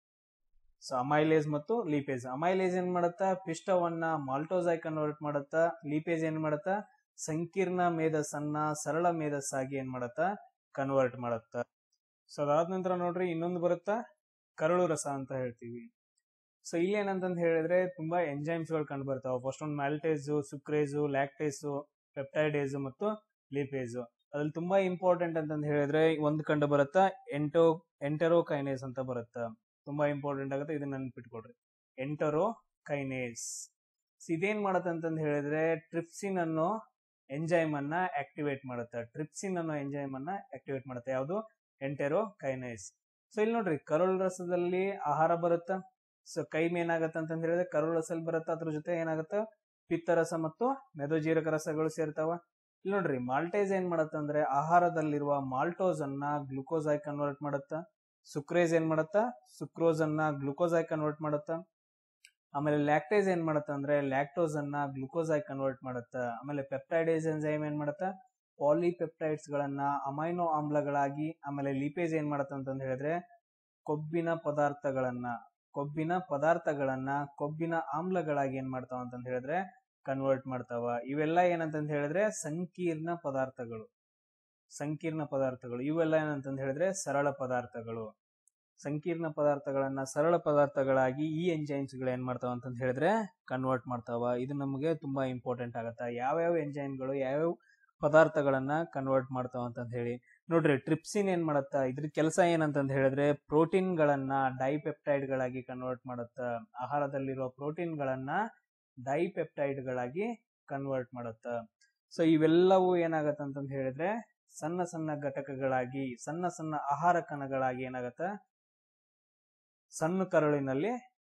ಸೊ ಅಮೈಲೇಸ್ ಮತ್ತು ಲೀಪೇಸ್ ಅಮೈಲೇಸ್ ಏನ್ ಮಾಡತ್ತ ಪಿಷ್ಟವನ್ನ ಮಾಲ್ಟೋಸ್ ಆಗಿ ಕನ್ವರ್ಟ್ ಮಾಡತ್ತ ಲೀಪೇಸ್ ಏನ್ ಮಾಡತ್ತ ಸಂಕೀರ್ಣ ಮೇಧಸ್ಸನ್ನ ಸರಳ ಮೇಧಸ್ಸಾಗಿ ಏನ್ ಮಾಡತ್ತ ಕನ್ವರ್ಟ್ ಮಾಡತ್ತ ಸೊ ಅದಾದ ನಂತರ ನೋಡ್ರಿ ಇನ್ನೊಂದು ಬರುತ್ತಾ ಕರಳು ರಸ ಅಂತ ಹೇಳ್ತೀವಿ ಸೊ ಇಲ್ಲಿ ಏನಂತಂದ್ ಹೇಳಿದ್ರೆ ತುಂಬಾ ಎಂಜೈಮ್ಸ್ ಗಳು ಕಂಡು ಬರ್ತಾವ ಫಸ್ಟ್ ಒಂದು ಮ್ಯಾಲ್ಟೇಸು ಸುಕ್ರೇಜು ಲ್ಯಾಕ್ಟೇಸು ಪೆಪ್ಟೈಡೇಸು ಮತ್ತು ಲೀಪೇಸು ಅದ್ರಲ್ಲಿ ತುಂಬಾ ಇಂಪಾರ್ಟೆಂಟ್ ಅಂತಂದ್ ಹೇಳಿದ್ರೆ ಒಂದು ಕಂಡು ಬರುತ್ತಾ ಎಂಟೋ ಎಂಟೆರೋಕೈನೇಸ್ ಅಂತ ಬರುತ್ತಾ ತುಂಬಾ ಇಂಪಾರ್ಟೆಂಟ್ ಆಗುತ್ತೆ ಇದನ್ನ ನೆನ್ಪಿಟ್ಕೊಡ್ರಿ ಎಂಟರೋ ಕೈನೇಸ್ ಇದೇನ್ ಮಾಡತ್ತೆ ಅಂತಂದ್ ಹೇಳಿದ್ರೆ ಟ್ರಿಪ್ಸಿನ್ ಅನ್ನೋ ಎಂಜೈಮ್ ಅನ್ನ ಆಕ್ಟಿವೇಟ್ ಮಾಡುತ್ತೆ ಟ್ರಿಪ್ಸಿನ್ ಅನ್ನೋ ಎಂಜೈಮ್ ಅನ್ನ ಆಕ್ಟಿವೇಟ್ ಮಾಡುತ್ತೆ ಯಾವುದು ಎಂಟೆರೋ ಕೈನೇಸ್ ಸೊ ಇಲ್ಲಿ ನೋಡ್ರಿ ಕರುಳು ರಸದಲ್ಲಿ ಆಹಾರ ಬರುತ್ತ ಸೊ ಕೈಮ್ ಏನಾಗತ್ತೆ ಅಂತಂದ್ ಹೇಳಿದ್ರೆ ಕರುಳು ರಸದಲ್ಲಿ ಬರುತ್ತ ಅದ್ರ ಜೊತೆ ಏನಾಗುತ್ತೆ ಪಿತ್ತರಸ ಮತ್ತು ಮೆದೋಜೀರಕ ರಸಗಳು ಸೇರ್ತಾವ ಇಲ್ಲಿ ನೋಡ್ರಿ ಮಾಲ್ಟೇಸ್ ಏನ್ ಮಾಡತ್ತಂದ್ರೆ ಆಹಾರದಲ್ಲಿರುವ ಮಾಲ್ಟೋಸ್ ಅನ್ನ ಗ್ಲುಕೋಸ್ ಆಗಿ ಕನ್ವರ್ಟ್ ಮಾಡತ್ತ ಸುಕ್ರೇಸ್ ಏನ್ ಮಾಡತ್ತ ಸುಕ್ರೋಸ್ ಅನ್ನ ಗ್ಲುಕೋಸ್ ಆಗಿ ಕನ್ವರ್ಟ್ ಮಾಡತ್ತ ಆಮೇಲೆ ಲ್ಯಾಕ್ಟೇಸ್ ಏನ್ ಮಾಡತ್ತ ಅಂದ್ರೆ ಲ್ಯಾಕ್ಟೋಸ್ ಅನ್ನ ಗ್ಲುಕೋಸ್ ಆಗಿ ಕನ್ವರ್ಟ್ ಮಾಡತ್ತ ಆಮೇಲೆ ಪೆಪ್ಟೈಡೇಸ್ ಎನ್ಸೈಮ್ ಏನ್ ಮಾಡತ್ತ ಪಾಲಿಪೆಪ್ಟೈಡ್ಸ್ ಗಳನ್ನ ಅಮೈನೋ ಆಮ್ಲಗಳಾಗಿ ಆಮೇಲೆ ಲಿಪೇಸ್ ಏನ್ ಮಾಡತ್ತ ಅಂತಂದ್ ಹೇಳಿದ್ರೆ ಕೊಬ್ಬಿನ ಪದಾರ್ಥಗಳನ್ನ ಕೊಬ್ಬಿನ ಪದಾರ್ಥಗಳನ್ನ ಕೊಬ್ಬಿನ ಆಮ್ಲಗಳಾಗಿ ಏನ್ ಮಾಡ್ತಾವ ಅಂತಂದ್ ಹೇಳಿದ್ರೆ ಕನ್ವರ್ಟ್ ಮಾಡ್ತಾವ ಇವೆಲ್ಲ ಏನಂತಂದ್ ಹೇಳಿದ್ರೆ ಸಂಕೀರ್ಣ ಪದಾರ್ಥಗಳು ಸಂಕೀರ್ಣ ಪದಾರ್ಥಗಳು ಇವೆಲ್ಲ ಏನಂತಂದ್ ಹೇಳಿದ್ರೆ ಸರಳ ಪದಾರ್ಥಗಳು ಸಂಕೀರ್ಣ ಪದಾರ್ಥಗಳನ್ನ ಸರಳ ಪದಾರ್ಥಗಳಾಗಿ ಈ ಎಂಜೈಮ್ಸ್ ಗಳು ಏನ್ ಮಾಡ್ತಾವ ಅಂತಂದ್ ಹೇಳಿದ್ರೆ ಕನ್ವರ್ಟ್ ಮಾಡ್ತಾವ ಇದು ನಮಗೆ ತುಂಬಾ ಇಂಪಾರ್ಟೆಂಟ್ ಆಗತ್ತ ಯಾವ್ಯಾವ ಎಂಜೈಮ್ಗಳು ಯಾವ್ಯಾವ ಪದಾರ್ಥಗಳನ್ನ ಕನ್ವರ್ಟ್ ಮಾಡ್ತಾವ ಅಂತಂದ್ ಹೇಳಿ ನೋಡ್ರಿ ಟ್ರಿಪ್ಸಿನ್ ಏನ್ ಮಾಡತ್ತ ಇದ್ರ ಕೆಲಸ ಏನಂತಂದ್ ಹೇಳಿದ್ರೆ ಪ್ರೋಟೀನ್ ಗಳನ್ನ ಡೈಪೆಪ್ಟೈಡ್ ಗಳಾಗಿ ಕನ್ವರ್ಟ್ ಮಾಡತ್ತ ಆಹಾರದಲ್ಲಿರುವ ಪ್ರೋಟೀನ್ ಗಳನ್ನ ಡೈಪೆಪ್ಟೈಡ್ ಗಳಾಗಿ ಕನ್ವರ್ಟ್ ಮಾಡತ್ತ ಸೊ ಇವೆಲ್ಲವೂ ಏನಾಗತ್ತ ಅಂತಂದ್ ಹೇಳಿದ್ರೆ ಸಣ್ಣ ಸಣ್ಣ ಘಟಕಗಳಾಗಿ ಸಣ್ಣ ಸಣ್ಣ ಆಹಾರ ಕಣಗಳಾಗಿ ಏನಾಗತ್ತ ಸಣ್ಣ ಕರಳಿನಲ್ಲಿ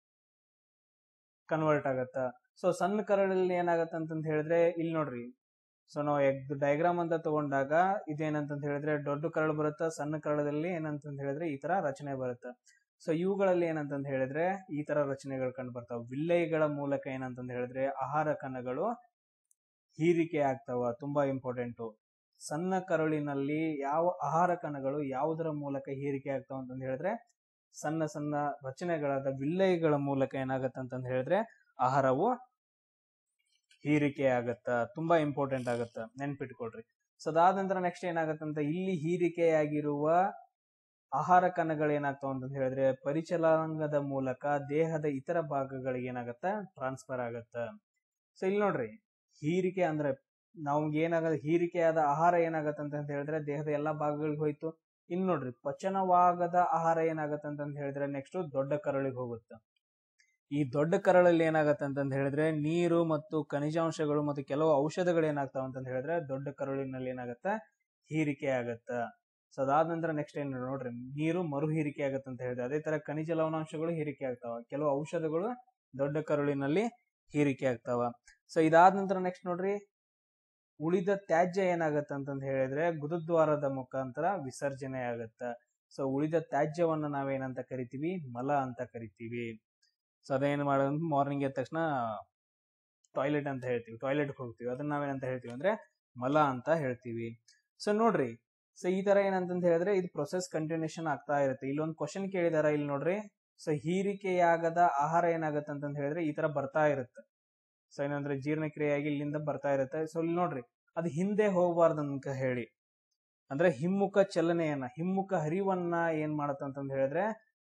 ಕನ್ವರ್ಟ್ ಆಗತ್ತ ಸೊ ಸಣ್ಣ ಕರಳಲ್ಲಿ ಏನಾಗತ್ತ ಅಂತಂದ್ ಹೇಳಿದ್ರೆ ಇಲ್ಲಿ ನೋಡ್ರಿ ಸೊ ನಾವು ಎಗ್ ಡಯಾಗ್ರಾಮ್ ಅಂತ ತಗೊಂಡಾಗ ಇದೇನಂತಂದ್ ಹೇಳಿದ್ರೆ ದೊಡ್ಡ ಕರಳು ಬರುತ್ತ ಸಣ್ಣ ಕರಳದಲ್ಲಿ ಏನಂತಂದ್ ಹೇಳಿದ್ರೆ ಈ ತರ ರಚನೆ ಬರುತ್ತೆ ಸೊ ಇವುಗಳಲ್ಲಿ ಏನಂತಂದ್ ಹೇಳಿದ್ರೆ ಈ ತರ ರಚನೆಗಳು ಕಂಡು ಬರ್ತಾವ ವಿಲ್ಲೈಗಳ ಮೂಲಕ ಏನಂತಂದ್ ಹೇಳಿದ್ರೆ ಆಹಾರ ಕಣಗಳು ಹೀರಿಕೆ ಆಗ್ತಾವ ತುಂಬಾ ಇಂಪಾರ್ಟೆಂಟು ಸಣ್ಣ ಕರುಳಿನಲ್ಲಿ ಯಾವ ಆಹಾರ ಕಣಗಳು ಯಾವುದರ ಮೂಲಕ ಹೀರಿಕೆ ಆಗ್ತಾವ ಅಂತಂದ್ ಹೇಳಿದ್ರೆ ಸಣ್ಣ ಸಣ್ಣ ರಚನೆಗಳಾದ ವಿಲ್ಲೈಗಳ ಮೂಲಕ ಏನಾಗತ್ತ ಅಂತಂದ್ ಹೇಳಿದ್ರೆ ಆಹಾರವು ಹೀರಿಕೆ ಆಗತ್ತ ತುಂಬಾ ಇಂಪಾರ್ಟೆಂಟ್ ಆಗತ್ತ ನೆನ್ಪಿಟ್ಕೊಳ್ರಿ ಸೊ ಅದಾದ ನಂತರ ನೆಕ್ಸ್ಟ್ ಏನಾಗತ್ತಂತ ಇಲ್ಲಿ ಹೀರಿಕೆಯಾಗಿರುವ ಆಹಾರ ಕಣಗಳು ಏನಾಗ್ತಾವ ಅಂತ ಹೇಳಿದ್ರೆ ಪರಿಚಲಾಂಗದ ಮೂಲಕ ದೇಹದ ಇತರ ಭಾಗಗಳಿಗೆ ಏನಾಗತ್ತ ಟ್ರಾನ್ಸ್ಫರ್ ಆಗತ್ತ ಸೊ ಇಲ್ಲಿ ನೋಡ್ರಿ ಹೀರಿಕೆ ಅಂದ್ರೆ ನಾವು ಏನಾಗದ ಹೀರಿಕೆಯಾದ ಆಹಾರ ಏನಾಗತ್ತ ಅಂತ ಹೇಳಿದ್ರೆ ದೇಹದ ಎಲ್ಲಾ ಭಾಗಗಳಿಗೆ ಹೋಯ್ತು ಇನ್ ನೋಡ್ರಿ ಪಚನವಾಗದ ಆಹಾರ ಏನಾಗತ್ತ ಅಂತ ಹೇಳಿದ್ರೆ ನೆಕ್ಸ್ಟ್ ದೊಡ್ಡ ಕರಳಿಗೆ ಹೋಗುತ್ತೆ ಈ ದೊಡ್ಡ ಕರಳಲ್ಲಿ ಏನಾಗತ್ತೆ ಅಂತಂದ್ ಹೇಳಿದ್ರೆ ನೀರು ಮತ್ತು ಖನಿಜಾಂಶಗಳು ಮತ್ತು ಕೆಲವು ಔಷಧಗಳು ಏನಾಗ್ತಾವ ಅಂತಂದ್ ಹೇಳಿದ್ರೆ ದೊಡ್ಡ ಕರುಳಿನಲ್ಲಿ ಏನಾಗತ್ತ ಹೀರಿಕೆ ಆಗತ್ತ ಸೊ ಅದಾದ ನಂತರ ನೆಕ್ಸ್ಟ್ ಏನ್ ನೋಡ್ರಿ ನೀರು ಮರು ಹೀರಿಕೆ ಆಗತ್ತೆ ಅಂತ ಹೇಳಿದ್ರೆ ಅದೇ ತರ ಖನಿಜ ಲವಣಾಂಶಗಳು ಹೀರಿಕೆ ಆಗ್ತಾವ ಕೆಲವು ಔಷಧಗಳು ದೊಡ್ಡ ಕರುಳಿನಲ್ಲಿ ಹೀರಿಕೆ ಆಗ್ತಾವ ಸೊ ಇದಾದ ನಂತರ ನೆಕ್ಸ್ಟ್ ನೋಡ್ರಿ ಉಳಿದ ತ್ಯಾಜ್ಯ ಏನಾಗತ್ತ ಅಂತಂದ್ ಹೇಳಿದ್ರೆ ಗುರುದ್ವಾರದ ಮುಖಾಂತರ ವಿಸರ್ಜನೆ ಆಗತ್ತ ಸೊ ಉಳಿದ ತ್ಯಾಜ್ಯವನ್ನ ನಾವೇನಂತ ಕರಿತೀವಿ ಮಲ ಅಂತ ಕರಿತೀವಿ ಸೊ ಅದೇನು ಮಾಡೋದು ಮಾರ್ನಿಂಗ್ ಎದ್ದ ತಕ್ಷಣ ಟಾಯ್ಲೆಟ್ ಅಂತ ಹೇಳ್ತೀವಿ ಟಾಯ್ಲೆಟ್ ಹೋಗ್ತೀವಿ ಅದನ್ನ ನಾವೇನಂತ ಹೇಳ್ತೀವಿ ಅಂದ್ರೆ ಮಲ ಅಂತ ಹೇಳ್ತೀವಿ ಸೊ ನೋಡ್ರಿ ಸೊ ಈ ತರ ಏನಂತಂತ ಹೇಳಿದ್ರೆ ಇದು ಪ್ರೊಸೆಸ್ ಕಂಟಿನ್ಯೂಷನ್ ಆಗ್ತಾ ಇರುತ್ತೆ ಇಲ್ಲೊಂದು ಕ್ವಶನ್ ಕೇಳಿದಾರ ಇಲ್ಲಿ ನೋಡ್ರಿ ಸೊ ಹೀರಿಕೆಯಾಗದ ಆಹಾರ ಏನಾಗತ್ತೆ ಅಂತಂತ ಹೇಳಿದ್ರೆ ಈ ತರ ಬರ್ತಾ ಇರುತ್ತೆ ಸೊ ಏನಂದ್ರೆ ಜೀರ್ಣಕ್ರಿಯೆಯಾಗಿ ಇಲ್ಲಿಂದ ಬರ್ತಾ ಇರುತ್ತೆ ಸೊ ಇಲ್ಲಿ ನೋಡ್ರಿ ಅದು ಹಿಂದೆ ಹೋಗಬಾರ್ದು ಅಂತ ಹೇಳಿ ಅಂದ್ರೆ ಹಿಮ್ಮುಖ ಚಲನೆಯನ್ನ ಹಿಮ್ಮುಖ ಹರಿವನ್ನ ಏನ್ ಮಾಡತ್ತ ಅಂತಂದ್ ಹೇಳಿದ್ರೆ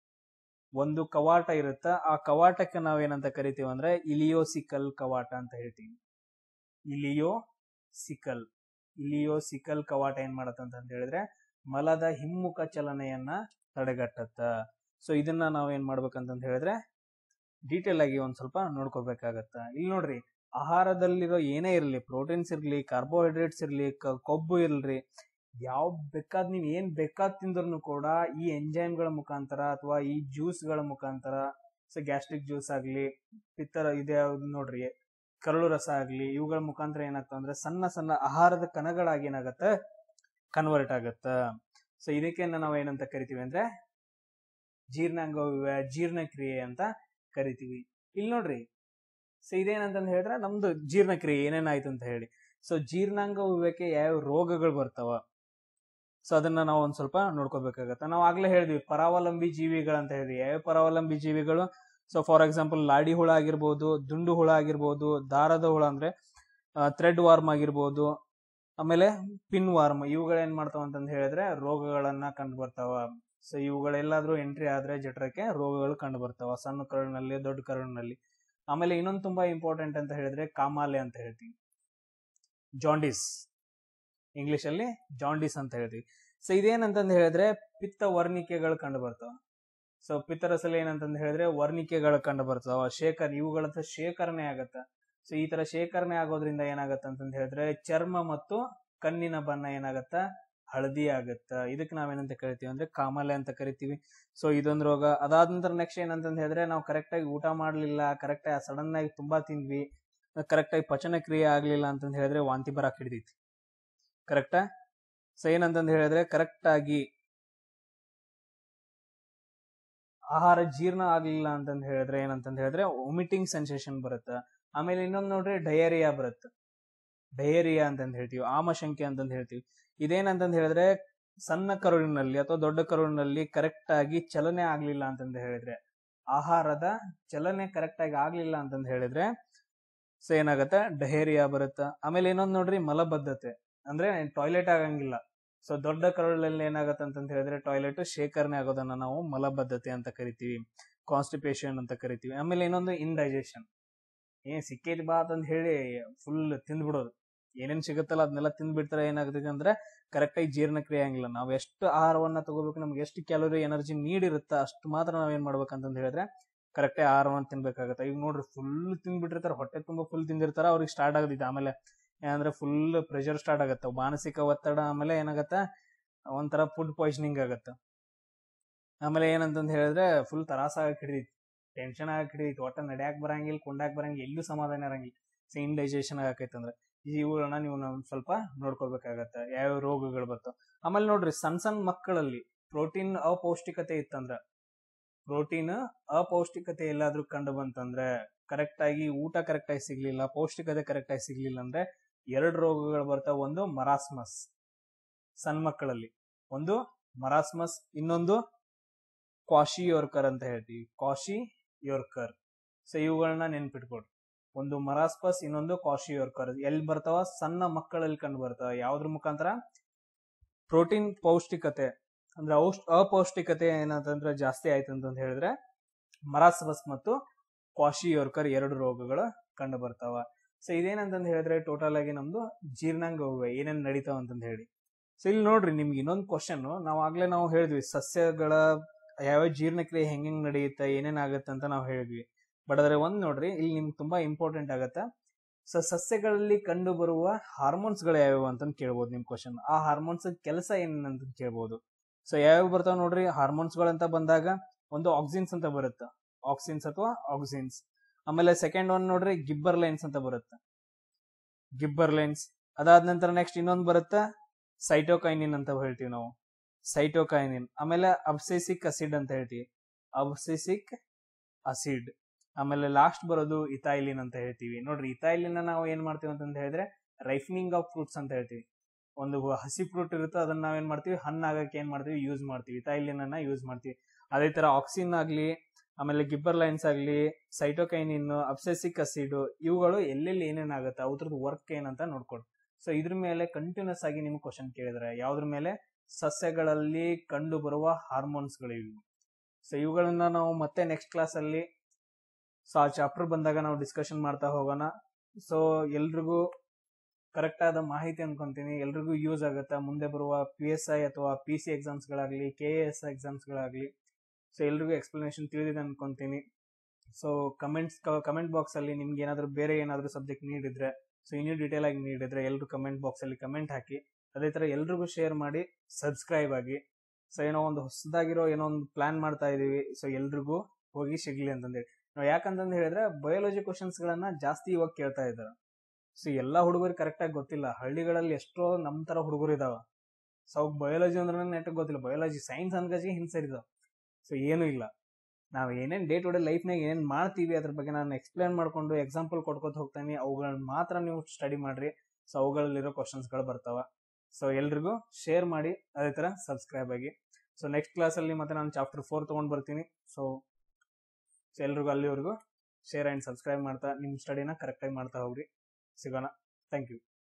ಒಂದು ಕವಾಟ ಇರುತ್ತ ಆ ಕವಾಟಕ್ಕೆ ನಾವೇನಂತ ಕರಿತೀವಿ ಅಂದ್ರೆ ಇಲಿಯೋಸಿಕಲ್ ಕವಾಟ ಅಂತ ಹೇಳ್ತೀವಿ ಇಲಿಯೋ ಸಿಕಲ್ ಇಲಿಯೋ ಸಿಕಲ್ ಕವಾಟ ಏನ್ ಮಾಡತ್ತ ಅಂತ ಹೇಳಿದ್ರೆ ಮಲದ ಹಿಮ್ಮುಖ ಚಲನೆಯನ್ನ ತಡೆಗಟ್ಟತ್ತ ಸೊ ಇದನ್ನ ನಾವ್ ಏನ್ ಮಾಡ್ಬೇಕಂತ ಹೇಳಿದ್ರೆ ಡೀಟೇಲ್ ಆಗಿ ಒಂದ್ ಸ್ವಲ್ಪ ನೋಡ್ಕೋಬೇಕಾಗತ್ತ ಇಲ್ಲಿ ನೋಡ್ರಿ ಆಹಾರದಲ್ಲಿರೋ ಏನೇ ಇರಲಿ ಪ್ರೋಟೀನ್ಸ್ ಇರ್ಲಿ ಕಾರ್ಬೋಹೈಡ್ರೇಟ್ಸ್ ಇರ್ಲಿ ಕೊಬ್ಬು ಇರ್ಲಿ ಯಾವ ಬೇಕಾದ್ ನೀವ್ ಏನ್ ಬೇಕಾದ್ ತಿಂದ್ರು ಕೂಡ ಈ ಎಂಜೈಮ್ಗಳ ಮುಖಾಂತರ ಅಥವಾ ಈ ಜ್ಯೂಸ್ಗಳ ಮುಖಾಂತರ ಸೊ ಗ್ಯಾಸ್ಟ್ರಿಕ್ ಜ್ಯೂಸ್ ಆಗ್ಲಿ ಪಿತ್ತರ ಇದೆ ನೋಡ್ರಿ ಕರಳು ರಸ ಆಗ್ಲಿ ಇವುಗಳ ಮುಖಾಂತರ ಏನಾಗ್ತಾವ ಅಂದ್ರೆ ಸಣ್ಣ ಸಣ್ಣ ಆಹಾರದ ಕಣಗಳಾಗಿ ಏನಾಗತ್ತ ಕನ್ವರ್ಟ್ ಆಗತ್ತ ಸೊ ಇದಕ್ಕೆ ನಾವು ಏನಂತ ಕರಿತೀವಿ ಅಂದ್ರೆ ಜೀರ್ಣಾಂಗ ಜೀರ್ಣಕ್ರಿಯೆ ಅಂತ ಕರಿತೀವಿ ಇಲ್ಲಿ ನೋಡ್ರಿ ಸೊ ಇದೇನಂತಂದ್ ಹೇಳಿದ್ರೆ ನಮ್ದು ಜೀರ್ಣಕ್ರಿಯೆ ಏನೇನಾಯ್ತು ಅಂತ ಹೇಳಿ ಸೊ ಜೀರ್ಣಾಂಗ ಉವ್ಯಕ್ಕೆ ಯಾವ ರೋಗಗಳು ಬರ್ತಾವ ಸೊ ಅದನ್ನ ನಾವು ಒಂದ್ ಸ್ವಲ್ಪ ನೋಡ್ಕೋಬೇಕಾಗತ್ತೆ ನಾವು ಆಗ್ಲೇ ಹೇಳಿದ್ವಿ ಪರಾವಲಂಬಿ ಜೀವಿಗಳಂತ ಹೇಳಿದ್ವಿ ಯಾವ ಪರಾವಲಂಬಿ ಜೀವಿಗಳು ಸೊ ಫಾರ್ ಎಕ್ಸಾಂಪಲ್ ಲಾಡಿ ಹುಳ ಆಗಿರ್ಬೋದು ದುಂಡು ಹುಳ ಆಗಿರ್ಬೋದು ದಾರದ ಹುಳ ಅಂದ್ರೆ ಥ್ರೆಡ್ ವಾರ್ಮ್ ಆಗಿರ್ಬೋದು ಆಮೇಲೆ ಪಿನ್ ವಾರ್ಮ್ ಇವುಗಳು ಏನ್ ಮಾಡ್ತಾವ ಅಂತಂದ್ ಹೇಳಿದ್ರೆ ರೋಗಗಳನ್ನ ಕಂಡು ಬರ್ತಾವ ಸೊ ಇವುಗಳೆಲ್ಲಾದ್ರೂ ಎಂಟ್ರಿ ಆದ್ರೆ ಜಠರಕ್ಕೆ ರೋಗಗಳು ಕಂಡು ಬರ್ತಾವ ಸಣ್ಣ ಕರುಳಿನಲ್ಲಿ ದೊಡ್ಡ ಕರುಳಿನಲ್ಲಿ ಆಮೇಲೆ ಇನ್ನೊಂದು ತುಂಬಾ ಇಂಪಾರ್ಟೆಂಟ್ ಅಂತ ಹೇಳಿದ್ರೆ ಕಾಮಾಲೆ ಅಂತ ಹೇಳ್ತೀವಿ ಜಾಂಡಿಸ್ ಇಂಗ್ಲಿಷ್ ಅಲ್ಲಿ ಜಾಂಡಿಸ್ ಅಂತ ಹೇಳ್ತೀವಿ ಸೊ ಇದೇನಂತಂದ್ ಹೇಳಿದ್ರೆ ಪಿತ್ತ ವರ್ಣಿಕೆಗಳು ಕಂಡು ಬರ್ತಾವ ಸೊ ಪಿತ್ತರಸಲ್ಲಿ ಏನಂತಂದ್ ಹೇಳಿದ್ರೆ ವರ್ಣಿಕೆಗಳು ಕಂಡು ಬರ್ತಾವ ಶೇಖರ್ ಇವುಗಳ ಶೇಖರಣೆ ಆಗತ್ತ ಸೊ ಈ ತರ ಶೇಖರಣೆ ಆಗೋದ್ರಿಂದ ಏನಾಗತ್ತ ಅಂತಂದ್ ಹೇಳಿದ್ರೆ ಚರ್ಮ ಮತ್ತು ಕಣ್ಣಿನ ಬಣ್ಣ ಏನಾಗತ್ತ ಹಳದಿ ಆಗತ್ತ ಇದಕ್ಕೆ ನಾವೇನಂತ ಕರಿತೀವಿ ಅಂದ್ರೆ ಕಾಮಾಲೆ ಅಂತ ಕರಿತೀವಿ ಸೊ ಇದೊಂದು ರೋಗ ಅದಾದ ನಂತರ ನೆಕ್ಸ್ಟ್ ಏನಂತಂದ್ ಹೇಳಿದ್ರೆ ನಾವು ಕರೆಕ್ಟ್ ಆಗಿ ಊಟ ಮಾಡ್ಲಿಲ್ಲ ಕರೆಕ್ಟ್ ಆಗಿ ಸಡನ್ ಆಗಿ ತುಂಬಾ ತಿಂದ್ವಿ ಕರೆಕ್ಟ್ ಆಗಿ ಪಚನ ಕ್ರಿಯೆ ಆಗ್ಲಿಲ್ಲ ಅಂತಂದ್ ಹೇಳಿದ್ರೆ ವಾಂತಿ ಬರಾಕ್ ಹಿಡಿದೈತಿ ಕರೆಕ್ಟಾ ಸೊ ಏನಂತಂದ್ ಹೇಳಿದ್ರೆ ಕರೆಕ್ಟ್ ಆಗಿ ಆಹಾರ ಜೀರ್ಣ ಆಗ್ಲಿಲ್ಲ ಅಂತಂದ್ ಹೇಳಿದ್ರೆ ಏನಂತಂದ್ ಹೇಳಿದ್ರೆ ವಾಮಿಟಿಂಗ್ ಸೆನ್ಸೇಷನ್ ಬರುತ್ತೆ ಆಮೇಲೆ ಇನ್ನೊಂದ್ ನೋಡ್ರಿ ಡಯೇರಿಯಾ ಬರುತ್ತೆ ಡಯೇರಿಯಾ ಅಂತಂದ್ ಹೇಳ್ತೀವಿ ಆಮಶಂಕೆ ಅಂತಂದ್ ಹೇಳ್ತೀವಿ ಇದೇನಂತಂದ್ ಹೇಳಿದ್ರೆ ಸಣ್ಣ ಕರುಳಿನಲ್ಲಿ ಅಥವಾ ದೊಡ್ಡ ಕರುಳಿನಲ್ಲಿ ಕರೆಕ್ಟ್ ಆಗಿ ಚಲನೆ ಆಗ್ಲಿಲ್ಲ ಅಂತಂದ್ ಹೇಳಿದ್ರೆ ಆಹಾರದ ಚಲನೆ ಕರೆಕ್ಟ್ ಆಗಿ ಆಗ್ಲಿಲ್ಲ ಅಂತಂದ್ ಹೇಳಿದ್ರೆ ಸೊ ಏನಾಗತ್ತೆ ಡಹೇರಿಯಾ ಬರುತ್ತೆ ಆಮೇಲೆ ಇನ್ನೊಂದ್ ನೋಡ್ರಿ ಮಲಬದ್ಧತೆ ಅಂದ್ರೆ ಟಾಯ್ಲೆಟ್ ಆಗಂಗಿಲ್ಲ ಸೊ ದೊಡ್ಡ ಕರುಳಲ್ಲಿ ಏನಾಗತ್ತೆ ಅಂತಂತ ಹೇಳಿದ್ರೆ ಟಾಯ್ಲೆಟ್ ಶೇಖರಣೆ ಆಗೋದನ್ನ ನಾವು ಮಲಬದ್ಧತೆ ಅಂತ ಕರಿತೀವಿ ಕಾನ್ಸ್ಟಿಪೇಷನ್ ಅಂತ ಕರಿತೀವಿ ಆಮೇಲೆ ಇನ್ನೊಂದು ಇಂಡೈಜೆಷನ್ ಏನ್ ಸಿಕ್ಕೈತಿ ಬಾ ಅಂತ ಹೇಳಿ ಫುಲ್ ತಿಂದ್ಬಿಡೋದು ಏನೇನ್ ಸಿಗುತ್ತಲ್ಲ ಅದನ್ನೆಲ್ಲ ತಿಂದ್ಬಿಡ್ತಾರೆ ಏನಾಗ್ತದೆ ಅಂದ್ರೆ ಕರೆಕ್ಟ್ ಆಗಿ ಜೀರ್ಣಕ್ರಿಯೆ ಆಗಿಲ್ಲ ನಾವು ಎಷ್ಟು ಆಹಾರವನ್ನ ತಗೋಬೇಕು ನಮ್ಗೆ ಎಷ್ಟು ಕ್ಯಾಲೋರಿ ಎನರ್ಜಿ ನೀಡಿರುತ್ತೆ ಅಷ್ಟು ಮಾತ್ರ ನಾವ್ ಏನ್ ಮಾಡ್ಬೇಕಂತಂದ್ ಹೇಳಿದ್ರೆ ಕರೆಕ್ಟ್ ಆಗಿ ಆಹಾರವನ್ನ ತಿನ್ಬೇಕಾಗತ್ತೆ ಈಗ ನೋಡ್ರಿ ಫುಲ್ ತಿಂದ್ಬಿಟ್ಟಿರ್ತಾರೆ ಹೊಟ್ಟೆ ತುಂಬಾ ಫುಲ್ ತಿಂದಿರ್ತಾರ ಅವ್ರಿಗೆ ಸ್ಟಾರ್ಟ್ ಆಗದಿತ್ತು ಆಮೇಲೆ ಏನಂದ್ರೆ ಫುಲ್ ಪ್ರೆಷರ್ ಸ್ಟಾರ್ಟ್ ಆಗತ್ತೆ ಮಾನಸಿಕ ಒತ್ತಡ ಆಮೇಲೆ ಏನಾಗತ್ತ ಒಂಥರ ಫುಡ್ ಪಾಯ್ಸನಿಂಗ್ ಆಗತ್ತ ಆಮೇಲೆ ಏನಂತಂದ್ ಹೇಳಿದ್ರೆ ಫುಲ್ ತ್ರಾಸ ಆಗಕ್ ಹಿಡಿದೈತಿ ಟೆನ್ಷನ್ ಆಗಕ್ ಹಿಡಿದೈತಿ ಒಟ್ಟ ನಡ್ಯಾಕ್ ಬರಂಗಿಲ್ಲ ಕುಂಡಾಕ್ ಬರಂಗಿಲ್ಲ ಎಲ್ಲೂ ಸಮಾಧಾನ ಇರಂಗಿಲ್ಲ ಸೊ ಇಂಡೈಜೆಷನ್ ಆಗಕೈತೆ ಅಂದ್ರೆ ಇವುಗಳನ್ನ ನೀವು ನಾವು ಸ್ವಲ್ಪ ನೋಡ್ಕೋಬೇಕಾಗತ್ತೆ ಯಾವ್ಯಾವ ರೋಗಗಳು ಬರ್ತಾವ ಆಮೇಲೆ ನೋಡ್ರಿ ಸಣ್ಣ ಸಣ್ಣ ಮಕ್ಕಳಲ್ಲಿ ಪ್ರೋಟೀನ್ ಅಪೌಷ್ಟಿಕತೆ ಇತ್ತಂದ್ರ ಪ್ರೋಟೀನ್ ಅಪೌಷ್ಟಿಕತೆ ಎಲ್ಲಾದ್ರೂ ಕಂಡು ಬಂತಂದ್ರೆ ಕರೆಕ್ಟ್ ಆಗಿ ಊಟ ಕರೆಕ್ಟ್ ಆಗಿ ಸಿಗ್ಲಿಲ್ಲ ಪೌಷ್ಟಿಕತೆ ಕರೆಕ್ಟ್ ಆಗಿ ಸಿಗ್ಲಿಲ್ಲ ಅಂದ್ರೆ ಎರಡು ರೋಗಗಳು ಬರ್ತಾವ ಒಂದು ಮರಾಸ್ಮಸ್ ಸಣ್ಣ ಮಕ್ಕಳಲ್ಲಿ ಒಂದು ಮರಾಸ್ಮಸ್ ಇನ್ನೊಂದು ಕ್ವಾಶಿ ಯೋರ್ಕರ್ ಅಂತ ಹೇಳ್ತೀವಿ ಕ್ವಾಶಿ ಯೋರ್ಕರ್ ಸೊ ಇವುಗಳನ್ನ ನೆನ್ಪಿಟ್ಕೊಡ್ರಿ ಒಂದು ಮರಾಸ್ಪಸ್ ಇನ್ನೊಂದು ಕ್ವಾಶಿ ಯೋರ್ಕರ್ ಎಲ್ಲಿ ಬರ್ತಾವ ಸಣ್ಣ ಮಕ್ಕಳಲ್ಲಿ ಕಂಡು ಬರ್ತಾವ ಯಾವ್ದ್ರ ಮುಖಾಂತರ ಪ್ರೋಟೀನ್ ಪೌಷ್ಟಿಕತೆ ಅಂದ್ರೆ ಔಷ್ ಅಪೌಷ್ಟಿಕತೆ ಏನಂತಂದ್ರೆ ಜಾಸ್ತಿ ಆಯ್ತು ಅಂತಂದ್ ಹೇಳಿದ್ರೆ ಮರಾಸ್ಮಸ್ ಮತ್ತು ಕ್ವಾಶಿ ಯೋರ್ಕರ್ ಎರಡು ರೋಗಗಳು ಕಂಡು ಬರ್ತಾವ ಸೊ ಇದೇನಂತಂದ್ ಹೇಳಿದ್ರೆ ಟೋಟಲ್ ಆಗಿ ನಮ್ದು ಜೀರ್ಣಾಂಗ ಹೋಗುವ ಏನೇನ್ ನಡೀತಾವ ಅಂತಂದ್ ಹೇಳಿ ಸೊ ಇಲ್ಲಿ ನೋಡ್ರಿ ನಿಮ್ಗೆ ಇನ್ನೊಂದು ಕ್ವಶನ್ ನಾವು ಆಗ್ಲೇ ನಾವು ಹೇಳಿದ್ವಿ ಸಸ್ಯಗಳ ಯಾವ್ಯಾವ ಜೀರ್ಣಕ್ರಿಯೆ ಹೆಂಗ್ ಹೆಂಗ್ ನಡೆಯುತ್ತೆ ಏನೇನ್ ಆಗತ್ತೆ ಅಂತ ನಾವು ಹೇಳಿದ್ವಿ ಬಟ್ ಅದ್ರ ಒಂದ್ ನೋಡ್ರಿ ಇಲ್ಲಿ ನಿಮ್ಗೆ ತುಂಬಾ ಇಂಪಾರ್ಟೆಂಟ್ ಆಗತ್ತ ಸೊ ಸಸ್ಯಗಳಲ್ಲಿ ಕಂಡು ಬರುವ ಹಾರ್ಮೋನ್ಸ್ ಗಳು ಯಾವ್ಯಾವ ಅಂತ ಕೇಳ್ಬೋದು ನಿಮ್ ಕ್ವಶನ್ ಆ ಹಾರ್ಮೋನ್ಸ್ ಕೆಲಸ ಏನಂತ ಕೇಳ್ಬೋದು ಸೊ ಯಾವ್ಯಾವ ಬರ್ತಾವ ನೋಡ್ರಿ ಹಾರ್ಮೋನ್ಸ್ ಗಳಂತ ಬಂದಾಗ ಒಂದು ಆಕ್ಸಿನ್ಸ್ ಅಂತ ಬರುತ್ತೆ ಆಕ್ಸಿನ್ಸ್ ಅಥವಾ ಆಕ್ಸಿನ್ಸ್ ಆಮೇಲೆ ಸೆಕೆಂಡ್ ಒನ್ ನೋಡ್ರಿ ಗಿಬ್ಬರ್ ಲೈನ್ಸ್ ಅಂತ ಬರುತ್ತೆ ಗಿಬ್ಬರ್ ಲೈನ್ಸ್ ಅದಾದ ನಂತರ ನೆಕ್ಸ್ಟ್ ಇನ್ನೊಂದು ಬರುತ್ತೆ ಸೈಟೋಕೈನಿನ್ ಅಂತ ಹೇಳ್ತೀವಿ ನಾವು ಸೈಟೋಕೈನಿನ್ ಆಮೇಲೆ ಅಬ್ಸೆಸಿಕ್ ಅಸಿಡ್ ಅಂತ ಹೇಳ್ತೀವಿ ಅಬ್ಸೆಸಿಕ್ ಅಸಿಡ್ ಆಮೇಲೆ ಲಾಸ್ಟ್ ಬರೋದು ಇಥೈಲಿನ್ ಅಂತ ಹೇಳ್ತೀವಿ ನೋಡ್ರಿ ಇಥೈಲಿನ್ ನಾವು ಏನ್ ಮಾಡ್ತೀವಿ ಅಂತಂದ ಹೇಳಿದ್ರೆ ರೈಫನಿಂಗ್ ಆಫ್ ಫ್ರೂಟ್ಸ್ ಅಂತ ಹೇಳ್ತೀವಿ ಒಂದು ಹಸಿ ಫ್ರೂಟ್ ಇರುತ್ತೆ ಅದನ್ನ ನಾವ್ ಏನ್ ಮಾಡ್ತೀವಿ ಹಣ್ಣಾಗಕ್ಕೆ ಏನ್ ಮಾಡ್ತೀವಿ ಯೂಸ್ ಮಾಡ್ತೀವಿ ಇಥೈಲಿನ್ ಅನ್ನ ಯೂಸ್ ಮಾಡ್ತೀವಿ ಅದೇ ತರ ಆಕ್ಸಿನ್ ಆಗ್ಲಿ ಆಮೇಲೆ ಗಿಬ್ಬರ್ ಲೈನ್ಸ್ ಆಗ್ಲಿ ಸೈಟೋಕೈನಿನ್ ಅಬ್ಸೆಸಿಕ್ ಅಸಿಡ್ ಇವುಗಳು ಎಲ್ಲೆಲ್ಲಿ ಏನೇನ್ ಆಗುತ್ತೆ ಅದ್ರದ್ದು ವರ್ಕ್ ಏನಂತ ನೋಡ್ಕೊಡಿ ಸೊ ಇದ್ರ ಮೇಲೆ ಕಂಟಿನ್ಯೂಸ್ ಆಗಿ ನಿಮ್ಗೆ ಕ್ವಶನ್ ಕೇಳಿದ್ರೆ ಯಾವ್ದ್ರ ಮೇಲೆ ಸಸ್ಯಗಳಲ್ಲಿ ಕಂಡು ಬರುವ ಹಾರ್ಮೋನ್ಸ್ ಗಳಿವೆ ಸೊ ಇವುಗಳನ್ನ ನಾವು ಮತ್ತೆ ನೆಕ್ಸ್ಟ್ ಕ್ಲಾಸ್ ಅಲ್ಲಿ ಸೊ ಆ ಚಾಪ್ಟರ್ ಬಂದಾಗ ನಾವು ಡಿಸ್ಕಷನ್ ಮಾಡ್ತಾ ಹೋಗೋಣ ಸೊ ಎಲ್ರಿಗೂ ಕರೆಕ್ಟ್ ಆದ ಮಾಹಿತಿ ಅನ್ಕೊಂತೀನಿ ಎಲ್ರಿಗೂ ಯೂಸ್ ಆಗುತ್ತೆ ಮುಂದೆ ಬರುವ ಪಿ ಎಸ್ ಐ ಅಥವಾ ಪಿ ಸಿ ಎಕ್ಸಾಮ್ಸ್ ಗಳಾಗ್ಲಿ ಕೆ ಎಸ್ ಎಕ್ಸಾಮ್ಸ್ ಗಳಾಗ್ಲಿ ಸೊ ಎಲ್ರಿಗೂ ಎಕ್ಸ್ಪ್ಲನೇಷನ್ ತಿಳಿದಿದೆ ಅನ್ಕೊಂತೀನಿ ಸೊ ಕಮೆಂಟ್ಸ್ ಕಮೆಂಟ್ ಬಾಕ್ಸ್ ಅಲ್ಲಿ ನಿಮ್ಗೆ ಏನಾದ್ರು ಬೇರೆ ಏನಾದ್ರು ಸಬ್ಜೆಕ್ಟ್ ನೀಡಿದ್ರೆ ಸೊ ಇನ್ನೂ ಡೀಟೇಲ್ ಆಗಿ ನೀಡಿದ್ರೆ ಎಲ್ರು ಕಮೆಂಟ್ ಬಾಕ್ಸ್ ಅಲ್ಲಿ ಕಮೆಂಟ್ ಹಾಕಿ ಅದೇ ತರ ಎಲ್ರಿಗೂ ಶೇರ್ ಮಾಡಿ ಸಬ್ಸ್ಕ್ರೈಬ್ ಆಗಿ ಸೊ ಏನೋ ಒಂದು ಹೊಸದಾಗಿರೋ ಏನೋ ಒಂದು ಪ್ಲಾನ್ ಮಾಡ್ತಾ ಇದೀವಿ ಸೊ ಎಲ್ರಿಗೂ ಹೋಗಿ ಸಿಗ್ಲಿ ಅಂತಂದೇಳಿ ನಾವು ಯಾಕಂತಂದ್ ಹೇಳಿದ್ರೆ ಬಯೋಲಜಿ ಕ್ವಶನ್ಸ್ ಗಳನ್ನ ಜಾಸ್ತಿ ಇವಾಗ ಕೇಳ್ತಾ ಇದ್ದಾರೆ ಸೊ ಎಲ್ಲಾ ಹುಡುಗರಿಗೆ ಕರೆಕ್ಟ್ ಆಗಿ ಗೊತ್ತಿಲ್ಲ ಹಳ್ಳಿಗಳಲ್ಲಿ ಎಷ್ಟೋ ನಮ್ ತರ ಹುಡುಗರು ಇದಾವ ಸೊ ಅವ್ ಬಯೋಲಜಿ ಅಂದ್ರೆ ನೆಟ್ ಗೊತ್ತಿಲ್ಲ ಬಯೋಲಜಿ ಸೈನ್ಸ್ ಅನ್ಕಜಿಗೆ ಹಿಂಸರಿದಾವ ಸೊ ಏನೂ ಇಲ್ಲ ನಾವು ಏನೇನ್ ಡೇ ಟು ಡೇ ಲೈಫ್ನಾಗ ಏನೇನ್ ಮಾಡ್ತೀವಿ ಅದ್ರ ಬಗ್ಗೆ ನಾನು ಎಕ್ಸ್ಪ್ಲೇನ್ ಮಾಡ್ಕೊಂಡು ಎಕ್ಸಾಂಪಲ್ ಕೊಡ್ಕೊತ ಹೋಗ್ತೇನೆ ಅವುಗಳನ್ನ ಮಾತ್ರ ನೀವು ಸ್ಟಡಿ ಮಾಡ್ರಿ ಸೊ ಅವುಗಳಲ್ಲಿರೋ ಕ್ವಶನ್ಸ್ಗಳು ಬರ್ತಾವ ಸೊ ಎಲ್ರಿಗೂ ಶೇರ್ ಮಾಡಿ ಅದೇ ತರ ಸಬ್ಸ್ಕ್ರೈಬ್ ಆಗಿ ಸೊ ನೆಕ್ಸ್ಟ್ ಕ್ಲಾಸಲ್ಲಿ ಮತ್ತೆ ನಾನು ಚಾಪ್ಟರ್ ಫೋರ್ ತೊಗೊಂಡ್ ಬರ್ತೀನಿ ಸೊ ಎಲ್ರಿಗೂ ಅಲ್ಲಿವರೆಗೂ ಶೇರ್ ಆ್ಯಂಡ್ ಸಬ್ಸ್ಕ್ರೈಬ್ ಮಾಡ್ತಾ ನಿಮ್ಮ ಸ್ಟಡಿನ ಕರೆಕ್ಟಾಗಿ ಮಾಡ್ತಾ ಹೋಗ್ರಿ ಸಿಗೋಣ ಥ್ಯಾಂಕ್ ಯು